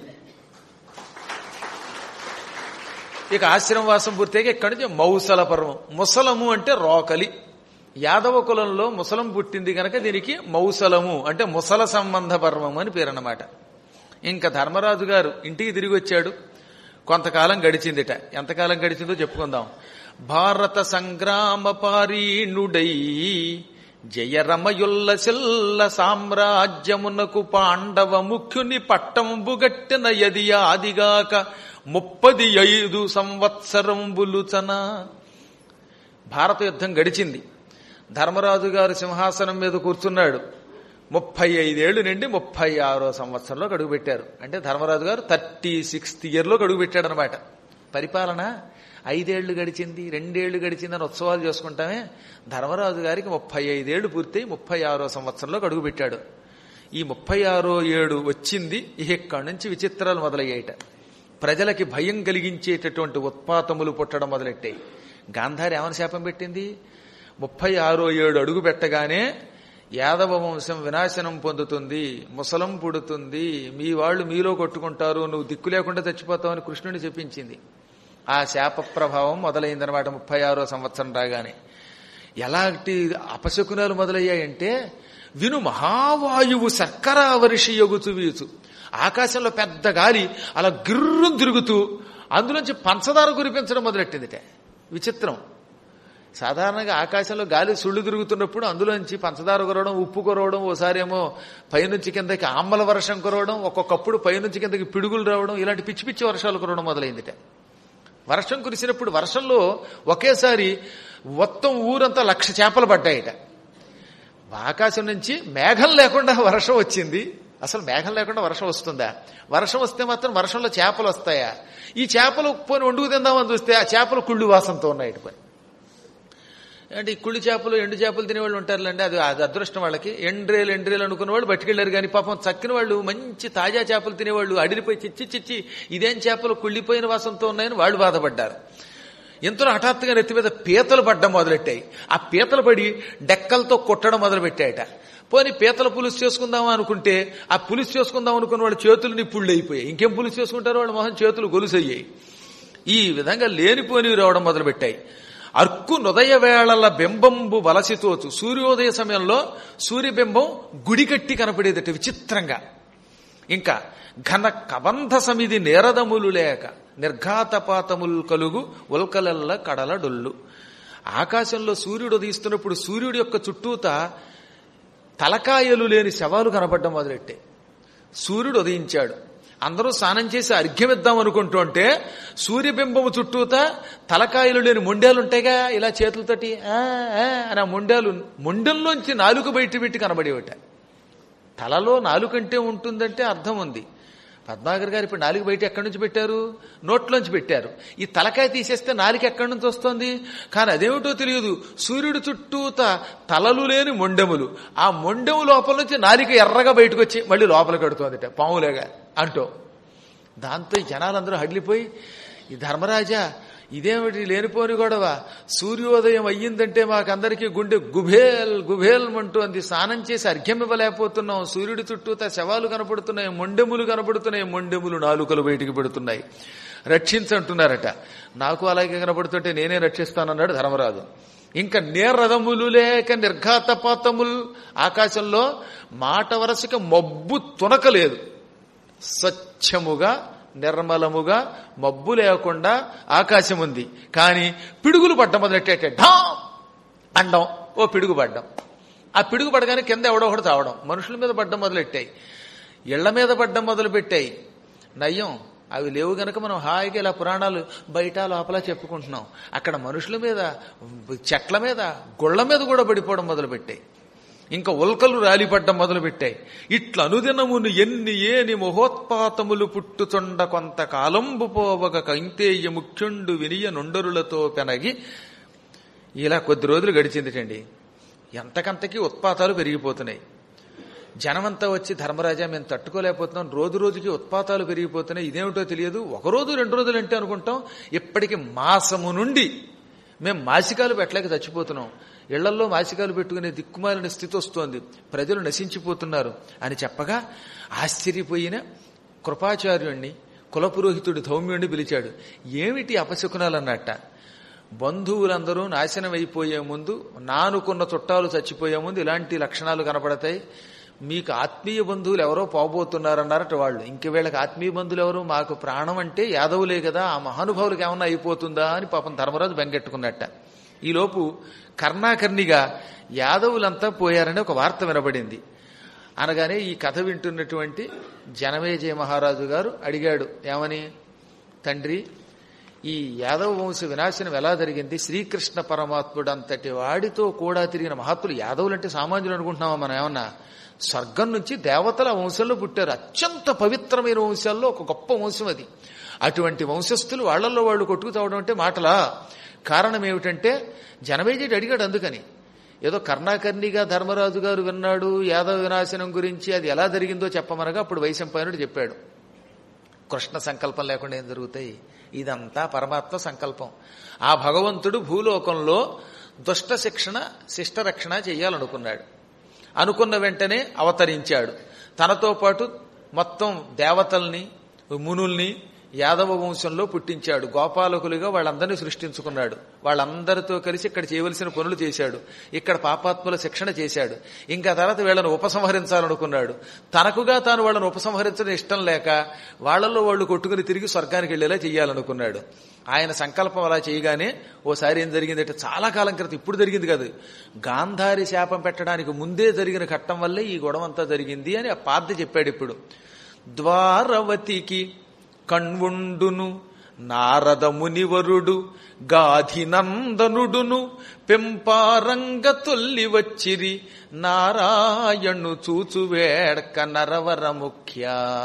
ఇక ఆశ్రమవాసం పూర్తయిగా ఇక్కడి నుంచి మౌసల పర్వం ముసలము అంటే రోకలి యాదవ కులంలో ముసలం పుట్టింది కనుక దీనికి మౌసలము అంటే ముసల సంబంధ పర్వం అని పేరు అన్నమాట ఇంకా ధర్మరాజు గారు ఇంటికి తిరిగి వచ్చాడు కొంతకాలం గడిచిందిట ఎంతకాలం గడిచిందో చెప్పుకుందాం భారత సంగ్రామ పారీణుడై జయరమయుల్ల సిల్ల సామ్రాజ్యమునకు పాండవ ముఖ్యుని పట్టంబుగట్టిన యది ఆదిగాక ముప్పది ఐదు సంవత్సరంబులుచన భారత యుద్ధం గడిచింది ధర్మరాజు గారు సింహాసనం మీద కూర్చున్నాడు ముప్పై ఐదేళ్లు నుండి ముప్పై ఆరో సంవత్సరంలో గడుగు పెట్టారు అంటే ధర్మరాజు గారు థర్టీ సిక్స్త్ ఇయర్లో గడుగు పెట్టాడు అనమాట పరిపాలన ఐదేళ్లు గడిచింది రెండేళ్లు గడిచింది అని ఉత్సవాలు చేసుకుంటామే ధర్మరాజు గారికి ముప్పై ఐదేళ్లు పూర్తయి ముప్పై ఆరో సంవత్సరంలో గడుగు పెట్టాడు ఈ ముప్పై ఆరో ఏడు వచ్చింది ఇక్కడి నుంచి విచిత్రాలు మొదలయ్యాయిట ప్రజలకి భయం కలిగించేటటువంటి ఉత్పాతములు పుట్టడం మొదలెట్టాయి గాంధారి ఏమని శాపం పెట్టింది ముప్పై ఆరో ఏడు అడుగు పెట్టగానే యాదవ వంశం వినాశనం పొందుతుంది ముసలం పుడుతుంది మీ వాళ్ళు మీలో కొట్టుకుంటారు నువ్వు దిక్కు లేకుండా చచ్చిపోతావని కృష్ణుని చెప్పించింది ఆ శాప ప్రభావం మొదలైందనమాట ముప్పై ఆరో సంవత్సరం రాగానే ఎలాంటి అపశకునాలు మొదలయ్యాయంటే విను మహావాయువు శర్కరావర్షి యొగుచు వీచు ఆకాశంలో పెద్ద గాలి అలా గిర్రం తిరుగుతూ అందులోంచి పంచదార కురిపించడం మొదలెట్టిందిట విచిత్రం సాధారణంగా ఆకాశంలో గాలి సుళ్ళు తిరుగుతున్నప్పుడు అందులోంచి పంచదార కురవడం ఉప్పు కురవడం ఓసారి ఏమో పైనుంచి కిందకి ఆమ్మల వర్షం కురవడం ఒక్కొక్కప్పుడు పైనుంచి కిందకి పిడుగులు రావడం ఇలాంటి పిచ్చి పిచ్చి వర్షాలు కురవడం మొదలైందిట వర్షం కురిసినప్పుడు వర్షంలో ఒకేసారి మొత్తం ఊరంతా లక్ష చేపలు పడ్డాయిట ఆకాశం నుంచి మేఘం లేకుండా వర్షం వచ్చింది అసలు మేఘం లేకుండా వర్షం వస్తుందా వర్షం వస్తే మాత్రం వర్షంలో చేపలు వస్తాయా ఈ చేపలు పోని వండుకు తిందామని చూస్తే ఆ చేపలు కుళ్ళు వాసనతో ఉన్నాయి ఇటు పని అంటే ఈ కుళ్ళి చేపలు ఎండు చేపలు తినేవాళ్ళు ఉంటారులేండి అది అది అదృష్టం వాళ్ళకి ఎండ్రేలు ఎండ్రేలు అనుకున్న వాళ్ళు బట్టుకెళ్ళారు కానీ పాపం చక్కిన వాళ్ళు మంచి తాజా చేపలు తినేవాళ్ళు అడిలిపోయి చిచ్చి చిచ్చి ఇదేం చేపలు కుళ్ళిపోయిన వాసనతో ఉన్నాయని వాళ్ళు బాధపడ్డారు ఎంతలో హఠాత్తుగా నెత్తి మీద పీతలు పడ్డం మొదలెట్టాయి ఆ పీతలు పడి డెక్కలతో కొట్టడం మొదలుపెట్టాయట పోనీ పీతల పులుసు చేసుకుందామా అనుకుంటే ఆ పులుసు చేసుకుందాం అనుకున్న వాళ్ళ చేతులు నిప్పుళ్ళు అయిపోయాయి ఇంకేం పులుసు చేసుకుంటారో వాళ్ళ మొహం చేతులు గొలుసయ్యాయి ఈ విధంగా లేనిపోనివి రావడం మొదలుపెట్టాయి అర్కు నుదయ వేళల బింబంబు వలసితోచు సూర్యోదయ సమయంలో సూర్యబింబం గుడికట్టి కనపడేదట విచిత్రంగా ఇంకా ఘన కబంధ సమిది నేరదములు లేక నిర్ఘాతపాతములు కలుగు ఉల్కలల్ల కడల డొల్లు ఆకాశంలో సూర్యుడు ఉదయిస్తున్నప్పుడు సూర్యుడి యొక్క చుట్టూత తలకాయలు లేని శవాలు కనపడడం మొదలెట్టాయి సూర్యుడు ఉదయించాడు అందరూ స్నానం చేసి అర్ఘ్యమిద్దాం అనుకుంటుంటే సూర్యబింబము చుట్టూత తలకాయలు లేని మొండాలు ఉంటాయిగా ఇలా చేతులతోటి ఆ, ఆ అని ఆ మొండాలు మొండెల్లోంచి నాలుక బయట పెట్టి కనబడేవట తలలో నాలుకంటే ఉంటుందంటే అర్థం ఉంది పద్మాగర్ గారు ఇప్పుడు నాలుగు బయట ఎక్కడి నుంచి పెట్టారు నోట్లోంచి పెట్టారు ఈ తలకాయ తీసేస్తే నాలుగు ఎక్కడి నుంచి వస్తుంది కానీ అదేమిటో తెలియదు సూర్యుడు చుట్టూత తలలు లేని మొండెములు ఆ మొండెము లోపల నుంచి నాలిక ఎర్రగా బయటకు వచ్చి మళ్ళీ లోపల కడుతోందిట పాములేగా అంటూ దాంతో ఈ జనాలందరూ హడిలిపోయి ఈ ధర్మరాజా ఇదేమిటి లేనిపోని గొడవ సూర్యోదయం అయ్యిందంటే మాకందరికీ గుండె గుభేల్ గుభేల్ అంటోంది స్నానం చేసి అర్ఘ్యం ఇవ్వలేకపోతున్నాం సూర్యుడి చుట్టూతా శవాలు కనపడుతున్నాయి మొండెములు కనపడుతున్నాయి మొండెములు నాలుకలు బయటికి పెడుతున్నాయి రక్షించంటున్నారట నాకు అలాగే కనపడుతుంటే నేనే రక్షిస్తానన్నాడు ధర్మరాజు ఇంకా నేరదములు లేక నిర్ఘాతపాతములు ఆకాశంలో మాట వరసక మబ్బు తునకలేదు స్వచ్ఛముగా నిర్మలముగా మబ్బు లేకుండా ఆకాశం ఉంది కానీ పిడుగులు పడ్డం మొదలెట్టే ఢా అండం ఓ పిడుగు పడ్డం ఆ పిడుగు పడగానే కింద ఎవడో ఒకటి తావడం మనుషుల మీద పడ్డం మొదలెట్టాయి ఇళ్ల మీద పడ్డం మొదలుపెట్టాయి నయ్యం అవి లేవు గనక మనం హాయిగా ఇలా పురాణాలు బయట లోపల చెప్పుకుంటున్నాం అక్కడ మనుషుల మీద చెట్ల మీద గుళ్ళ మీద కూడా పడిపోవడం మొదలుపెట్టాయి ఇంకా ఉల్కలు రాలిపడ్డం మొదలుపెట్టాయి ఇట్ల అనుదినమును ఎన్ని ఏని మహోత్పాతములు పుట్టుచుండ కొంతకాలంబు పోవగ కైంతేయ ముఖ్యుండు వినియ నుండరులతో పెనగి ఇలా కొద్ది రోజులు గడిచిందిటండి ఎంతకంతకీ ఉత్పాతాలు పెరిగిపోతున్నాయి జనమంతా వచ్చి ధర్మరాజా మేము తట్టుకోలేకపోతున్నాం రోజు రోజుకి ఉత్పాతాలు పెరిగిపోతున్నాయి ఇదేమిటో తెలియదు ఒక రోజు రెండు రోజులు అంటే అనుకుంటాం ఇప్పటికి మాసము నుండి మేము మాసికాలు పెట్టలేక చచ్చిపోతున్నాం ఇళ్లల్లో మాసికాలు పెట్టుకునే దిక్కుమాలిన స్థితి వస్తోంది ప్రజలు నశించిపోతున్నారు అని చెప్పగా ఆశ్చర్యపోయిన కృపాచార్యుణ్ణి కులపురోహితుడు ధౌమ్యుణ్ణి పిలిచాడు ఏమిటి అపశకునాలన్నట్ట బంధువులందరూ నాశనం అయిపోయే ముందు నానుకున్న చుట్టాలు చచ్చిపోయే ముందు ఇలాంటి లక్షణాలు కనపడతాయి మీకు ఆత్మీయ బంధువులు ఎవరో పోబోతున్నారన్నారట వాళ్ళు ఇంక వీళ్ళకి ఆత్మీయ బంధువులు ఎవరు మాకు ప్రాణం అంటే యాదవులే కదా ఆ మహానుభావులకు ఏమన్నా అయిపోతుందా అని పాపం ధర్మరాజు బెంగెట్టుకున్నట్ట ఈలోపు కర్ణాకర్ణిగా యాదవులంతా పోయారని ఒక వార్త వినబడింది అనగానే ఈ కథ వింటున్నటువంటి జనమేజయ మహారాజు గారు అడిగాడు ఏమని తండ్రి ఈ యాదవ వంశ వినాశనం ఎలా జరిగింది శ్రీకృష్ణ పరమాత్ముడు అంతటి వాడితో కూడా తిరిగిన మహాత్ములు యాదవులంటే సామాన్యులు అనుకుంటున్నామా మనం ఏమన్నా స్వర్గం నుంచి దేవతల వంశంలో పుట్టారు అత్యంత పవిత్రమైన వంశాల్లో ఒక గొప్ప వంశం అది అటువంటి వంశస్థులు వాళ్లలో వాళ్ళు కొట్టుకు తావడం అంటే మాటలా కారణం ఏమిటంటే జనమేజయుడు అడిగాడు అందుకని ఏదో కర్ణాకర్ణిగా ధర్మరాజు గారు విన్నాడు యాదవ వినాశనం గురించి అది ఎలా జరిగిందో చెప్పమనగా అప్పుడు వైశంపాయనుడు చెప్పాడు కృష్ణ సంకల్పం లేకుండా ఏం జరుగుతాయి ఇదంతా పరమాత్మ సంకల్పం ఆ భగవంతుడు భూలోకంలో దుష్ట శిక్షణ శిష్టరక్షణ చెయ్యాలనుకున్నాడు అనుకున్న వెంటనే అవతరించాడు తనతో పాటు మొత్తం దేవతల్ని మునుల్ని యాదవ వంశంలో పుట్టించాడు గోపాలకులుగా వాళ్ళందరినీ సృష్టించుకున్నాడు వాళ్ళందరితో కలిసి ఇక్కడ చేయవలసిన పనులు చేశాడు ఇక్కడ పాపాత్ముల శిక్షణ చేశాడు ఇంకా తర్వాత వీళ్ళని ఉపసంహరించాలనుకున్నాడు తనకుగా తాను వాళ్ళని ఉపసంహరించడం ఇష్టం లేక వాళ్ళల్లో వాళ్ళు కొట్టుకుని తిరిగి స్వర్గానికి వెళ్లేలా చేయాలనుకున్నాడు ఆయన సంకల్పం అలా చేయగానే ఓసారి ఏం జరిగిందంటే చాలా కాలం క్రితం ఇప్పుడు జరిగింది కాదు గాంధారి శాపం పెట్టడానికి ముందే జరిగిన ఘట్టం వల్లే ఈ గొడవ అంతా జరిగింది అని ఆ పార్థ చెప్పాడు ఇప్పుడు ద్వారవతికి కణ్వుండును నారద మునివరుడు గాధినందనుడును పెంపారంగ తొల్లి వచ్చిరి నారాయణు చూచు వేడక నరవర ముఖ్య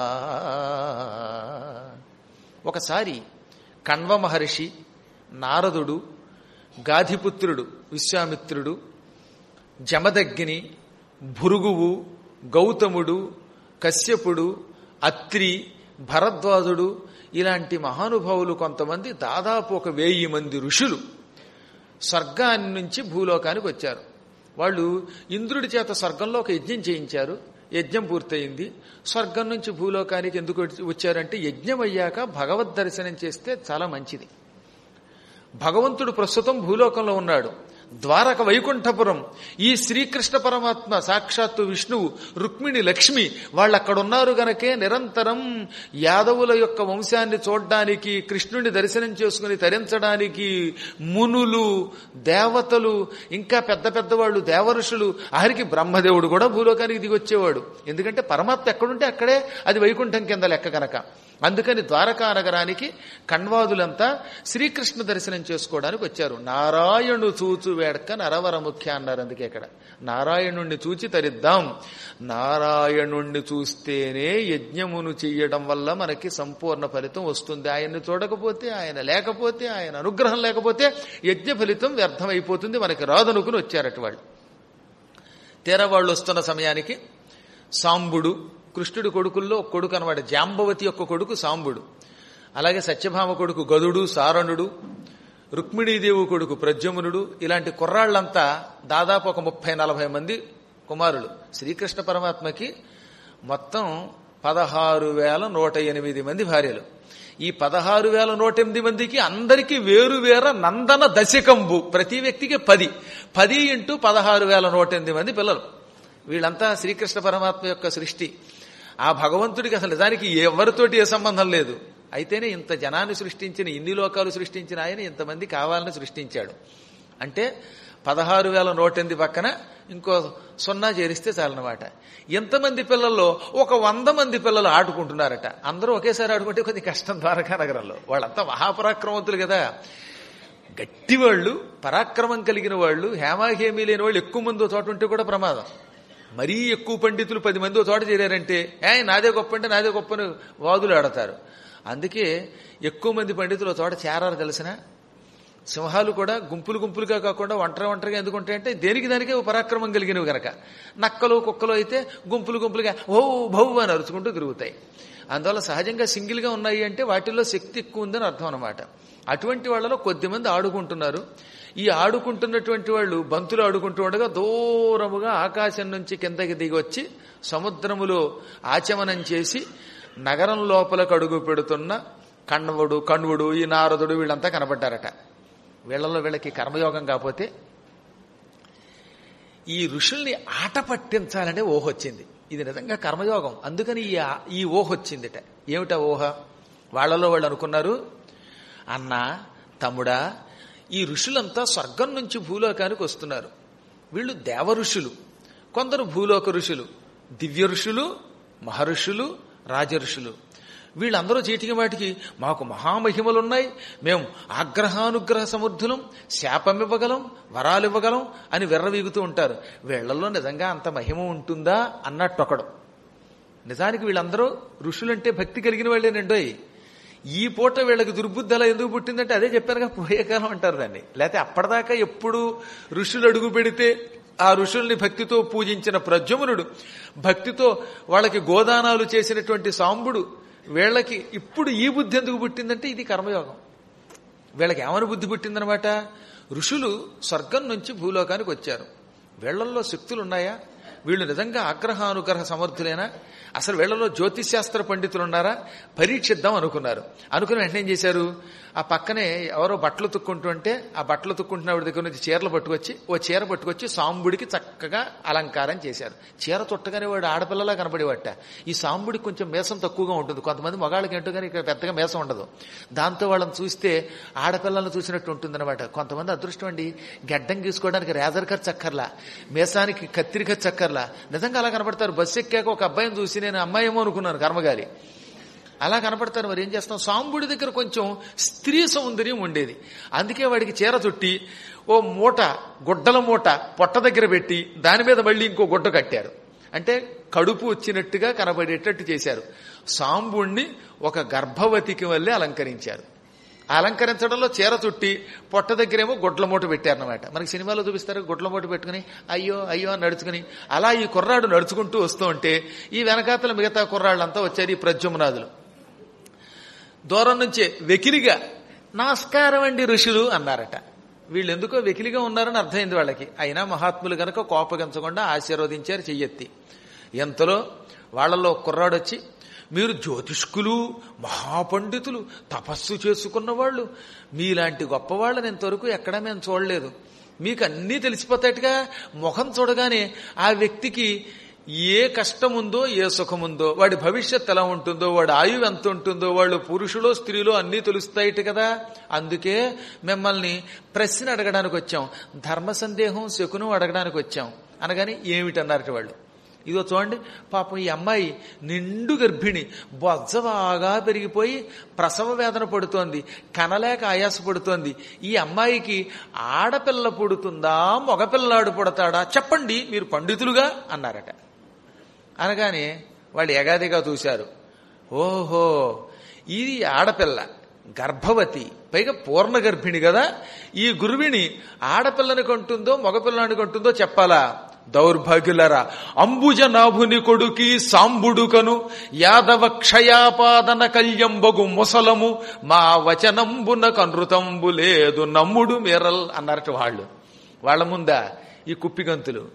ఒకసారి కణ్వ మహర్షి నారదుడు గాధిపుత్రుడు విశ్వామిత్రుడు జమదగ్ని భృగువు గౌతముడు కశ్యపుడు అత్రి భరద్వాజుడు ఇలాంటి మహానుభావులు కొంతమంది దాదాపు ఒక వెయ్యి మంది ఋషులు స్వర్గాన్ని నుంచి భూలోకానికి వచ్చారు వాళ్ళు ఇంద్రుడి చేత స్వర్గంలో ఒక యజ్ఞం చేయించారు యజ్ఞం పూర్తయింది స్వర్గం నుంచి భూలోకానికి ఎందుకు వచ్చారంటే యజ్ఞం అయ్యాక భగవద్ దర్శనం చేస్తే చాలా మంచిది భగవంతుడు ప్రస్తుతం భూలోకంలో ఉన్నాడు ద్వారక వైకుంఠపురం ఈ శ్రీకృష్ణ పరమాత్మ సాక్షాత్తు విష్ణువు రుక్మిణి లక్ష్మి వాళ్ళు అక్కడ ఉన్నారు గనకే నిరంతరం యాదవుల యొక్క వంశాన్ని చూడడానికి కృష్ణుని దర్శనం చేసుకుని తరించడానికి మునులు దేవతలు ఇంకా పెద్ద పెద్ద వాళ్ళు దేవఋషులు ఆఖరికి బ్రహ్మదేవుడు కూడా భూలోకానికి దిగి వచ్చేవాడు ఎందుకంటే పరమాత్మ ఎక్కడుంటే అక్కడే అది వైకుంఠం కింద లెక్క గనక అందుకని ద్వారకా నగరానికి కణ్వాదులంతా శ్రీకృష్ణ దర్శనం చేసుకోవడానికి వచ్చారు నారాయణు చూచు వేడక నరవర ముఖ్య అన్నారు అందుకే ఇక్కడ నారాయణుణ్ణి చూచి తరిద్దాం నారాయణుణ్ణి చూస్తేనే యజ్ఞమును చెయ్యడం వల్ల మనకి సంపూర్ణ ఫలితం వస్తుంది ఆయన్ని చూడకపోతే ఆయన లేకపోతే ఆయన అనుగ్రహం లేకపోతే యజ్ఞ ఫలితం వ్యర్థమైపోతుంది మనకి రాదనుకుని వచ్చారట వాళ్ళు తీరా వాళ్ళు వస్తున్న సమయానికి సాంబుడు కృష్ణుడి కొడుకుల్లో ఒక కొడుకు అనమాట జాంబవతి యొక్క కొడుకు సాంబుడు అలాగే సత్యభామ కొడుకు గదుడు సారణుడు రుక్మిణీదేవి కొడుకు ప్రద్యుమ్నుడు ఇలాంటి కుర్రాళ్ళంతా దాదాపు ఒక ముప్పై నలభై మంది కుమారులు శ్రీకృష్ణ పరమాత్మకి మొత్తం పదహారు వేల నూట ఎనిమిది మంది భార్యలు ఈ పదహారు వేల నూట ఎనిమిది మందికి అందరికీ వేరు వేర నందన దశకంబు ప్రతి వ్యక్తికి పది పది ఇంటూ పదహారు వేల నూట ఎనిమిది మంది పిల్లలు వీళ్ళంతా శ్రీకృష్ణ పరమాత్మ యొక్క సృష్టి ఆ భగవంతుడికి అసలు నిజానికి ఎవరితోటి ఏ సంబంధం లేదు అయితేనే ఇంత జనాన్ని సృష్టించిన ఇన్ని లోకాలు సృష్టించిన ఆయన ఇంతమంది కావాలని సృష్టించాడు అంటే పదహారు వేల నూటెనిమిది పక్కన ఇంకో సున్నా చేరిస్తే చాలన్నమాట ఎంతమంది పిల్లల్లో ఒక వంద మంది పిల్లలు ఆడుకుంటున్నారట అందరూ ఒకేసారి ఆడుకుంటే కొద్ది కష్టం ద్వారకా నగరంలో వాళ్ళంతా మహాపరాక్రమవంతులు కదా గట్టి వాళ్ళు పరాక్రమం కలిగిన వాళ్ళు హేమాహేమీ లేని వాళ్ళు ఎక్కువ మంది చోట ఉంటే కూడా ప్రమాదం మరీ ఎక్కువ పండితులు పది మంది చోట చేరారంటే ఏ నాదే గొప్ప అంటే నాదే గొప్ప అని వాదులు ఆడతారు అందుకే ఎక్కువ మంది పండితులు చోట చేరారు తెలిసిన సింహాలు కూడా గుంపులు గుంపులుగా కాకుండా ఒంటరి ఒంటరిగా ఎందుకుంటాయంటే దేనికి దానికే పరాక్రమం కలిగినవి గనక నక్కలు కుక్కలు అయితే గుంపులు గుంపులుగా ఓ భౌ అని అరుచుకుంటూ తిరుగుతాయి అందువల్ల సహజంగా సింగిల్గా ఉన్నాయి అంటే వాటిల్లో శక్తి ఎక్కువ ఉందని అర్థం అనమాట అటువంటి వాళ్ళలో కొద్దిమంది ఆడుకుంటున్నారు ఈ ఆడుకుంటున్నటువంటి వాళ్ళు బంతులు ఆడుకుంటూ ఉండగా దూరముగా ఆకాశం నుంచి కిందకి దిగి వచ్చి సముద్రములో ఆచమనం చేసి నగరం లోపలకు అడుగు పెడుతున్న కణ్వుడు కణ్వుడు ఈ నారదుడు వీళ్ళంతా కనబడ్డారట వీళ్ళలో వీళ్ళకి కర్మయోగం కాకపోతే ఈ ఋషుల్ని ఆట పట్టించాలనే ఊహ వచ్చింది ఇది నిజంగా కర్మయోగం అందుకని ఈ ఈ ఊహ వచ్చిందిట ఏమిటా ఊహ వాళ్ళలో వాళ్ళు అనుకున్నారు అన్నా తమ్ముడా ఈ ఋషులంతా స్వర్గం నుంచి భూలోకానికి వస్తున్నారు వీళ్ళు దేవ ఋషులు కొందరు భూలోక ఋషులు దివ్య ఋషులు మహర్షులు రాజఋషులు వీళ్ళందరూ చీటికి వాటికి మాకు మహామహిమలున్నాయి మేము ఆగ్రహానుగ్రహ సమర్థులం శాపమివ్వగలం వరాలు ఇవ్వగలం అని విర్రవీగుతూ ఉంటారు వీళ్లలో నిజంగా అంత మహిమ ఉంటుందా అన్నట్టొకడు నిజానికి వీళ్ళందరూ ఋషులంటే భక్తి కలిగిన వాళ్ళేనండోయ్ ఈ పూట వీళ్ళకి దుర్బుద్ధి అలా ఎందుకు పుట్టిందంటే అదే చెప్పారుగా పోయే కాలం అంటారు దాన్ని లేకపోతే అప్పటిదాకా ఎప్పుడు ఋషులు అడుగు పెడితే ఆ ఋషుల్ని భక్తితో పూజించిన ప్రద్యుమ్నుడు భక్తితో వాళ్ళకి గోదానాలు చేసినటువంటి సాంబుడు వీళ్ళకి ఇప్పుడు ఈ బుద్ధి ఎందుకు పుట్టిందంటే ఇది కర్మయోగం వీళ్ళకి ఏమని బుద్ధి పుట్టిందనమాట ఋషులు స్వర్గం నుంచి భూలోకానికి వచ్చారు వీళ్లల్లో శక్తులు ఉన్నాయా వీళ్ళు నిజంగా ఆగ్రహానుగ్రహ సమర్థులేనా అసలు వీళ్ళలో జ్యోతిశాస్త్ర పండితులు ఉన్నారా పరీక్షిద్దాం అనుకున్నారు అనుకుని వెంటనే ఏం చేశారు ఆ పక్కనే ఎవరో బట్టలు తుక్కుంటుంటే ఆ బట్టలు తుక్కుంటున్న వాడి దగ్గర నుంచి చీరలు పట్టుకొచ్చి ఓ చీర పట్టుకొచ్చి సాంబుడికి చక్కగా అలంకారం చేశారు చీర చుట్టగానే వాడు ఆడపిల్లలా కనబడేవాట ఈ సాంబుడికి కొంచెం మేసం తక్కువగా ఉంటుంది కొంతమంది మగాళ్ళకి ఏంటో కానీ ఇక్కడ పెద్దగా మేసం ఉండదు దాంతో వాళ్ళని చూస్తే ఆడపిల్లలను చూసినట్టు ఉంటుందన్నమాట కొంతమంది అదృష్టం అండి గడ్డం గీసుకోవడానికి రేజర్ ఖర్చు అక్కర్లా మేసానికి కత్తిరి ఖర్చు అక్కర్లా నిజంగా అలా కనపడతారు బస్సు ఎక్కాక ఒక అబ్బాయిని చూసి నేను అమ్మాయి ఏమో అనుకున్నాను కర్మగారి అలా కనపడతారు మరి ఏం చేస్తాం సాంబుడి దగ్గర కొంచెం స్త్రీ సౌందర్యం ఉండేది అందుకే వాడికి చీర చుట్టి ఓ మూట గుడ్డల మూట పొట్ట దగ్గర పెట్టి దాని మీద మళ్ళీ ఇంకో గుడ్డ కట్టారు అంటే కడుపు వచ్చినట్టుగా కనబడేటట్టు చేశారు సాంబుణ్ణి ఒక గర్భవతికి వల్లే అలంకరించారు ఆ అలంకరించడంలో చీర చుట్టి పొట్ట దగ్గరేమో గుడ్ల మూట పెట్టారనమాట మనకి సినిమాలో చూపిస్తారు గుడ్ల మూట పెట్టుకుని అయ్యో అయ్యో అని నడుచుకుని అలా ఈ కుర్రాడు నడుచుకుంటూ వస్తూ ఉంటే ఈ వెనకాతల మిగతా కుర్రాళ్ళంతా వచ్చారు ఈ ప్రద్యుమ్నాదులు దూరం నుంచే వెకిలిగా నమస్కారం అండి ఋషులు అన్నారట వీళ్ళు ఎందుకో వెకిలిగా ఉన్నారని అర్థమైంది వాళ్ళకి అయినా మహాత్ములు గనక కోపగించకుండా ఆశీర్వదించారు చెయ్యెత్తి ఎంతలో వాళ్ళలో కుర్రాడొచ్చి మీరు జ్యోతిష్కులు మహాపండితులు తపస్సు చేసుకున్న వాళ్ళు మీలాంటి గొప్పవాళ్ళని ఇంతవరకు ఎక్కడా మేము చూడలేదు మీకు అన్నీ తెలిసిపోతాయటగా ముఖం చూడగానే ఆ వ్యక్తికి ఏ కష్టం ఉందో ఏ సుఖముందో వాడి భవిష్యత్ ఎలా ఉంటుందో వాడి ఆయువు ఎంత ఉంటుందో వాళ్ళు పురుషులో స్త్రీలో అన్నీ తెలుస్తాయిట కదా అందుకే మిమ్మల్ని ప్రశ్న అడగడానికి వచ్చాం ధర్మ సందేహం శకునం అడగడానికి వచ్చాం అనగాని ఏమిటన్నారట వాళ్ళు ఇదో చూడండి పాపం ఈ అమ్మాయి నిండు గర్భిణి బొజ్జ బాగా పెరిగిపోయి ప్రసవ వేదన పడుతోంది కనలేక ఆయాస పడుతోంది ఈ అమ్మాయికి ఆడపిల్ల పుడుతుందా మగపిల్లాడు పుడతాడా చెప్పండి మీరు పండితులుగా అన్నారట అనగానే వాళ్ళు ఎగాదిగా చూశారు ఓహో ఇది ఆడపిల్ల గర్భవతి పైగా పూర్ణ గర్భిణి కదా ఈ గురువిని ఆడపిల్లని కంటుందో మగపిల్లాని కంటుందో చెప్పాలా దౌర్భాగ్యులరా అంబుజ నాభుని కొడుకి సాంబుడుకను యాదవ క్షయాపాదన కల్యంబగు ముసలము మా వచనంబున కనృతంబు లేదు నమ్ముడు మీరల్ అన్నారట వాళ్ళు వాళ్ళ ముందా ఈ కుప్పిగంతులు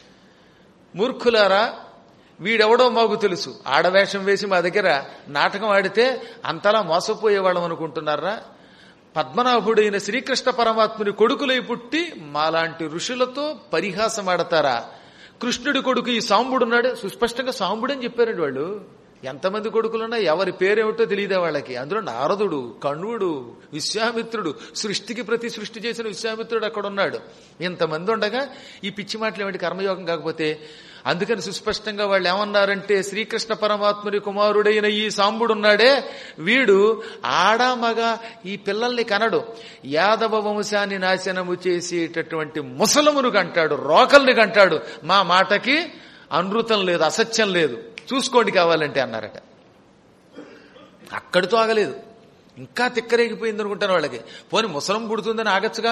మూర్ఖులారా వీడెవడో మాకు తెలుసు ఆడవేషం వేసి మా దగ్గర నాటకం ఆడితే అంతలా మోసపోయేవాళ్ళం అనుకుంటున్నారా పద్మనాభుడైన శ్రీకృష్ణ పరమాత్ముని కొడుకులై పుట్టి మాలాంటి ఋషులతో పరిహాసం ఆడతారా కృష్ణుడి కొడుకు ఈ సాంబుడున్నాడు సుస్పష్టంగా సాంబుడని చెప్పారండి వాళ్ళు ఎంతమంది కొడుకులున్నా ఎవరి పేరేమిటో తెలియదే వాళ్ళకి అందులో నారదుడు కణువుడు విశ్వామిత్రుడు సృష్టికి ప్రతి సృష్టి చేసిన విశ్వామిత్రుడు అక్కడ ఉన్నాడు ఇంతమంది ఉండగా ఈ పిచ్చి మాటలు ఏమిటి కర్మయోగం కాకపోతే అందుకని సుస్పష్టంగా వాళ్ళు ఏమన్నారంటే శ్రీకృష్ణ పరమాత్ముని కుమారుడైన ఈ సాంబుడున్నాడే వీడు ఆడ మగ ఈ పిల్లల్ని కనడు యాదవ వంశాన్ని నాశనము చేసేటటువంటి ముసలమును కంటాడు రోకల్ని కంటాడు మా మాటకి అనృతం లేదు అసత్యం లేదు చూసుకోండి కావాలంటే అన్నారట అక్కడితో ఆగలేదు ఇంకా తిక్కరేగిపోయింది అనుకుంటాను వాళ్ళకి పోని ముసలం పుడుతుందని ఆగచ్చుగా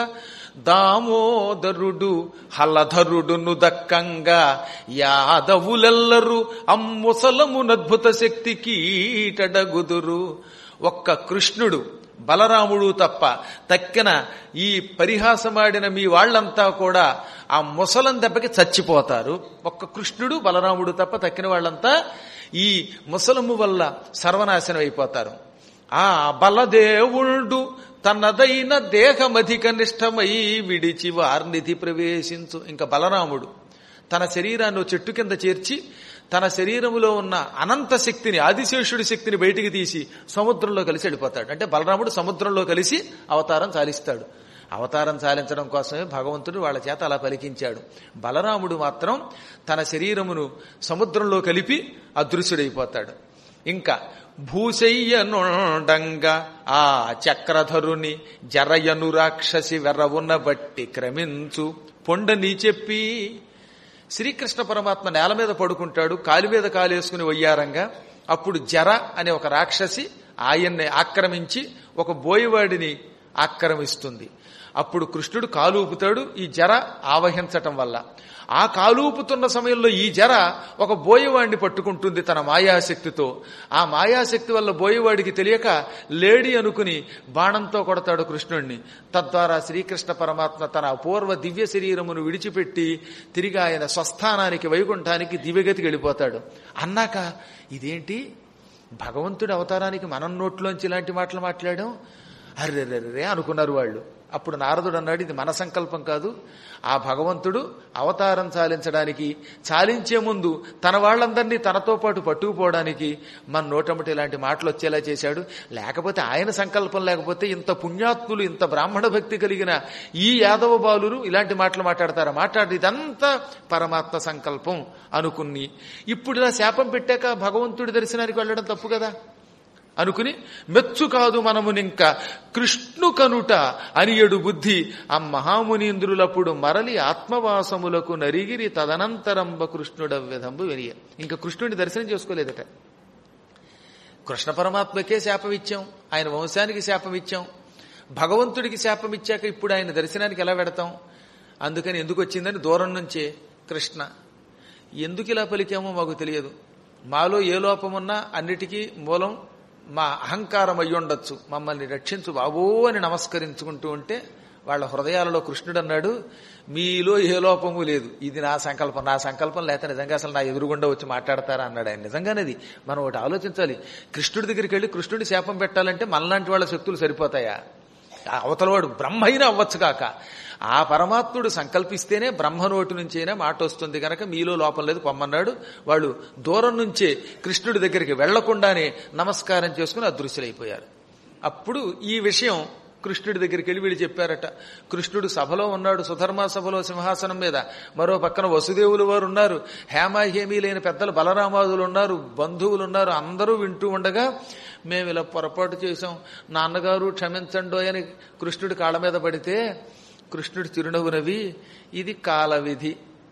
దామోదరుడు హలధరుడును దక్కంగా యాదవులెల్లరూ అమ్ముసలమునద్భుత శక్తి కీటడగుదురు ఒక్క కృష్ణుడు బలరాముడు తప్ప తక్కిన ఈ పరిహాసమాడిన మీ వాళ్ళంతా కూడా ఆ ముసలం దెబ్బకి చచ్చిపోతారు ఒక్క కృష్ణుడు బలరాముడు తప్ప తక్కిన వాళ్ళంతా ఈ ముసలము వల్ల సర్వనాశనం అయిపోతారు ఆ బలదేవుడు తనదైన దేహమధిక నిష్టమై విడిచి వార్నిధి ప్రవేశించు ఇంకా బలరాముడు తన శరీరాన్ని ఓ చెట్టు కింద చేర్చి తన శరీరములో ఉన్న అనంత శక్తిని ఆదిశేషుడి శక్తిని బయటికి తీసి సముద్రంలో కలిసి వెళ్ళిపోతాడు అంటే బలరాముడు సముద్రంలో కలిసి అవతారం చాలిస్తాడు అవతారం చాలించడం కోసమే భగవంతుడు వాళ్ళ చేత అలా పలికించాడు బలరాముడు మాత్రం తన శరీరమును సముద్రంలో కలిపి అదృశ్యుడైపోతాడు ఇంకా భూశయ్యనుండంగా ఆ చక్రధరుని జరయను రాక్షసి వెర్రవున్న బట్టి క్రమించు పొండని చెప్పి శ్రీకృష్ణ పరమాత్మ నేల మీద పడుకుంటాడు కాలి మీద కాలేసుకుని వయ్యారంగా అప్పుడు జర అనే ఒక రాక్షసి ఆయన్ని ఆక్రమించి ఒక బోయవాడిని ఆక్రమిస్తుంది అప్పుడు కృష్ణుడు కాలు ఊపుతాడు ఈ జర ఆవహించటం వల్ల ఆ కాలూపుతున్న సమయంలో ఈ జర ఒక బోయవాడిని పట్టుకుంటుంది తన మాయాశక్తితో ఆ మాయాశక్తి వల్ల బోయవాడికి తెలియక లేడి అనుకుని బాణంతో కొడతాడు కృష్ణుణ్ణి తద్వారా శ్రీకృష్ణ పరమాత్మ తన అపూర్వ దివ్య శరీరమును విడిచిపెట్టి తిరిగి ఆయన స్వస్థానానికి వైకుంఠానికి దివ్యగతికి వెళ్ళిపోతాడు అన్నాక ఇదేంటి భగవంతుడి అవతారానికి మనం నోట్లోంచి ఇలాంటి మాటలు మాట్లాడాం అర్రెర్రెర్రే అనుకున్నారు వాళ్ళు అప్పుడు నారదుడు అన్నాడు ఇది మన సంకల్పం కాదు ఆ భగవంతుడు అవతారం చాలించడానికి చాలించే ముందు తన వాళ్ళందరినీ తనతో పాటు పట్టుకుపోవడానికి మన నోటమ్మటి ఇలాంటి మాటలు వచ్చేలా చేశాడు లేకపోతే ఆయన సంకల్పం లేకపోతే ఇంత పుణ్యాత్ములు ఇంత బ్రాహ్మణ భక్తి కలిగిన ఈ యాదవ బాలురు ఇలాంటి మాటలు మాట్లాడతారా మాట్లాడి ఇదంతా పరమాత్మ సంకల్పం అనుకుని ఇప్పుడు ఇలా శాపం పెట్టాక భగవంతుడి దర్శనానికి వెళ్ళడం తప్పు కదా అనుకుని మెచ్చు కాదు మనమునింక కృష్ణు కనుట అనియడు బుద్ధి ఆ మహామునీంద్రులప్పుడు మరలి ఆత్మవాసములకు నరిగిరి తదనంతరంబ కృష్ణుడ విధంబు వెనియ ఇంకా కృష్ణుడిని దర్శనం చేసుకోలేదట కృష్ణ పరమాత్మకే శాపం ఇచ్చాం ఆయన వంశానికి శాపం ఇచ్చాం భగవంతుడికి శాపం ఇచ్చాక ఇప్పుడు ఆయన దర్శనానికి ఎలా పెడతాం అందుకని ఎందుకు వచ్చిందని దూరం నుంచే కృష్ణ ఎందుకు ఇలా పలికామో మాకు తెలియదు మాలో ఏ లోపమున్నా అన్నిటికీ మూలం మా అహంకారం అయ్యుండొచ్చు మమ్మల్ని రక్షించు బాబో అని నమస్కరించుకుంటూ ఉంటే వాళ్ళ హృదయాలలో కృష్ణుడు అన్నాడు మీలో ఏ లోపము లేదు ఇది నా సంకల్పం నా సంకల్పం లేకపోతే నిజంగా అసలు నా ఎదురుగుండా వచ్చి మాట్లాడతారా అన్నాడు ఆయన నిజంగానేది మనం ఒకటి ఆలోచించాలి కృష్ణుడి దగ్గరికి వెళ్ళి కృష్ణుడి శాపం పెట్టాలంటే మనలాంటి వాళ్ళ శక్తులు సరిపోతాయా ఆ అవతలవాడు బ్రహ్మ అయినా అవ్వచ్చు కాక ఆ పరమాత్ముడు సంకల్పిస్తేనే బ్రహ్మ నోటి నుంచి అయినా మాట వస్తుంది కనుక మీలో లోపం లేదు పొమ్మన్నాడు వాళ్ళు దూరం నుంచే కృష్ణుడి దగ్గరికి వెళ్లకుండానే నమస్కారం చేసుకుని అదృశ్యులైపోయారు అప్పుడు ఈ విషయం కృష్ణుడి దగ్గరికి వెళ్ళి వీళ్ళు చెప్పారట కృష్ణుడు సభలో ఉన్నాడు సుధర్మ సభలో సింహాసనం మీద మరో పక్కన వసుదేవులు వారు ఉన్నారు హేమాహేమీ లేని పెద్దలు బలరామాదులు ఉన్నారు బంధువులు ఉన్నారు అందరూ వింటూ ఉండగా మేము ఇలా పొరపాటు చేశాం నాన్నగారు క్షమించండో అని కృష్ణుడి కాళ్ళ మీద పడితే కృష్ణుడు చిరునవ్వు నవ్వి ఇది కాలవిధి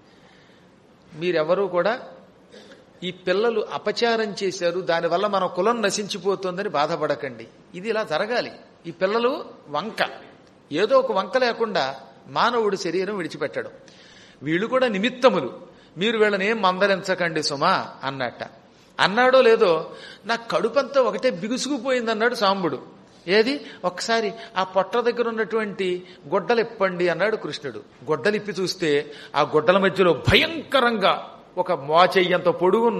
మీరెవరూ కూడా ఈ పిల్లలు అపచారం చేశారు దానివల్ల మన కులం నశించిపోతుందని బాధపడకండి ఇది ఇలా జరగాలి ఈ పిల్లలు వంక ఏదో ఒక వంక లేకుండా మానవుడి శరీరం విడిచిపెట్టడం వీళ్ళు కూడా నిమిత్తములు మీరు వీళ్ళని ఏం మందలించకండి సుమా అన్నట్ట అన్నాడో లేదో నా కడుపంతా ఒకటే బిగుసుకుపోయింది అన్నాడు సాంబుడు ఏది ఒకసారి ఆ పొట్ట దగ్గర ఉన్నటువంటి గొడ్డలు ఇప్పండి అన్నాడు కృష్ణుడు గొడ్డలిప్పి చూస్తే ఆ గొడ్డల మధ్యలో భయంకరంగా ఒక మోచెయ్యంత పొడుగున్న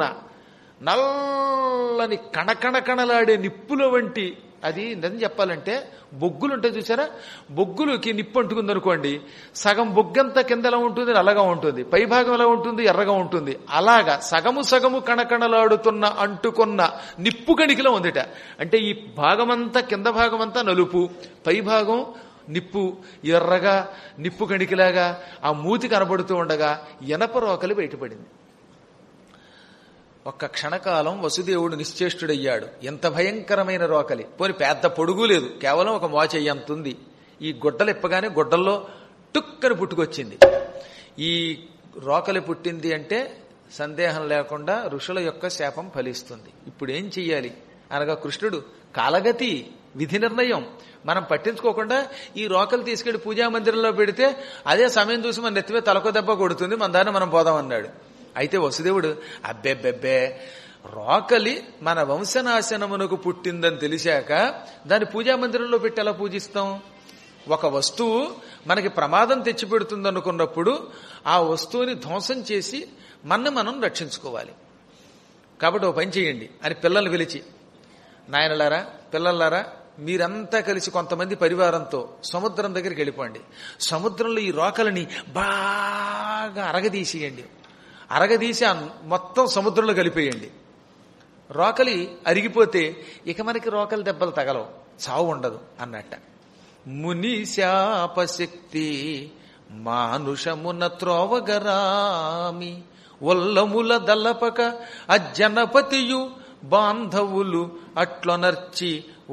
నల్లని కణకణ కణలాడే నిప్పుల వంటి అది నిజం చెప్పాలంటే బొగ్గులు ఉంటాయి చూసారా బొగ్గులకి నిప్పు అంటుకుంది అనుకోండి సగం బొగ్గంతా కింద ఎలా ఉంటుంది నల్లగా ఉంటుంది పై భాగం ఎలా ఉంటుంది ఎర్రగా ఉంటుంది అలాగా సగము సగము కణకణలాడుతున్న అంటుకున్న నిప్పు కణికిలో ఉందిట అంటే ఈ భాగమంతా కింద భాగమంతా నలుపు పై భాగం నిప్పు ఎర్రగా నిప్పు కణికిలాగా ఆ మూతి కనబడుతూ ఉండగా ఎనప రోకలి బయటపడింది ఒక్క క్షణకాలం వసుదేవుడు నిశ్చేష్టుడయ్యాడు ఎంత భయంకరమైన రోకలి పోని పెద్ద పొడుగు లేదు కేవలం ఒక మోచెయ్యంతుంది ఈ గుడ్డలు ఇప్పగానే గుడ్డల్లో టుక్కని పుట్టుకొచ్చింది ఈ రోకలి పుట్టింది అంటే సందేహం లేకుండా ఋషుల యొక్క శాపం ఫలిస్తుంది ఇప్పుడు ఏం చెయ్యాలి అనగా కృష్ణుడు కాలగతి విధి నిర్ణయం మనం పట్టించుకోకుండా ఈ రోకలు తీసుకెళ్లి పూజా మందిరంలో పెడితే అదే సమయం చూసి మన నెత్తిమే తలకో దెబ్బ కొడుతుంది మన దాన్ని మనం పోదామన్నాడు అయితే వసుదేవుడు అబ్బెబ్బెబ్బే రోకలి మన వంశనాశనమునకు పుట్టిందని తెలిసాక దాన్ని పూజా మందిరంలో పెట్టి ఎలా పూజిస్తాం ఒక వస్తువు మనకి ప్రమాదం తెచ్చిపెడుతుంది అనుకున్నప్పుడు ఆ వస్తువుని ధ్వంసం చేసి మన మనం రక్షించుకోవాలి కాబట్టి ఓ పని చేయండి అని పిల్లల్ని పిలిచి నాయనలారా పిల్లలారా మీరంతా కలిసి కొంతమంది పరివారంతో సముద్రం దగ్గరికి వెళ్ళిపోండి సముద్రంలో ఈ రోకలని బాగా అరగదీసేయండి అరగదీసి మొత్తం సముద్రంలో కలిపేయండి రోకలి అరిగిపోతే ఇక మనకి రోకలి దెబ్బలు తగలవు చావు ఉండదు అన్నట్ట ముని శాపశక్తి మానుషమున త్రోవగరామి ఒల్లముల దల్లపక అజ్జనపతియు బాంధవులు అట్లొనర్చి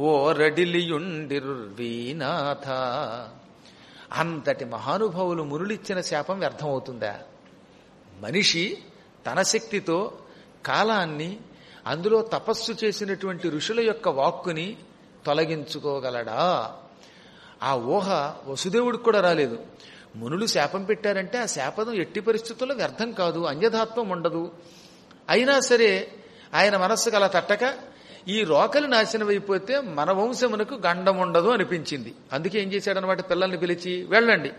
ఓరడిలియుండిరుర్వీనాథ అంతటి మహానుభావులు మురులిచ్చిన శాపం వ్యర్థమవుతుందా మనిషి తన శక్తితో కాలాన్ని అందులో తపస్సు చేసినటువంటి ఋషుల యొక్క వాక్కుని తొలగించుకోగలడా ఆ ఊహ వసుదేవుడికి కూడా రాలేదు మునులు శాపం పెట్టారంటే ఆ శాపం ఎట్టి పరిస్థితుల్లో వ్యర్థం కాదు అన్యథాత్వం ఉండదు అయినా సరే ఆయన మనస్సుకు అలా తట్టక ఈ రోకలు నాశనం అయిపోతే మన వంశమునకు గండం ఉండదు అనిపించింది అందుకే ఏం చేశాడనమాట పిల్లల్ని పిలిచి వెళ్ళండి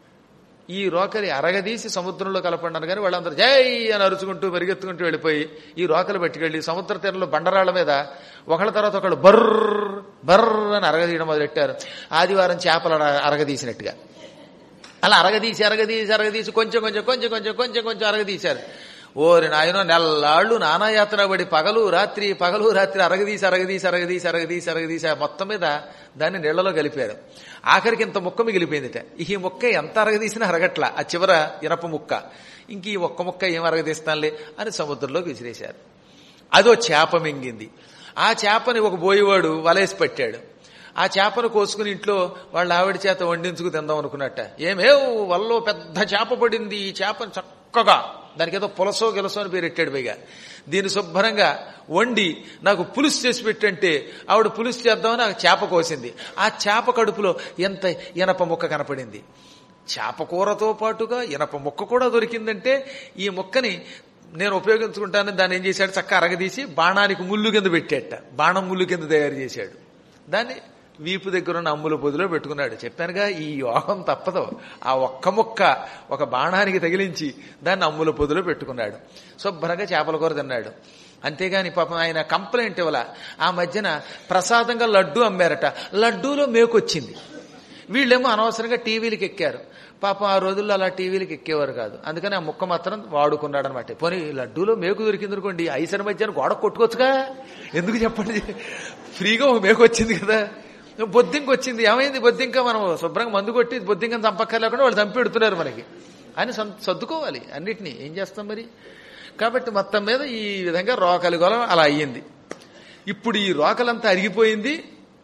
ఈ రోకలి అరగదీసి సముద్రంలో కలపండి కానీ వాళ్ళందరూ జై అని అరుచుకుంటూ పరిగెత్తుకుంటూ వెళ్ళిపోయి ఈ రోకలు పట్టుకెళ్ళి సముద్ర తీరంలో బండరాళ్ల మీద ఒకళ్ళ తర్వాత ఒకళ్ళు బర్ర బర్ర అని అరగదీయడం మొదలెట్టారు ఆదివారం చేపలు అర- అరగదీసినట్టుగా అలా అరగదీసి అరగదీసి అరగదీసి కొంచెం కొంచెం కొంచెం కొంచెం కొంచెం కొంచెం అరగదీశారు ఓరి నాయనో నెల్లాళ్ళు నానాయాత్ర పడి పగలు రాత్రి పగలు రాత్రి అరగదీసి అరగదీసి అరగదీసి అరగదీసి అరగదీసి ఆ మొత్తం మీద దాన్ని నీళ్లలో కలిపారు ఆఖరికి ఇంత ముక్క మిగిలిపోయిందిట ఈ ముక్క ఎంత అరగదీసినా అరగట్ల ఆ చివర ఇనప ముక్క ఇంక ఈ ఒక్క ముక్క ఏం అరగదీస్తానులే అని సముద్రంలోకి విసిరేశారు అదో చేప మింగింది ఆ చేపని ఒక బోయివాడు వలేసి పెట్టాడు ఆ చేపను కోసుకుని ఇంట్లో వాళ్ళ ఆవిడ చేత వండించుకు తిందాం అనుకున్నట్ట ఏమే వల్లో పెద్ద చేప పడింది ఈ చేపను చక్కగా దానికి ఏదో పులసో గిలసో అని పేరు పెట్టాడు పైగా దీన్ని శుభ్రంగా వండి నాకు పులుసు చేసి పెట్టంటే ఆవిడ పులుసు చేద్దామని ఆ చేప కోసింది ఆ చేప కడుపులో ఎంత ఇనప ముక్క కనపడింది చేప కూరతో పాటుగా ఇనప ముక్క కూడా దొరికిందంటే ఈ ముక్కని నేను ఉపయోగించుకుంటానని దాన్ని ఏం చేశాడు చక్క అరగదీసి బాణానికి ముళ్ళు కింద పెట్టేట బాణం ముళ్ళు కింద తయారు చేశాడు దాన్ని వీపు దగ్గర ఉన్న అమ్ముల పొదిలో పెట్టుకున్నాడు చెప్పానుగా ఈ యోగం తప్పదు ఆ ఒక్క ముక్క ఒక బాణానికి తగిలించి దాన్ని అమ్ముల పొదిలో పెట్టుకున్నాడు శుభ్రంగా చేపల కూర తిన్నాడు అంతేగాని పాపం ఆయన కంప్లైంట్ ఇవ్వాల ఆ మధ్యన ప్రసాదంగా లడ్డు అమ్మారట లడ్డూలో మేకొచ్చింది వీళ్ళేమో అనవసరంగా టీవీలకు ఎక్కారు పాపం ఆ రోజుల్లో అలా టీవీలకు ఎక్కేవారు కాదు అందుకని ఆ ముక్క మాత్రం వాడుకున్నాడు అనమాట పోనీ లడ్డూలో మేకు దొరికింది అనుకోండి ఐసరి మధ్యాహ్నం గోడ కొట్టుకోవచ్చుగా ఎందుకు చెప్పండి ఫ్రీగా ఒక మేకు వచ్చింది కదా బొద్దింక వచ్చింది ఏమైంది బొద్దింక మనం శుభ్రంగా మందు కొట్టి బొద్దింకని చంపక్కర్లేకుండా వాళ్ళు చంపి పెడుతున్నారు మనకి అని సం- సర్దుకోవాలి అన్నిటినీ ఏం చేస్తాం మరి కాబట్టి మొత్తం మీద ఈ విధంగా రోకలి గొలం అలా అయ్యింది ఇప్పుడు ఈ రోకలంతా అరిగిపోయింది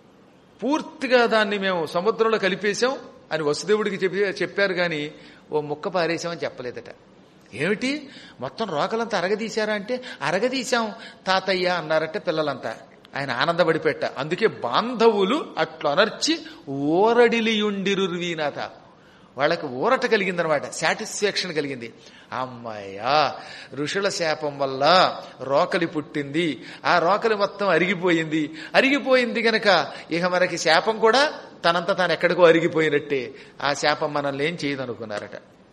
పూర్తిగా దాన్ని మేము సముద్రంలో కలిపేశాం అని వసుదేవుడికి చెప్పి చెప్పారు కానీ ఓ ముక్క పారేశామని చెప్పలేదట ఏమిటి మొత్తం రోకలంతా అరగదీశారా అంటే అరగదీశాం తాతయ్య అన్నారట పిల్లలంతా ఆయన ఆనందపడిపెట్ట అందుకే బాంధవులు అట్లు అనర్చి ఓరడిలియుండిరువీనాథ వాళ్ళకి ఊరట కలిగిందనమాట సాటిస్ఫాక్షన్ కలిగింది అమ్మాయ్యా ఋషుల శాపం వల్ల రోకలి పుట్టింది ఆ రోకలి మొత్తం అరిగిపోయింది అరిగిపోయింది గనక ఇక మనకి శాపం కూడా తనంత తాను ఎక్కడికో అరిగిపోయినట్టే ఆ శాపం మనల్ని ఏం చేయదనుకున్నారట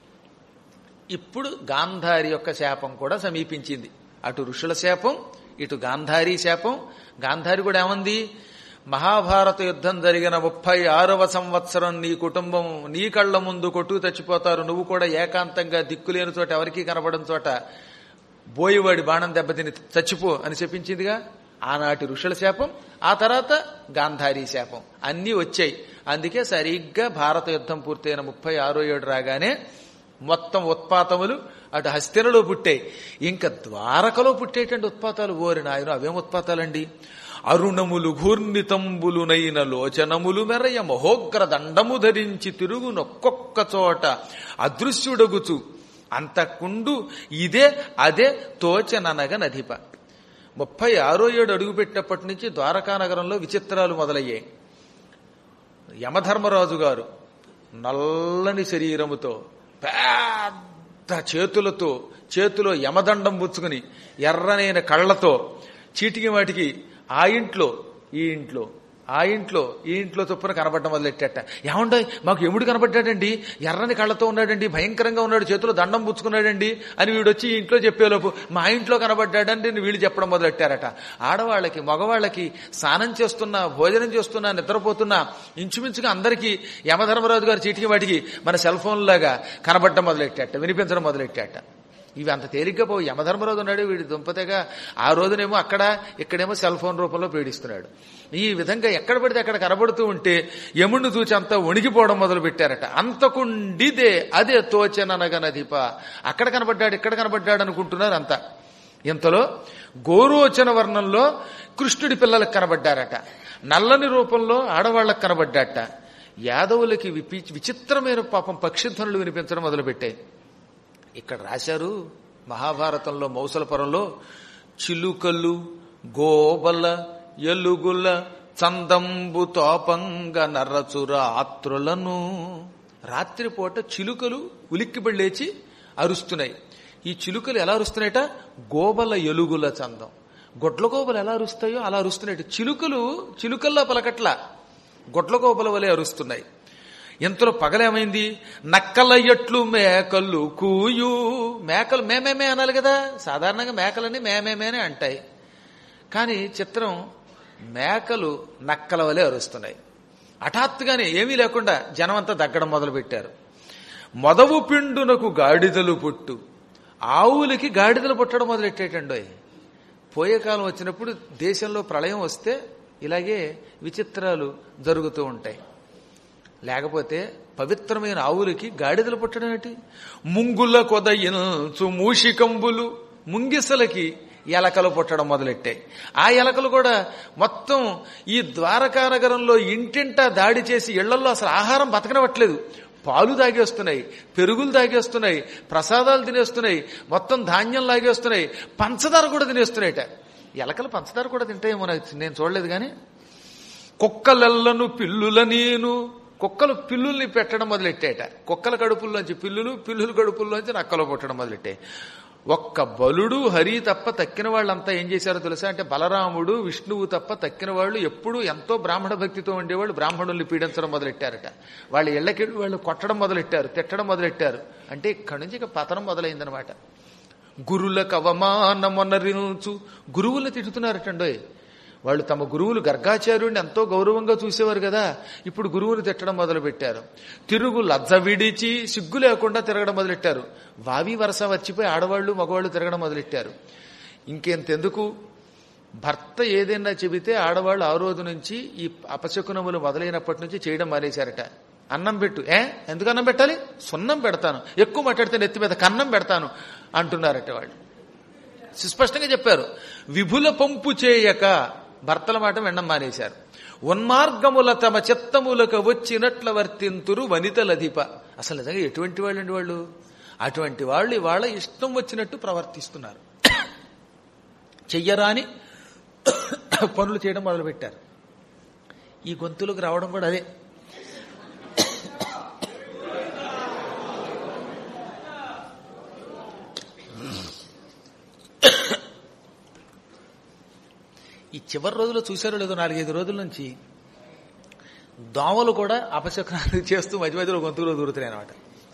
ఇప్పుడు గాంధారి యొక్క శాపం కూడా సమీపించింది అటు ఋషుల శాపం ఇటు గాంధారి శాపం గాంధారి కూడా ఏమంది మహాభారత యుద్ధం జరిగిన ముప్పై ఆరవ సంవత్సరం నీ కుటుంబం నీ కళ్ళ ముందు కొట్టు చచ్చిపోతారు నువ్వు కూడా ఏకాంతంగా దిక్కులేని చోట ఎవరికీ కనబడని చోట బోయివాడి బాణం దెబ్బతిని చచ్చిపో అని చెప్పించిందిగా ఆనాటి ఋషుల శాపం ఆ తర్వాత గాంధారీ శాపం అన్నీ వచ్చాయి అందుకే సరిగ్గా భారత యుద్ధం పూర్తయిన ముప్పై ఆరో ఏడు రాగానే మొత్తం ఉత్పాతములు అటు హస్తినలో పుట్టాయి ఇంకా ద్వారకలో పుట్టేటువంటి ఉత్పాతాలు ఓరి నాయన అవేం ఉత్పాతాలండి అరుణములు ఘూర్ణితంబులునైన లోచనములు మెరయ మహోగ్ర దండము ధరించి తిరుగు నొక్కొక్క చోట అదృశ్యుడగుచు అంతకుండు ఇదే అదే తోచననగ నధిప ముప్పై ఆరో ఏడు అడుగుపెట్టినప్పటి నుంచి ద్వారకా నగరంలో విచిత్రాలు మొదలయ్యాయి యమధర్మరాజు గారు నల్లని శరీరముతో పెద్ద చేతులతో చేతిలో యమదండం పుచ్చుకుని ఎర్రనైన కళ్ళతో చీటికి వాటికి ఆ ఇంట్లో ఈ ఇంట్లో ఆ ఇంట్లో ఈ ఇంట్లో చొప్పున కనబడడం మొదలెట్టేట ఏమండో మాకు ఎముడు కనబడ్డాడండి ఎర్రని కళ్ళతో ఉన్నాడండి భయంకరంగా ఉన్నాడు చేతిలో దండం పుచ్చుకున్నాడండి అని వీడొచ్చి ఈ ఇంట్లో చెప్పేలోపు మా ఇంట్లో కనబడ్డాడండి వీళ్ళు చెప్పడం మొదలెట్టారట ఆడవాళ్ళకి మగవాళ్ళకి స్నానం చేస్తున్నా భోజనం చేస్తున్నా నిద్రపోతున్నా ఇంచుమించుగా అందరికీ యమధర్మరాజు గారు చీటికి వాటికి మన సెల్ ఫోన్ లాగా కనబడడం మొదలెట్టాట వినిపించడం మొదలెట్టాట ఇవి అంత తేలిగ్గా పోవు యమధర్మరాజు ఉన్నాడు వీడి దుంపతేగా ఆ రోజునేమో అక్కడ ఇక్కడేమో సెల్ ఫోన్ రూపంలో పీడిస్తున్నాడు ఈ విధంగా ఎక్కడ పడితే అక్కడ కనబడుతూ ఉంటే యముడిని చూచి అంతా వణికిపోవడం మొదలు పెట్టారట అంతకుండిదే అదే తోచననగనధిప అక్కడ కనబడ్డాడు ఇక్కడ కనబడ్డాడు అనుకుంటున్నారు అంతా ఇంతలో గోరోచన వర్ణంలో కృష్ణుడి పిల్లలకు కనబడ్డారట నల్లని రూపంలో ఆడవాళ్లకు కనబడ్డాట యాదవులకి విపి విచిత్రమైన పాపం పక్షిధ్వనులు వినిపించడం మొదలుపెట్టాయి ఇక్కడ రాశారు మహాభారతంలో మౌసలపురంలో చిలుకలు గోబల ఎలుగుల చందంబు తోపంగ నర్రచుర ఆత్రులను రాత్రిపూట చిలుకలు ఉలిక్కిపడి లేచి అరుస్తున్నాయి ఈ చిలుకలు ఎలా అరుస్తున్నాయట గోబల ఎలుగుల చందం గొడ్ల గోబలు ఎలా అరుస్తాయో అలా అరుస్తున్నాయి చిలుకలు చిలుకల్లా పలకట్ల గొడ్ల గోబల వలె అరుస్తున్నాయి ఇంతలో పగలేమైంది నక్కల ఎట్లు మేకలు కూయు మేకలు మేమేమే అనాలి కదా సాధారణంగా మేకలన్నీ మేమేమేనే అంటాయి కానీ చిత్రం మేకలు నక్కల వలె అరుస్తున్నాయి హఠాత్తుగానే ఏమీ లేకుండా జనమంతా దగ్గడం మొదలుపెట్టారు మొదవు పిండునకు గాడిదలు పుట్టు ఆవులకి గాడిదలు పుట్టడం మొదలెట్టేటండోయ్ పోయే కాలం వచ్చినప్పుడు దేశంలో ప్రళయం వస్తే ఇలాగే విచిత్రాలు జరుగుతూ ఉంటాయి లేకపోతే పవిత్రమైన ఆవులకి గాడిదలు పుట్టడం ఏంటి ముంగుల కొదయించు మూషికంబులు ముంగిసలకి ఎలకలు పుట్టడం మొదలెట్టాయి ఆ ఎలకలు కూడా మొత్తం ఈ ద్వారకా నగరంలో ఇంటింటా దాడి చేసి ఇళ్లలో అసలు ఆహారం బతకనవట్లేదు పాలు తాగేస్తున్నాయి పెరుగులు తాగేస్తున్నాయి ప్రసాదాలు తినేస్తున్నాయి మొత్తం ధాన్యం లాగేస్తున్నాయి పంచదార కూడా తినేస్తున్నాయట ఎలకలు పంచదార కూడా తింటాయేమో నాకు నేను చూడలేదు కానీ కుక్కలెల్లను పిల్లుల నేను కుక్కలు పిల్లుల్ని పెట్టడం మొదలెట్టాయట కుక్కల కడుపుల్లోంచి పిల్లులు పిల్లుల కడుపుల్లోంచి నక్కలు పుట్టడం మొదలెట్టాయి ఒక్క బలుడు హరి తప్ప తక్కిన వాళ్ళంతా ఏం చేశారో తెలుసా అంటే బలరాముడు విష్ణువు తప్ప తక్కిన వాళ్ళు ఎప్పుడూ ఎంతో బ్రాహ్మణ భక్తితో ఉండేవాళ్ళు బ్రాహ్మణుల్ని పీడించడం మొదలెట్టారట వాళ్ళ ఇళ్లకి వాళ్ళు కొట్టడం మొదలెట్టారు తిట్టడం మొదలెట్టారు అంటే ఇక్కడి నుంచి ఇక పతనం మొదలైందనమాట గురులకు అవమానమొనరించు గురువుల్ని తిట్టుతున్నారటండోయ్ వాళ్ళు తమ గురువులు గర్గాచార్యుడిని ఎంతో గౌరవంగా చూసేవారు కదా ఇప్పుడు గురువుని తిట్టడం మొదలుపెట్టారు తిరుగు లజ్జ విడిచి సిగ్గు లేకుండా తిరగడం మొదలెట్టారు వావి వరస వచ్చిపోయి ఆడవాళ్లు మగవాళ్ళు తిరగడం మొదలెట్టారు ఇంకెంతెందుకు భర్త ఏదైనా చెబితే ఆడవాళ్ళు ఆ రోజు నుంచి ఈ అపశకునములు మొదలైనప్పటి నుంచి చేయడం మానేశారట అన్నం పెట్టు ఏ ఎందుకు అన్నం పెట్టాలి సున్నం పెడతాను ఎక్కువ మాట్లాడితే నెత్తి మీద కన్నం పెడతాను అంటున్నారట వాళ్ళు సుస్పష్టంగా చెప్పారు విభుల పంపు చేయక భర్తల మాట వెండం మానేశారు ఉన్మార్గముల తమ చిత్తములకు వచ్చినట్ల వర్తింతురు వనితలధిప అసలు నిజంగా ఎటువంటి వాళ్ళండి వాళ్ళు అటువంటి వాళ్ళు ఇవాళ ఇష్టం వచ్చినట్టు ప్రవర్తిస్తున్నారు చెయ్యరాని పనులు చేయడం మొదలుపెట్టారు ఈ గొంతులకు రావడం కూడా అదే ఈ చివరి రోజుల్లో చూశారో లేదో నాలుగైదు రోజుల నుంచి దోమలు కూడా అపశకునాలు చేస్తూ మధ్య మధ్యలో గొంతులో దూరుతున్నాయి అనమాట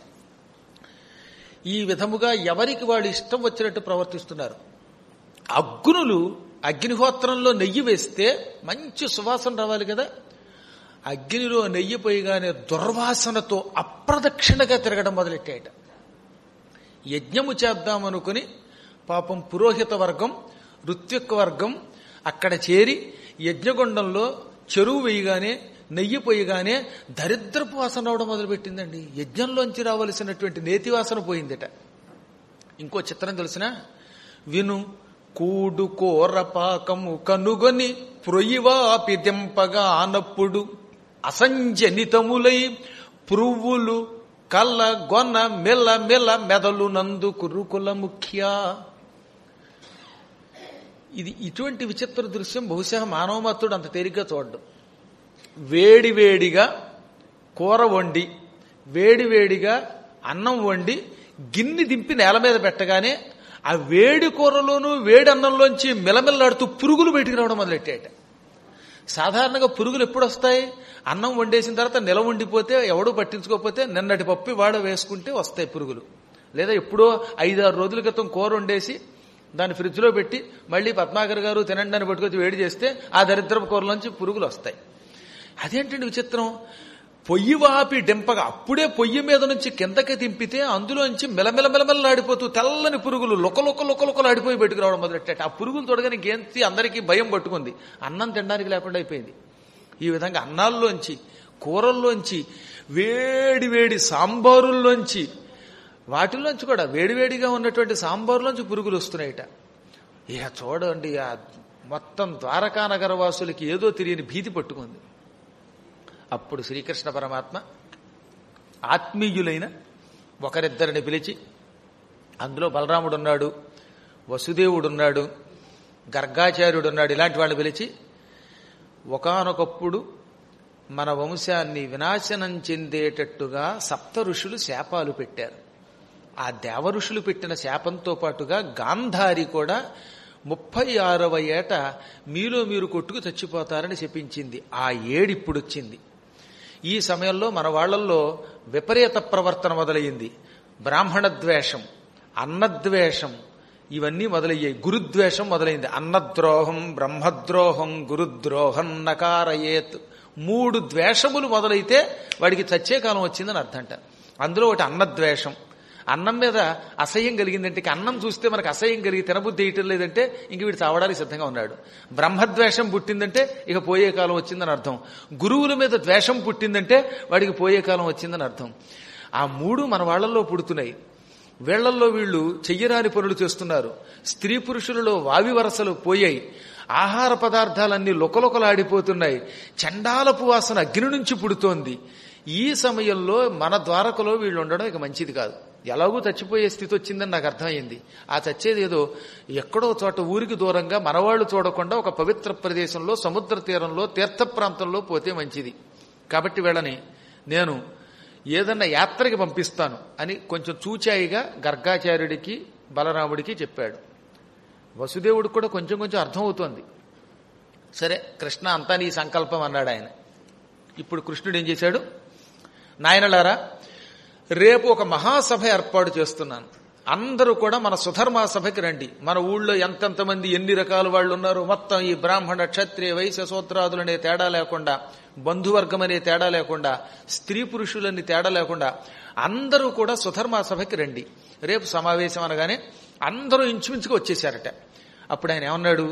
ఈ విధముగా ఎవరికి వాళ్ళు ఇష్టం వచ్చినట్టు ప్రవర్తిస్తున్నారు అగ్నులు అగ్నిహోత్రంలో నెయ్యి వేస్తే మంచి సువాసన రావాలి కదా అగ్నిలో నెయ్యి పోయిగానే దుర్వాసనతో అప్రదక్షిణగా తిరగడం మొదలెట్టాయట యజ్ఞము చేద్దామనుకుని పాపం పురోహిత వర్గం ఋత్విక్ వర్గం అక్కడ చేరి యజ్ఞగుండంలో చెరువు వేయగానే నెయ్యి పోయిగానే దరిద్రపు వాసన రావడం మొదలుపెట్టిందండి యజ్ఞంలోంచి రావలసినటువంటి నేతి వాసన పోయిందట ఇంకో చిత్రం తెలిసిన విను కూడు కోరపాకము కనుగొని ప్రొయ్యివాపి దింపగా ఆనప్పుడు అసంజనితములై పురువులు కళ్ళ గొన్న మెల్ల మెల్ల మెదలు నందు కురుకుల ముఖ్య ఇది ఇటువంటి విచిత్ర దృశ్యం బహుశా మానవమత్తుడు అంత తేలిగ్గా చూడడు వేడివేడిగా కూర వండి వేడివేడిగా అన్నం వండి గిన్నె దింపి నేల మీద పెట్టగానే ఆ వేడి కూరలోనూ వేడి అన్నంలోంచి మిలమిల్లాడుతూ పురుగులు బయటికి రావడం మొదలెట్టాయట సాధారణంగా పురుగులు ఎప్పుడు వస్తాయి అన్నం వండేసిన తర్వాత నిల వండిపోతే ఎవడూ పట్టించుకోకపోతే నిన్నటి పప్పు వాడ వేసుకుంటే వస్తాయి పురుగులు లేదా ఎప్పుడో ఐదారు రోజుల క్రితం కూర వండేసి దాన్ని ఫ్రిడ్జ్లో పెట్టి మళ్ళీ పద్మాకర్ గారు తినండి అని పట్టుకొచ్చి వేడి చేస్తే ఆ దరిద్రపు కూరలోంచి పురుగులు వస్తాయి అదేంటండి విచిత్రం పొయ్యి వాపి డింపగా అప్పుడే పొయ్యి మీద నుంచి కిందకి దింపితే అందులోంచి మెలమెల మెలమెలలాడిపోతూ తెల్లని పురుగులు లొకలొక లొకలొకలాడిపోయి బయటకు రావడం మొదలెట్టాట ఆ పురుగులు తొడగని గేంతి అందరికీ భయం పట్టుకుంది అన్నం తినడానికి లేకుండా అయిపోయింది ఈ విధంగా అన్నాల్లోంచి కూరల్లోంచి వేడి వేడి సాంబారుల్లోంచి వాటిల్లోంచి కూడా వేడివేడిగా ఉన్నటువంటి సాంబార్లోంచి పురుగులు వస్తున్నాయిట ఇక చూడండి ఆ మొత్తం ద్వారకా నగర వాసులకి ఏదో తెలియని భీతి పట్టుకుంది అప్పుడు శ్రీకృష్ణ పరమాత్మ ఆత్మీయులైన ఒకరిద్దరిని పిలిచి అందులో బలరాముడు ఉన్నాడు వసుదేవుడు ఉన్నాడు గర్గాచార్యుడు ఉన్నాడు ఇలాంటి వాళ్ళని పిలిచి ఒకానొకప్పుడు మన వంశాన్ని వినాశనం చెందేటట్టుగా సప్త ఋషులు శాపాలు పెట్టారు ఆ దేవ ఋషులు పెట్టిన శాపంతో పాటుగా గాంధారి కూడా ముప్పై ఆరవ ఏట మీలో మీరు కొట్టుకు చచ్చిపోతారని చెప్పించింది ఆ ఏడిప్పుడు వచ్చింది ఈ సమయంలో మన వాళ్లల్లో విపరీత ప్రవర్తన మొదలయ్యింది బ్రాహ్మణ ద్వేషం అన్నద్వేషం ఇవన్నీ మొదలయ్యాయి గురుద్వేషం మొదలైంది అన్నద్రోహం బ్రహ్మద్రోహం గురుద్రోహం నకారయేత్ మూడు ద్వేషములు మొదలైతే వాడికి చచ్చే కాలం వచ్చిందని అర్థంట అందులో ఒకటి అన్నద్వేషం అన్నం మీద అసహ్యం కలిగిందంటే ఇక అన్నం చూస్తే మనకు అసహ్యం కలిగి తినబుద్ధి వేయటం లేదంటే ఇంక వీడు చావడానికి సిద్ధంగా ఉన్నాడు బ్రహ్మద్వేషం పుట్టిందంటే ఇక పోయే కాలం వచ్చిందని అర్థం గురువుల మీద ద్వేషం పుట్టిందంటే వాడికి పోయే కాలం వచ్చిందని అర్థం ఆ మూడు మన వాళ్ళల్లో పుడుతున్నాయి వీళ్లల్లో వీళ్ళు చెయ్యరాని పనులు చేస్తున్నారు స్త్రీ పురుషులలో వావి వరసలు పోయాయి ఆహార పదార్థాలన్నీ లొకలొకలాడిపోతున్నాయి చండాలపు వాసన అగ్ని నుంచి పుడుతోంది ఈ సమయంలో మన ద్వారకలో వీళ్ళు ఉండడం ఇక మంచిది కాదు ఎలాగూ చచ్చిపోయే స్థితి వచ్చిందని నాకు అర్థమైంది ఆ చచ్చేది ఏదో ఎక్కడో చోట ఊరికి దూరంగా మనవాళ్లు చూడకుండా ఒక పవిత్ర ప్రదేశంలో సముద్ర తీరంలో తీర్థ ప్రాంతంలో పోతే మంచిది కాబట్టి వీళ్ళని నేను ఏదన్నా యాత్రకి పంపిస్తాను అని కొంచెం చూచాయిగా గర్గాచార్యుడికి బలరాముడికి చెప్పాడు వసుదేవుడికి కూడా కొంచెం కొంచెం అర్థమవుతోంది సరే కృష్ణ అంతా నీ సంకల్పం అన్నాడు ఆయన ఇప్పుడు కృష్ణుడు ఏం చేశాడు నాయనలారా రేపు ఒక మహాసభ ఏర్పాటు చేస్తున్నాను అందరూ కూడా మన సుధర్మ సభకి రండి మన ఊళ్ళో ఎంతెంతమంది ఎన్ని రకాల వాళ్ళు ఉన్నారు మొత్తం ఈ బ్రాహ్మణ క్షత్రియ వైశ్య సూత్రాదులనే తేడా లేకుండా బంధువర్గం అనే తేడా లేకుండా స్త్రీ పురుషులని తేడా లేకుండా అందరూ కూడా సుధర్మ సభకి రండి రేపు సమావేశం అనగానే అందరూ ఇంచుమించుగా వచ్చేశారట అప్పుడు ఆయన ఏమన్నాడు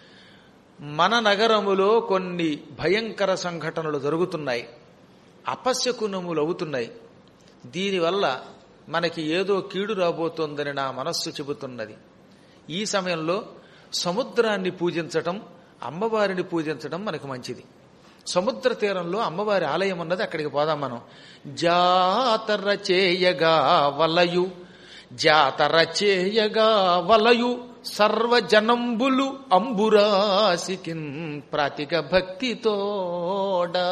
మన నగరములో కొన్ని భయంకర సంఘటనలు జరుగుతున్నాయి అపశకునములు అవుతున్నాయి దీనివల్ల మనకి ఏదో కీడు రాబోతోందని నా మనస్సు చెబుతున్నది ఈ సమయంలో సముద్రాన్ని పూజించటం అమ్మవారిని పూజించడం మనకు మంచిది సముద్ర తీరంలో అమ్మవారి ఆలయం ఉన్నది అక్కడికి పోదాం మనం జాతర చేయగా వలయు జాతర చేయగా వలయు సర్వజనంబులు అంబురాసికిన్ ప్రాతిక భక్తితోడా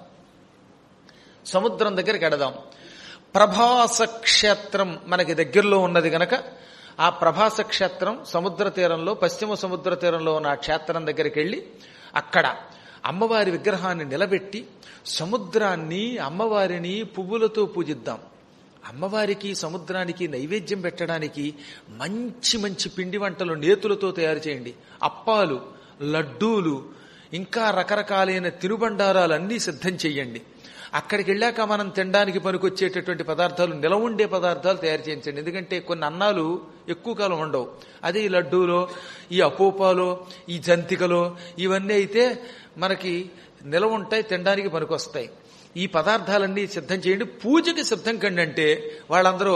సముద్రం దగ్గరికి ఎడదాం ప్రభాస క్షేత్రం మనకి దగ్గరలో ఉన్నది గనక ఆ ప్రభాస క్షేత్రం సముద్ర తీరంలో పశ్చిమ సముద్ర తీరంలో ఉన్న ఆ క్షేత్రం దగ్గరికి వెళ్ళి అక్కడ అమ్మవారి విగ్రహాన్ని నిలబెట్టి సముద్రాన్ని అమ్మవారిని పువ్వులతో పూజిద్దాం అమ్మవారికి సముద్రానికి నైవేద్యం పెట్టడానికి మంచి మంచి పిండి వంటలు నేతులతో తయారు చేయండి అప్పాలు లడ్డూలు ఇంకా రకరకాలైన తినుబండారాలు అన్నీ సిద్ధం చెయ్యండి అక్కడికి వెళ్ళాక మనం తినడానికి పనికొచ్చేటటువంటి పదార్థాలు నిల ఉండే పదార్థాలు తయారు చేయించండి ఎందుకంటే కొన్ని అన్నాలు ఎక్కువ కాలం ఉండవు అదే ఈ లడ్డూలో ఈ అపోపాలో ఈ జంతికలో ఇవన్నీ అయితే మనకి నిల ఉంటాయి తినడానికి పనికొస్తాయి ఈ పదార్థాలన్నీ సిద్ధం చేయండి పూజకి సిద్ధం కండి అంటే వాళ్ళందరూ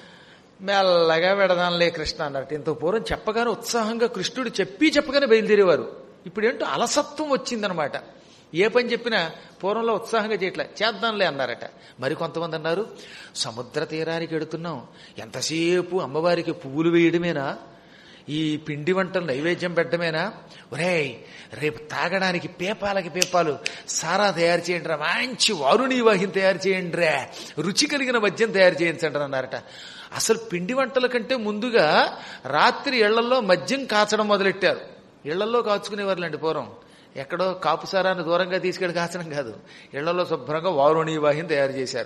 మెల్లగా పెడదాంలే కృష్ణ అన్నట్టు ఇంత పూర్వం చెప్పగానే ఉత్సాహంగా కృష్ణుడు చెప్పి చెప్పగానే బయలుదేరేవారు ఇప్పుడు ఏంటో అలసత్వం వచ్చిందనమాట ఏ పని చెప్పినా పూర్వంలో ఉత్సాహంగా చేయట్లే చేద్దాంలే అన్నారట మరి కొంతమంది అన్నారు సముద్ర తీరానికి ఎడుతున్నాం ఎంతసేపు అమ్మవారికి పువ్వులు వేయడమేనా ఈ పిండి వంటలు నైవేద్యం పెట్టడమేనా ఒరేయ్ రేపు తాగడానికి పేపాలకి పేపాలు సారా తయారు చేయండి రా మంచి వారుణి వాహిని తయారు చేయండి రా రుచి కలిగిన మద్యం తయారు చేయించండి అన్నారట అసలు పిండి వంటల కంటే ముందుగా రాత్రి ఇళ్లలో మద్యం కాచడం మొదలెట్టారు ఇళ్లలో కాచుకునేవారులేండి పూర్వం ఎక్కడో కాపుసారాన్ని దూరంగా తీసుకెళ్లి కాచడం కాదు ఇళ్లలో శుభ్రంగా వారుణి వాహిని తయారు చేశారు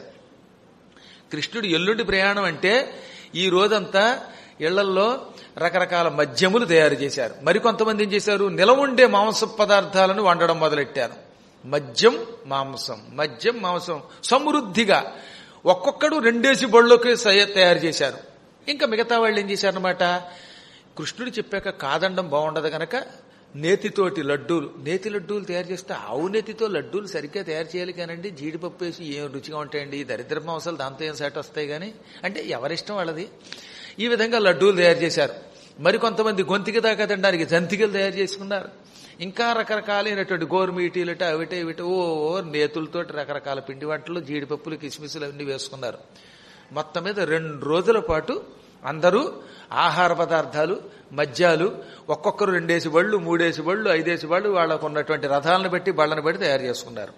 కృష్ణుడు ఎల్లుండి ప్రయాణం అంటే ఈ రోజంతా ఇళ్లల్లో రకరకాల మద్యములు తయారు చేశారు మరికొంతమంది ఏం చేశారు నిలవుండే మాంస పదార్థాలను వండడం మొదలెట్టారు మద్యం మాంసం మద్యం మాంసం సమృద్ధిగా ఒక్కొక్కడు రెండేసి బళ్ళలోకి తయారు చేశారు ఇంకా మిగతా వాళ్ళు ఏం చేశారనమాట కృష్ణుడు చెప్పాక కాదండం బాగుండదు గనక నేతితోటి లడ్డూలు నేతి లడ్డూలు తయారు చేస్తే ఆవు నేతితో లడ్డూలు సరిగ్గా తయారు చేయాలి కానండి జీడిపప్పు వేసి ఏం రుచిగా ఉంటాయండి దరిద్ర మాంసాలు దాంతో ఏం సేట వస్తాయి కానీ అంటే ఎవరిష్టం వాళ్ళది ఈ విధంగా లడ్డూలు తయారు చేశారు మరికొంతమంది గొంతికి దాకా తినడానికి జంతికలు తయారు చేసుకున్నారు ఇంకా రకరకాలైనటువంటి గోరుమీటీలట అవిట ఇవిట ఓ నేతులతోటి రకరకాల పిండి వంటలు జీడిపప్పులు కిస్మిస్లు అవన్నీ వేసుకున్నారు మొత్తం మీద రెండు రోజుల పాటు అందరూ ఆహార పదార్థాలు మద్యాలు ఒక్కొక్కరు రెండేసి బళ్ళు మూడేసి బళ్ళు ఐదేసి బళ్ళు వాళ్ళకు ఉన్నటువంటి రథాలను బట్టి బళ్ళను బట్టి తయారు చేసుకున్నారు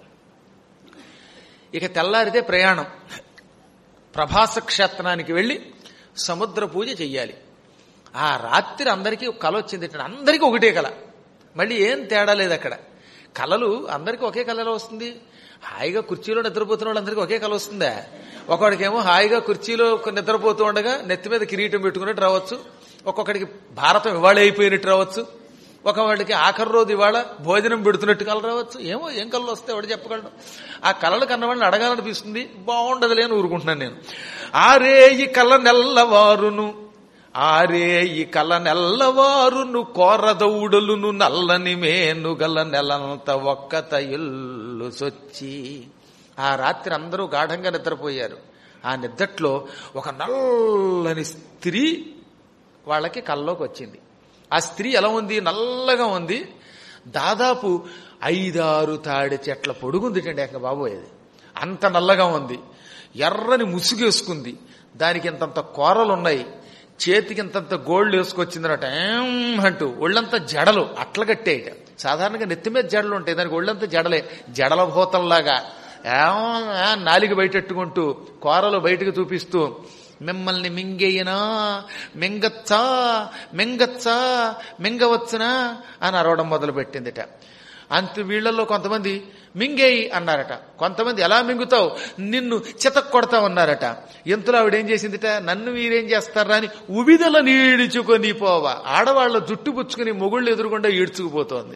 ఇక తెల్లారితే ప్రయాణం ప్రభాస క్షేత్రానికి వెళ్ళి సముద్ర పూజ చెయ్యాలి ఆ రాత్రి అందరికీ ఒక కళ వచ్చింది అందరికీ ఒకటే కళ మళ్ళీ ఏం తేడా లేదు అక్కడ కళలు అందరికీ ఒకే కళలో వస్తుంది హాయిగా కుర్చీలో నిద్రపోతున్న వాళ్ళందరికీ ఒకే కళ వస్తుందా ఒకడికేమో హాయిగా కుర్చీలో నిద్రపోతూ ఉండగా నెత్తి మీద కిరీటం పెట్టుకున్నట్టు రావచ్చు ఒక్కొక్కడికి భారతం ఇవాళ అయిపోయినట్టు రావచ్చు ఒకవాడికి ఆఖరి రోజు ఇవాళ భోజనం పెడుతున్నట్టు కళ రావచ్చు ఏమో ఏం కళలు వస్తే వాడు చెప్పగలడు ఆ కళలు కన్నవాడిని అడగాలనిపిస్తుంది బాగుండదులే అని ఊరుకుంటున్నాను నేను ఆరే ఈ కళ నెల్లవారును ఆరే ఈ కల నెల్లవారును కోరదౌడులును నల్లని మేనుగల నెలంత ఒక్కత ఇల్లు సొచ్చి ఆ రాత్రి అందరూ గాఢంగా నిద్రపోయారు ఆ నిద్రట్లో ఒక నల్లని స్త్రీ వాళ్ళకి కల్లోకి వచ్చింది ఆ స్త్రీ ఎలా ఉంది నల్లగా ఉంది దాదాపు ఐదారు తాడి చెట్ల పొడుగుంది అండి బాబోయేది అంత నల్లగా ఉంది ఎర్రని ముసుగేసుకుంది దానికి ఇంతంత కూరలు ఉన్నాయి చేతికి ఇంతంత గోల్డ్ వేసుకొచ్చిందనట ఏం అంటూ ఒళ్ళంతా జడలు అట్ల కట్టేయట సాధారణంగా నెత్తి మీద జడలు ఉంటాయి దానికి ఒళ్ళంతా జడలే జడల భూతంలాగా ఏమో నాలిక బయటెట్టుకుంటూ కూరలు బయటకు చూపిస్తూ మిమ్మల్ని మింగేయనా మింగచ్చా మింగచ్చా మింగవచ్చునా అని అరవడం మొదలుపెట్టిందిట అంత వీళ్లలో కొంతమంది మింగేయి అన్నారట కొంతమంది ఎలా మింగుతావు నిన్ను చితక్ కొడతావన్నారట ఎంతలో ఆవిడేం చేసిందిట నన్ను మీరేం చేస్తారా అని ఉవిదల నీడుచుకొని పోవా ఆడవాళ్ళ జుట్టు పుచ్చుకుని మొగుళ్ళు ఎదురుగుండా ఈడ్చుకుపోతోంది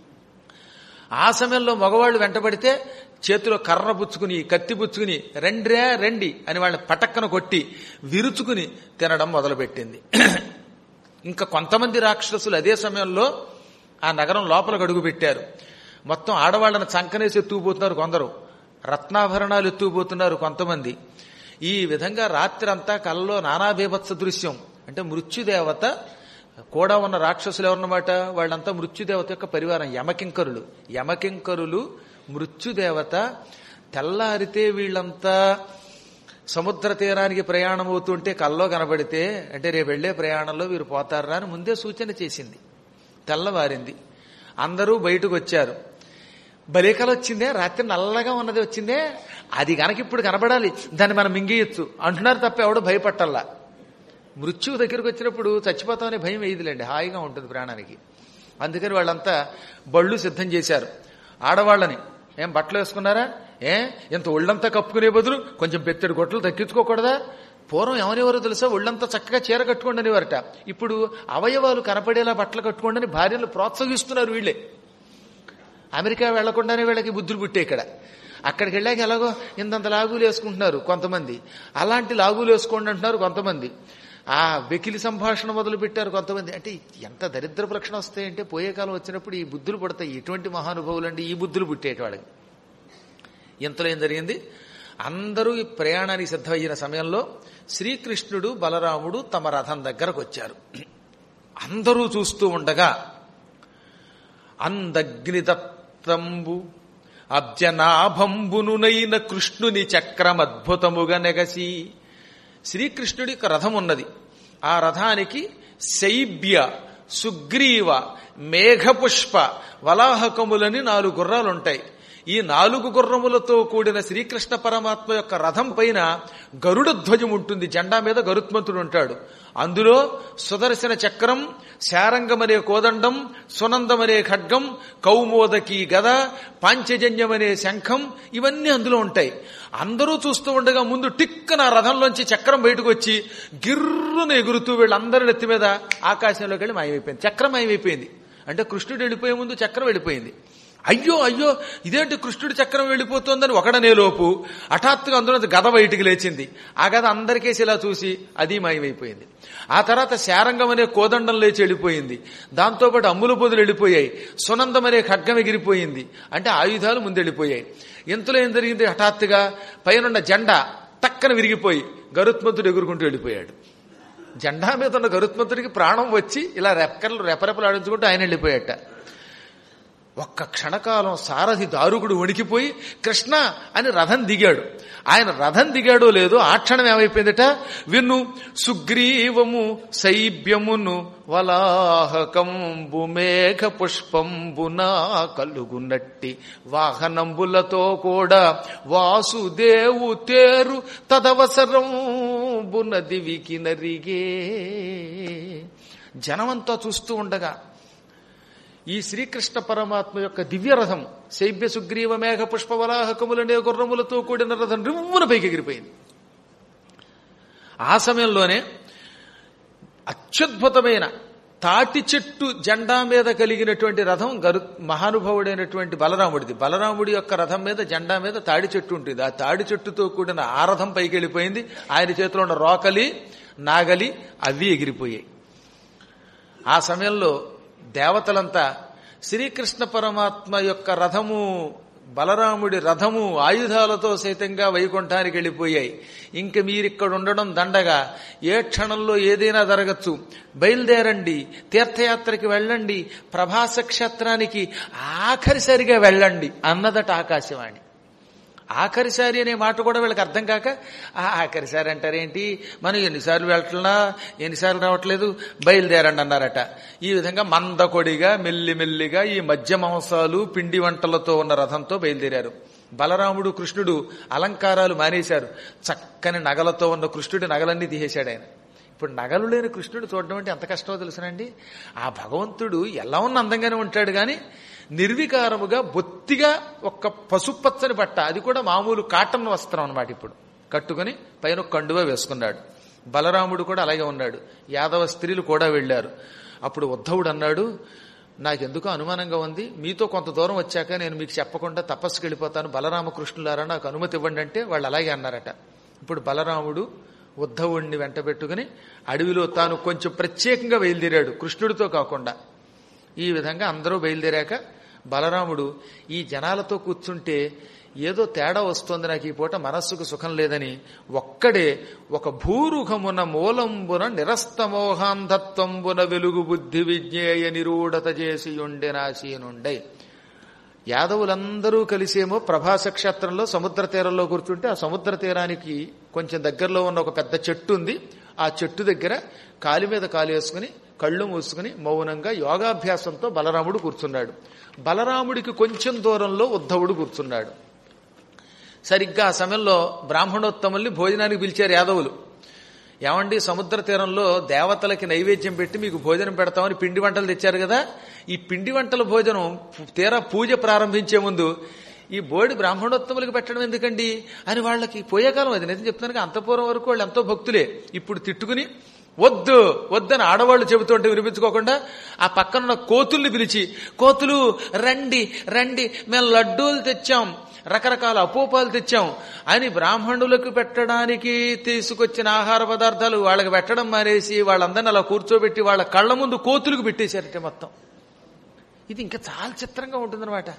ఆ సమయంలో మగవాళ్ళు వెంటబడితే చేతిలో కర్ర పుచ్చుకుని కత్తి పుచ్చుకుని రెండ్రే రండి అని వాళ్ళని పటక్కన కొట్టి విరుచుకుని తినడం మొదలుపెట్టింది ఇంకా కొంతమంది రాక్షసులు అదే సమయంలో ఆ నగరం లోపల అడుగు పెట్టారు మొత్తం ఆడవాళ్ళని చంకనేసి ఎత్తుకుపోతున్నారు కొందరు రత్నాభరణాలు ఎత్తుకుపోతున్నారు కొంతమంది ఈ విధంగా రాత్రి అంతా కళ్ళలో నానా బీభత్స దృశ్యం అంటే మృత్యుదేవత కూడా ఉన్న రాక్షసులు ఎవరన్నమాట వాళ్ళంతా మృత్యుదేవత యొక్క పరివారం యమకింకరులు యమకింకరులు మృత్యుదేవత తెల్లారితే వీళ్ళంతా సముద్ర తీరానికి ప్రయాణం అవుతుంటే కల్లో కనబడితే అంటే రేపు వెళ్లే ప్రయాణంలో వీరు పోతారా అని ముందే సూచన చేసింది తెల్లవారింది అందరూ బయటకు వచ్చారు బలికలు వచ్చిందే రాత్రి నల్లగా ఉన్నది వచ్చిందే అది గనక ఇప్పుడు కనబడాలి దాన్ని మనం మింగేయచ్చు అంటున్నారు తప్ప ఎవడో భయపట్టల్లా మృత్యువు దగ్గరికి వచ్చినప్పుడు చచ్చిపోతామనే భయం వేయదులేండి హాయిగా ఉంటుంది ప్రాణానికి అందుకని వాళ్ళంతా బళ్ళు సిద్ధం చేశారు ఆడవాళ్ళని ఏం బట్టలు వేసుకున్నారా ఏ ఇంత ఒళ్ళంతా కప్పుకునే బదులు కొంచెం పెత్తడి గొట్టలు తగ్గించుకోకూడదా పూర్వం ఏమనేవారో తెలుసా ఒళ్ళంతా చక్కగా చీర కట్టుకోండి అనేవారట ఇప్పుడు అవయవాలు కనపడేలా బట్టలు కట్టుకోండి అని భార్యలు ప్రోత్సహిస్తున్నారు వీళ్ళే అమెరికా వెళ్లకుండానే వీళ్ళకి బుద్ధులు పుట్టే ఇక్కడ అక్కడికి వెళ్ళాక ఎలాగో ఇంతంత లాగులు వేసుకుంటున్నారు కొంతమంది అలాంటి లాగులు వేసుకోండి అంటున్నారు కొంతమంది ఆ వెకిలి సంభాషణ మొదలు పెట్టారు కొంతమంది అంటే ఎంత దరిద్ర ప్రశ్న వస్తాయంటే పోయే కాలం వచ్చినప్పుడు ఈ బుద్ధులు పడతాయి ఎటువంటి మహానుభావులు అండి ఈ బుద్ధులు పుట్టేటి వాళ్ళకి ఇంతలో ఏం జరిగింది అందరూ ఈ ప్రయాణానికి సిద్ధమయ్యిన సమయంలో శ్రీకృష్ణుడు బలరాముడు తమ రథం దగ్గరకు వచ్చారు అందరూ చూస్తూ ఉండగా అందగ్నిదత్తంబు అబ్జనాభంబునునైన కృష్ణుని చక్రమద్భుతముగా నెగసి శ్రీకృష్ణుడి యొక్క రథం ఉన్నది ఆ రథానికి శైబ్య సుగ్రీవ మేఘపుష్ప వలాహకములని నాలుగు గుర్రాలుంటాయి ఈ నాలుగు గుర్రములతో కూడిన శ్రీకృష్ణ పరమాత్మ యొక్క రథం పైన గరుడ ధ్వజం ఉంటుంది జెండా మీద గరుత్మంతుడు ఉంటాడు అందులో సుదర్శన చక్రం శారంగమనే కోదండం సునందమనే ఖడ్గం కౌమోదకి గద పాంచజన్యమనే శంఖం ఇవన్నీ అందులో ఉంటాయి అందరూ చూస్తూ ఉండగా ముందు టిక్కన రథంలోంచి చక్రం బయటకు వచ్చి గిర్రును ఎగురుతూ వీళ్ళందరి నెత్తి మీద ఆకాశంలోకి వెళ్ళి మాయమైపోయింది చక్రం మాయమైపోయింది అంటే కృష్ణుడు వెళ్ళిపోయే ముందు చక్రం వెళ్ళిపోయింది అయ్యో అయ్యో ఇదేంటి కృష్ణుడి చక్రం వెళ్ళిపోతోందని ఒకడనేలోపు హఠాత్తుగా అందులో గద బయటికి లేచింది ఆ గద అందరికేసి ఇలా చూసి అది మాయమైపోయింది ఆ తర్వాత శారంగం అనే కోదండం లేచి వెళ్ళిపోయింది దాంతోపాటు అమ్ముల పొదులు వెళ్ళిపోయాయి సునందం అనే ఖడ్గం ఎగిరిపోయింది అంటే ఆయుధాలు ముందెళ్ళిపోయాయి ఇంతలో ఏం జరిగింది హఠాత్తుగా పైనున్న జెండా టక్కన విరిగిపోయి గరుత్మంతుడు ఎగురుకుంటూ వెళ్ళిపోయాడు జెండా మీద ఉన్న గరుత్మంతుడికి ప్రాణం వచ్చి ఇలా రెక్కలు రెపరెపలు ఆడించుకుంటూ ఆయన వెళ్ళిపోయాట ఒక్క క్షణకాలం సారథి దారుకుడు వణికిపోయి కృష్ణ అని రథం దిగాడు ఆయన రథం దిగాడో లేదో ఆ క్షణం ఏమైపోయిందట విన్ను సుగ్రీవము శైబ్యమును వలాహకంబు మేఘ పుష్పంబునా కలుగునట్టి వాహనంబులతో కూడా వాసుదేవు తేరు తదవసరంబున దివికి నరిగే జనమంతా చూస్తూ ఉండగా ఈ శ్రీకృష్ణ పరమాత్మ యొక్క దివ్య రథం శైబ్య సుగ్రీవ మేఘ పుష్పవరాహకములనే గుర్రములతో కూడిన రథం రివ్వున పైకి ఎగిరిపోయింది ఆ సమయంలోనే అత్యద్భుతమైన తాటి చెట్టు జెండా మీద కలిగినటువంటి రథం గరు మహానుభావుడైనటువంటి బలరాముడిది బలరాముడి యొక్క రథం మీద జెండా మీద తాడి చెట్టు ఉంటుంది ఆ తాడి చెట్టుతో కూడిన ఆ రథం పైకి వెళ్ళిపోయింది ఆయన చేతిలో ఉన్న రోకలి నాగలి అవి ఎగిరిపోయాయి ఆ సమయంలో దేవతలంతా శ్రీకృష్ణ పరమాత్మ యొక్క రథము బలరాముడి రథము ఆయుధాలతో సైతంగా వైకుంఠానికి వెళ్ళిపోయాయి ఇంక మీరిక్కడ ఉండడం దండగా ఏ క్షణంలో ఏదైనా జరగచ్చు బయలుదేరండి తీర్థయాత్రకి వెళ్ళండి ప్రభాస క్షేత్రానికి ఆఖరిసరిగా వెళ్ళండి అన్నదట ఆకాశవాణి ఆఖరిసారి అనే మాట కూడా వీళ్ళకి అర్థం కాక ఆ ఆఖరిసారి అంటారేంటి మనం ఎన్నిసార్లు వెళ్తున్నా ఎన్నిసార్లు రావట్లేదు బయలుదేరండి అన్నారట ఈ విధంగా మందకొడిగా మెల్లిమెల్లిగా ఈ మధ్య మాంసాలు పిండి వంటలతో ఉన్న రథంతో బయలుదేరారు బలరాముడు కృష్ణుడు అలంకారాలు మానేశారు చక్కని నగలతో ఉన్న కృష్ణుడి నగలన్నీ తీసేశాడు ఆయన ఇప్పుడు నగలు లేని కృష్ణుడు చూడడం అంటే ఎంత కష్టమో తెలుసునండి ఆ భగవంతుడు ఎలా ఉన్న అందంగానే ఉంటాడు కానీ నిర్వికారముగా బొత్తిగా ఒక్క పసుపచ్చని బట్ట అది కూడా మామూలు కాటన్ వస్త్రం అన్నమాట ఇప్పుడు కట్టుకుని పైన ఒక కండువా వేసుకున్నాడు బలరాముడు కూడా అలాగే ఉన్నాడు యాదవ స్త్రీలు కూడా వెళ్ళారు అప్పుడు ఉద్ధవుడు అన్నాడు నాకెందుకో అనుమానంగా ఉంది మీతో కొంత దూరం వచ్చాక నేను మీకు చెప్పకుండా తపస్సుకి వెళ్ళిపోతాను బలరామకృష్ణులారా నాకు అనుమతి ఇవ్వండి అంటే వాళ్ళు అలాగే అన్నారట ఇప్పుడు బలరాముడు ఉద్ధవుణ్ణి వెంట పెట్టుకుని అడవిలో తాను కొంచెం ప్రత్యేకంగా బయలుదేరాడు కృష్ణుడితో కాకుండా ఈ విధంగా అందరూ బయలుదేరాక బలరాముడు ఈ జనాలతో కూర్చుంటే ఏదో తేడా వస్తోంది నాకు ఈ పూట మనస్సుకు సుఖం లేదని ఒక్కడే ఒక భూరుఖమున మూలంబున నిరస్తమోహాంధత్వంబున వెలుగు బుద్ధి విజ్ఞేయ నిరూఢత చేసి ఉండెనాశీనుండై యాదవులందరూ కలిసేమో ప్రభాస క్షేత్రంలో సముద్ర తీరంలో కూర్చుంటే ఆ సముద్ర తీరానికి కొంచెం దగ్గరలో ఉన్న ఒక పెద్ద చెట్టు ఉంది ఆ చెట్టు దగ్గర కాలి మీద కాలు వేసుకుని కళ్ళు మూసుకుని మౌనంగా యోగాభ్యాసంతో బలరాముడు కూర్చున్నాడు బలరాముడికి కొంచెం దూరంలో ఉద్ధవుడు కూర్చున్నాడు సరిగ్గా ఆ సమయంలో బ్రాహ్మణోత్తముల్ని భోజనానికి పిలిచారు యాదవులు ఏమండి సముద్ర తీరంలో దేవతలకి నైవేద్యం పెట్టి మీకు భోజనం పెడతామని పిండి వంటలు తెచ్చారు కదా ఈ పిండి వంటల భోజనం తీరా పూజ ప్రారంభించే ముందు ఈ బోడి బ్రాహ్మణోత్తములకు పెట్టడం ఎందుకండి అని వాళ్ళకి పోయే కాలం అది నిజం చెప్తున్నాను అంతపూర్వం వరకు వాళ్ళు ఎంతో భక్తులే ఇప్పుడు తిట్టుకుని వద్దు వద్దని ఆడవాళ్ళు చెబుతుంటే వినిపించుకోకుండా ఆ పక్కనున్న కోతుల్ని పిలిచి కోతులు రండి రండి మేము లడ్డూలు తెచ్చాం రకరకాల అపోపాలు తెచ్చాం అని బ్రాహ్మణులకు పెట్టడానికి తీసుకొచ్చిన ఆహార పదార్థాలు వాళ్ళకి పెట్టడం మానేసి వాళ్ళందరినీ అలా కూర్చోబెట్టి వాళ్ళ కళ్ళ ముందు కోతులకు పెట్టేశారట మొత్తం ఇది ఇంకా చాలా చిత్రంగా ఉంటుందన్నమాట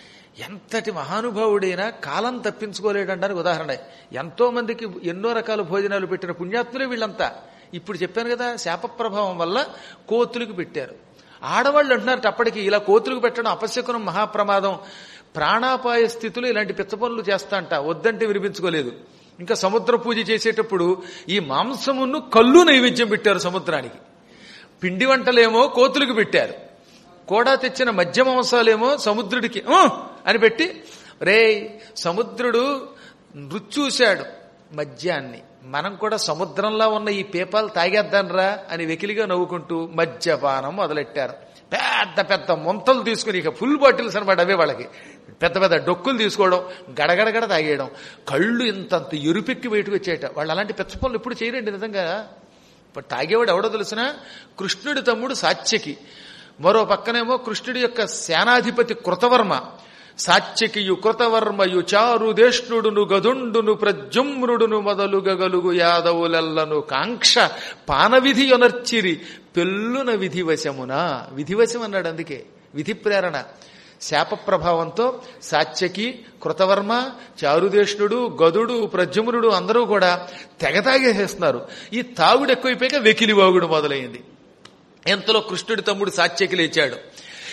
ఎంతటి మహానుభావుడైనా కాలం తప్పించుకోలేడడానికి ఉదాహరణ ఎంతో మందికి ఎన్నో రకాల భోజనాలు పెట్టిన పుణ్యాత్ములే వీళ్ళంతా ఇప్పుడు చెప్పాను కదా శాప ప్రభావం వల్ల కోతులకు పెట్టారు ఆడవాళ్ళు అంటున్నారు అప్పటికి ఇలా కోతులకు పెట్టడం అపశకునం మహాప్రమాదం ప్రాణాపాయ స్థితిలో ఇలాంటి పిచ్చ పనులు చేస్తా అంట వద్దంటే వినిపించుకోలేదు ఇంకా సముద్ర పూజ చేసేటప్పుడు ఈ మాంసమును కళ్ళు నైవేద్యం పెట్టారు సముద్రానికి పిండి వంటలేమో కోతులకు పెట్టారు కూడా తెచ్చిన మధ్య మాంసాలేమో సముద్రుడికి "ఊ" అని పెట్టి రే సముద్రుడు రుచి చూశాడు మద్యాన్ని మనం కూడా సముద్రంలో ఉన్న ఈ పేపాలు తాగేద్దాన్రా అని వెకిలిగా నవ్వుకుంటూ మద్యపానం మొదలెట్టారు పెద్ద పెద్ద ముంతలు తీసుకుని ఇక ఫుల్ బాటిల్స్ అనమాట అవే వాళ్ళకి పెద్ద పెద్ద డొక్కులు తీసుకోవడం గడగడగడ తాగేయడం కళ్ళు ఇంతంత ఎరుపెక్కి బయటకు వచ్చేట వాళ్ళు అలాంటి పెద్ద పనులు ఎప్పుడు చేయరండి నిజంగా ఇప్పుడు తాగేవాడు ఎవడో తెలిసిన కృష్ణుడి తమ్ముడు సాత్యకి మరో పక్కనేమో కృష్ణుడి యొక్క సేనాధిపతి కృతవర్మ సాత్యకియు కృతవర్మయు చారుదేష్ణుడును గదుండును ప్రజుమ్రుడును మొదలుగగలుగు యాదవులెల్లను కాంక్ష పానవిధి యొనర్చిరి పెల్లున విధివశమున విధివశం అన్నాడు అందుకే విధి ప్రేరణ శాప ప్రభావంతో సాత్యకి కృతవర్మ చారుదేష్ణుడు గదుడు ప్రజుమ్రుడు అందరూ కూడా తెగ తాగేసేస్తున్నారు ఈ తాగుడు ఎక్కువైపోయాక వెకిలివాగుడు మొదలైంది ఎంతలో కృష్ణుడి తమ్ముడు సాత్యకి లేచాడు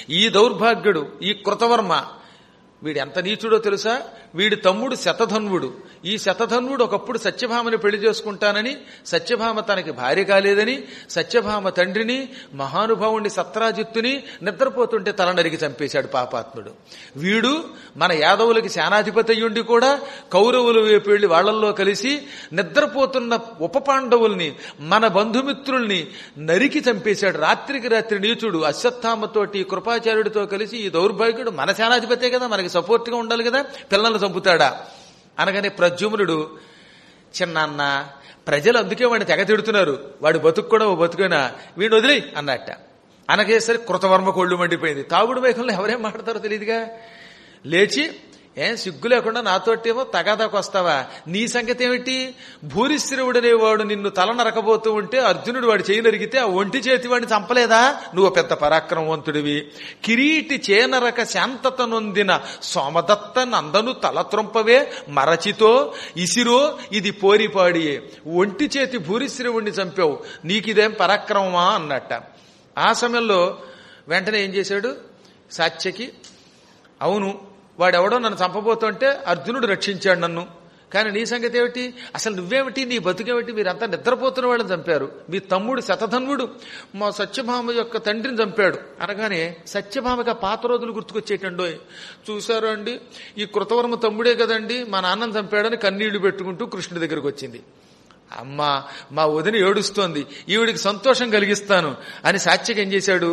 ఈ దౌర్భాగ్యుడు ఈ కృతవర్మ వీడు ఎంత నీచుడో తెలుసా వీడి తమ్ముడు శతధన్వుడు ఈ శతధన్వుడు ఒకప్పుడు సత్యభామని పెళ్లి చేసుకుంటానని సత్యభామ తనకి భార్య కాలేదని సత్యభామ తండ్రిని మహానుభావుణ్ణి సత్రాజిత్తుని నిద్రపోతుంటే తల నరికి చంపేశాడు పాపాత్ముడు వీడు మన యాదవులకి సేనాధిపతి అయ్యుండి కూడా కౌరవులు వైపు వెళ్లి వాళ్లల్లో కలిసి నిద్రపోతున్న ఉప పాండవుల్ని మన బంధుమిత్రుల్ని నరికి చంపేశాడు రాత్రికి రాత్రి నీచుడు అశ్వత్థామతోటి కృపాచార్యుడితో కలిసి ఈ దౌర్భాగ్యుడు మన సేనాధిపతే కదా మనకి సపోర్ట్ గా ఉండాలి కదా పిల్లల్ని చంపుతాడా అనగానే ప్రద్యుమ్నుడు చిన్నాన్న ప్రజలు అందుకే వాడిని తెగ తిడుతున్నారు వాడు బతుకు కూడా ఓ బతుకునా వీడిని వదిలే అన్నట్ట అనగేసరి కృతవర్మ కొళ్ళు మండిపోయింది తాగుడు మేఘంలో ఎవరేం మాట్లాడతారో తెలియదుగా లేచి ఏం సిగ్గు లేకుండా నాతోటేమో తగాదాకు వస్తావా నీ సంగతి ఏమిటి భూరిశ్రవుడనేవాడు నిన్ను తల నరకబోతూ ఉంటే అర్జునుడు వాడు చేయి నరిగితే ఆ ఒంటి చేతి వాడిని చంపలేదా నువ్వు పెద్ద పరాక్రమవంతుడివి కిరీటి చేనరక శాంతత నొందిన సోమదత్త నందను తల త్రొంపవే మరచితో ఇసిరో ఇది పోరిపాడియే ఒంటి చేతి భూరిశ్రవుణ్ణి చంపావు నీకిదేం పరాక్రమమా అన్నట్ట ఆ సమయంలో వెంటనే ఏం చేశాడు సాత్యకి అవును వాడెవడో నన్ను చంపబోతుంటే అర్జునుడు రక్షించాడు నన్ను కానీ నీ సంగతి ఏమిటి అసలు నువ్వేమిటి నీ బతుకేమిటి మీరంతా నిద్రపోతున్న వాళ్ళని చంపారు మీ తమ్ముడు శతధన్వుడు మా సత్యభామ యొక్క తండ్రిని చంపాడు అనగానే సత్యభామగా పాత రోజులు గుర్తుకొచ్చేటండో చూశారు అండి ఈ కృతవర్మ తమ్ముడే కదండి మా నాన్నని చంపాడని కన్నీళ్లు పెట్టుకుంటూ కృష్ణుడి దగ్గరకు వచ్చింది అమ్మా మా వదిన ఏడుస్తోంది ఈవిడికి సంతోషం కలిగిస్తాను అని సాత్యకి ఏం చేశాడు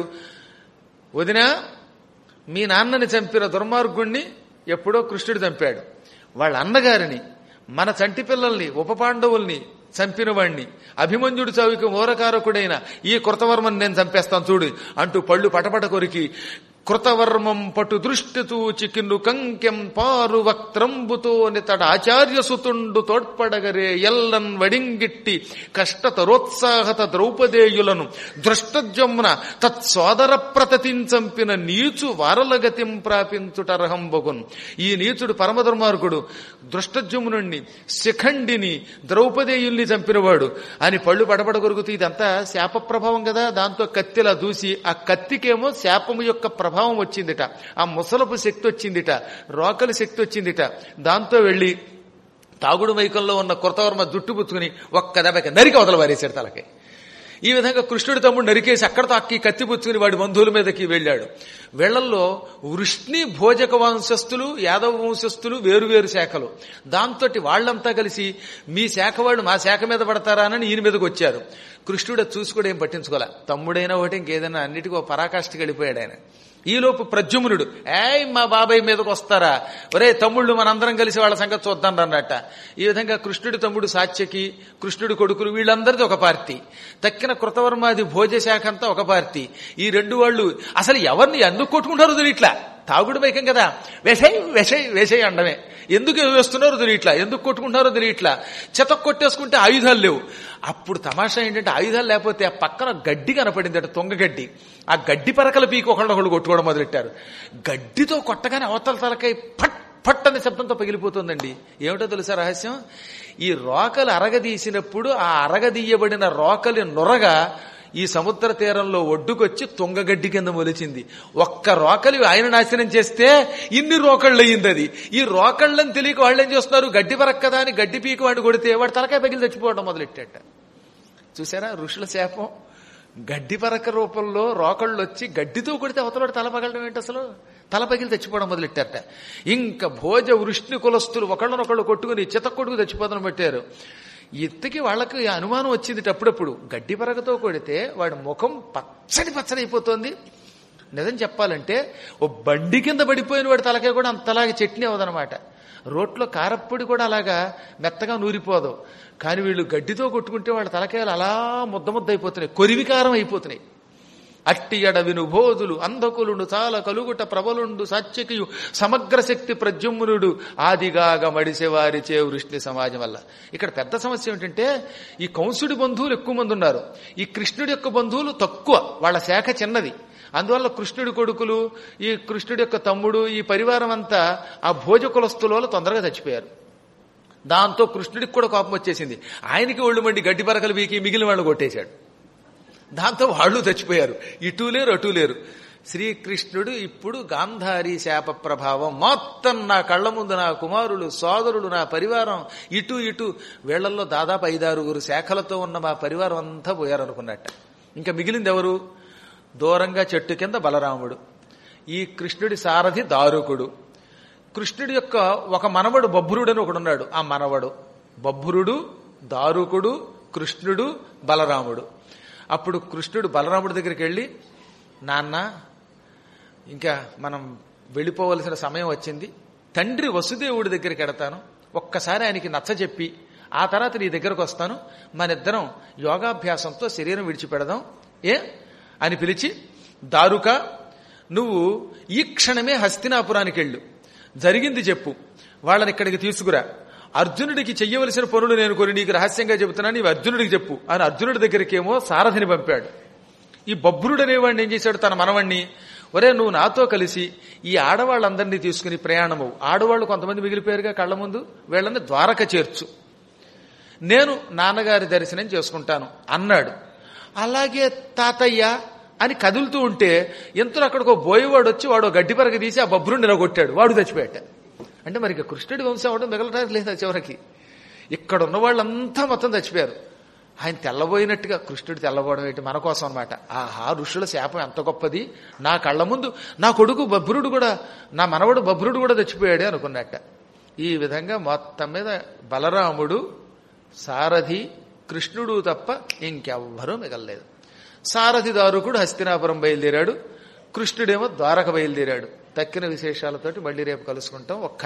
వదిన మీ నాన్నని చంపిన దుర్మార్గుణ్ణి ఎప్పుడో కృష్ణుడు చంపాడు వాళ్ళ అన్నగారిని మన చంటి పిల్లల్ని ఉప పాండవుల్ని చంపిన వాణ్ణి అభిమన్యుడు చావుకి మూరకారకుడైన ఈ కృతవర్మని నేను చంపేస్తాను చూడు అంటూ పళ్ళు పటపట కొరికి కృతవర్మం పటు దృష్టి తూచి కిన్ను కంకెం పారు వక్త్రంబుతో నితడ ఆచార్య సుతుండు తోడ్పడగరే ఎల్లన్ వడింగిట్టి కష్ట తరోత్సాహత ద్రౌపదేయులను దృష్టజమున తత్సోదర ప్రతతించంపిన నీచు వారలగతిం ప్రాపించుటర్హంబగున్ ఈ నీచుడు పరమధర్మార్గుడు దృష్టజమునుణ్ణి శిఖండిని ద్రౌపదేయుల్ని చంపినవాడు అని పళ్ళు పడబడ కొరుకుతూ ఇదంతా శాప ప్రభావం కదా దాంతో కత్తిలా దూసి ఆ కత్తికేమో శాపము యొక్క ప్రభావం వచ్చిందిట ఆ ముసలపు శక్తి వచ్చిందిట రోకలి శక్తి వచ్చిందిట దాంతో వెళ్లి తాగుడు మైకంలో ఉన్న కృతవర్మ జుట్టు పుచ్చుకుని ఒక్క దెబ్బకి నరికి అవతల వారేశాడు తలకి ఈ విధంగా కృష్ణుడి తమ్ముడు నరికేసి అక్కడతో అక్కి కత్తి పుచ్చుకుని వాడి బంధువుల మీదకి వెళ్ళాడు వీళ్లల్లో వృష్ణి భోజక వంశస్థులు యాదవ వంశస్థులు వేరువేరు శాఖలు దాంతో వాళ్ళంతా కలిసి మీ శాఖ వాళ్ళు మా శాఖ మీద పడతారా అని ఈయన మీదకి వచ్చారు కృష్ణుడు అది చూసి కూడా ఏం పట్టించుకోలే తమ్ముడైనా ఒకటి ఇంకేదైనా అన్నిటికీ ఒక పరాకాష్ఠకి వెళ్ళిపోయాడు ఆయన ఈలోపు ప్రద్యుమ్నుడు ఏయ్ మా బాబాయ్ మీదకి వస్తారా ఒరే తమ్ముళ్ళు మనందరం కలిసి వాళ్ళ సంగతి చూద్దాం అన్నట్ట ఈ విధంగా కృష్ణుడి తమ్ముడు సాత్యకి కృష్ణుడి కొడుకులు వీళ్ళందరిది ఒక పార్టీ తక్కిన కృతవర్మాది భోజ శాఖ అంతా ఒక పార్టీ ఈ రెండు వాళ్ళు అసలు ఎవరిని ఎందుకు కొట్టుకుంటారో తెలియట్లా తాగుడు మైకం కదా వేసై వేసై వేసై అండమే ఎందుకు వేస్తున్నారో తెలియట్లా ఎందుకు కొట్టుకుంటున్నారో తెలియట్లా చెత కొట్టేసుకుంటే ఆయుధాలు లేవు అప్పుడు తమాషా ఏంటంటే ఆయుధాలు లేకపోతే ఆ పక్కన గడ్డి కనపడింది అంటే తొంగగడ్డి ఆ గడ్డి పరకల పీకి ఒకళ్ళొకళ్ళు కొట్టుకోవడం మొదలెట్టారు గడ్డితో కొట్టగానే అవతల తలకై పట్ పట్ అనే శబ్దంతో పగిలిపోతుందండి ఏమిటో తెలుసా రహస్యం ఈ రోకలు అరగదీసినప్పుడు ఆ అరగదీయబడిన రోకలి నొరగా ఈ సముద్ర తీరంలో ఒడ్డుకొచ్చి తుంగగడ్డి కింద మొలిచింది ఒక్క రోకలి ఆయన నాశనం చేస్తే ఇన్ని రోకళ్ళు అయ్యింది అది ఈ రోకళ్ళని తెలియక వాళ్ళు ఏం చేస్తున్నారు గడ్డి పరక్ కదా అని గడ్డి పీకి వాడు కొడితే వాడు తలకాయ పగిలి చచ్చిపోవడం మొదలెట్టాట చూసారా ఋషుల శాపం గడ్డి పరక రూపంలో రోకళ్ళు వచ్చి గడ్డితో కొడితే అవతలవాడు తల పగలడం ఏంటి అసలు తల పగిలి చచ్చిపోవడం మొదలెట్టారట ఇంకా భోజ వృష్ణి కులస్తులు ఒకళ్ళనొకళ్ళు కొట్టుకుని చిత కొడుకు చచ్చిపోతాను పెట్టారు ఎత్తుకి వాళ్ళకి అనుమానం వచ్చింది అప్పుడప్పుడు గడ్డి పరగతో కొడితే వాడి ముఖం పచ్చడి పచ్చడి అయిపోతుంది నిజం చెప్పాలంటే ఓ బండి కింద పడిపోయిన వాడి తలకాయ కూడా అంతలాగా చట్నీ అవదనమాట రోట్లో కారప్పొడి కూడా అలాగా మెత్తగా నూరిపోదు కానీ వీళ్ళు గడ్డితో కొట్టుకుంటే వాళ్ళ తలకాయలు అలా ముద్ద ముద్ద అయిపోతున్నాయి కొరివికారం అయిపోతున్నాయి అట్టి ఎడవిను భోజులు అంధకులుండు చాలా కలుగుట ప్రబలుండు సత్యకియు సమగ్ర శక్తి ప్రద్యుమ్నుడు ఆదిగాగా మడిసేవారిచే వృష్టి సమాజం వల్ల ఇక్కడ పెద్ద సమస్య ఏమిటంటే ఈ కంసుడి బంధువులు ఎక్కువ మంది ఉన్నారు ఈ కృష్ణుడి యొక్క బంధువులు తక్కువ వాళ్ళ శాఖ చిన్నది అందువల్ల కృష్ణుడి కొడుకులు ఈ కృష్ణుడి యొక్క తమ్ముడు ఈ పరివారం అంతా ఆ భోజ కులస్తుల వల్ల తొందరగా చచ్చిపోయారు దాంతో కృష్ణుడికి కూడా కోపం వచ్చేసింది ఆయనకి ఒళ్ళు మండి గడ్డి పరకలు వీకి మిగిలిన వాళ్ళు కొట్టేశాడు దాంతో వాళ్ళు చచ్చిపోయారు ఇటు లేరు అటు లేరు శ్రీకృష్ణుడు ఇప్పుడు గాంధారి శాప ప్రభావం మొత్తం నా కళ్ళ ముందు నా కుమారులు సోదరులు నా పరివారం ఇటు ఇటు వీళ్లలో దాదాపు ఐదారుగురు శాఖలతో ఉన్న మా పరివారం అంతా పోయారనుకున్నట్ట ఇంకా మిగిలింది ఎవరు దూరంగా చెట్టు కింద బలరాముడు ఈ కృష్ణుడి సారథి దారుకుడు కృష్ణుడి యొక్క ఒక మనవడు బభ్రుడు అని ఒకడున్నాడు ఆ మనవడు బభ్రుడు దారుకుడు కృష్ణుడు బలరాముడు అప్పుడు కృష్ణుడు బలరాముడి దగ్గరికి వెళ్ళి నాన్న ఇంకా మనం వెళ్ళిపోవలసిన సమయం వచ్చింది తండ్రి వసుదేవుడి దగ్గరికి ఎడతాను ఒక్కసారి ఆయనకి నచ్చ చెప్పి ఆ తర్వాత నీ దగ్గరకు వస్తాను మనిద్దరం యోగాభ్యాసంతో శరీరం విడిచిపెడదాం ఏ అని పిలిచి దారుక నువ్వు ఈ క్షణమే హస్తినాపురానికి వెళ్ళు జరిగింది చెప్పు వాళ్ళని ఇక్కడికి తీసుకురా అర్జునుడికి చెయ్యవలసిన పనులు నేను కొని నీకు రహస్యంగా చెబుతున్నాను నీవు అర్జునుడికి చెప్పు అని అర్జునుడి దగ్గరికేమో సారథిని పంపాడు ఈ బొబ్బురుడు అనేవాడిని ఏం చేశాడు తన మనవణ్ణి ఒరే నువ్వు నాతో కలిసి ఈ ఆడవాళ్ళందరినీ తీసుకుని ప్రయాణము ఆడవాళ్ళు కొంతమంది మిగిలిపోయారుగా కళ్ళ ముందు వీళ్ళని ద్వారక చేర్చు నేను నాన్నగారి దర్శనం చేసుకుంటాను అన్నాడు అలాగే తాతయ్య అని కదులుతూ ఉంటే ఎంతలో అక్కడికి ఒక బోయేవాడు వచ్చి వాడు గడ్డి పరగ తీసి ఆ బొబ్బురుని నిలగొట్టాడు వాడు చచ్చిపోయాట అంటే మరి ఇక కృష్ణుడి వంశం అవడం మిగలడానికి లేదా చివరికి ఇక్కడ ఉన్న వాళ్ళంతా మొత్తం చచ్చిపోయారు ఆయన తెల్లబోయినట్టుగా కృష్ణుడు తెల్లబోవడం ఏంటి మన కోసం అనమాట ఆహా ఋషుల శాపం ఎంత గొప్పది నా కళ్ళ ముందు నా కొడుకు బభ్రుడు కూడా నా మనవడు బభ్రుడు కూడా చచ్చిపోయాడే అనుకున్నట్ట ఈ విధంగా మొత్తం మీద బలరాముడు సారథి కృష్ణుడు తప్ప ఇంకెవ్వరూ మిగలలేదు సారథి దారుకుడు హస్తినాపురం బయలుదేరాడు కృష్ణుడేమో ద్వారక బయలుదేరాడు తక్కిన విశేషాలతోటి మళ్ళీ రేపు కలుసుకుంటాం ఒక్క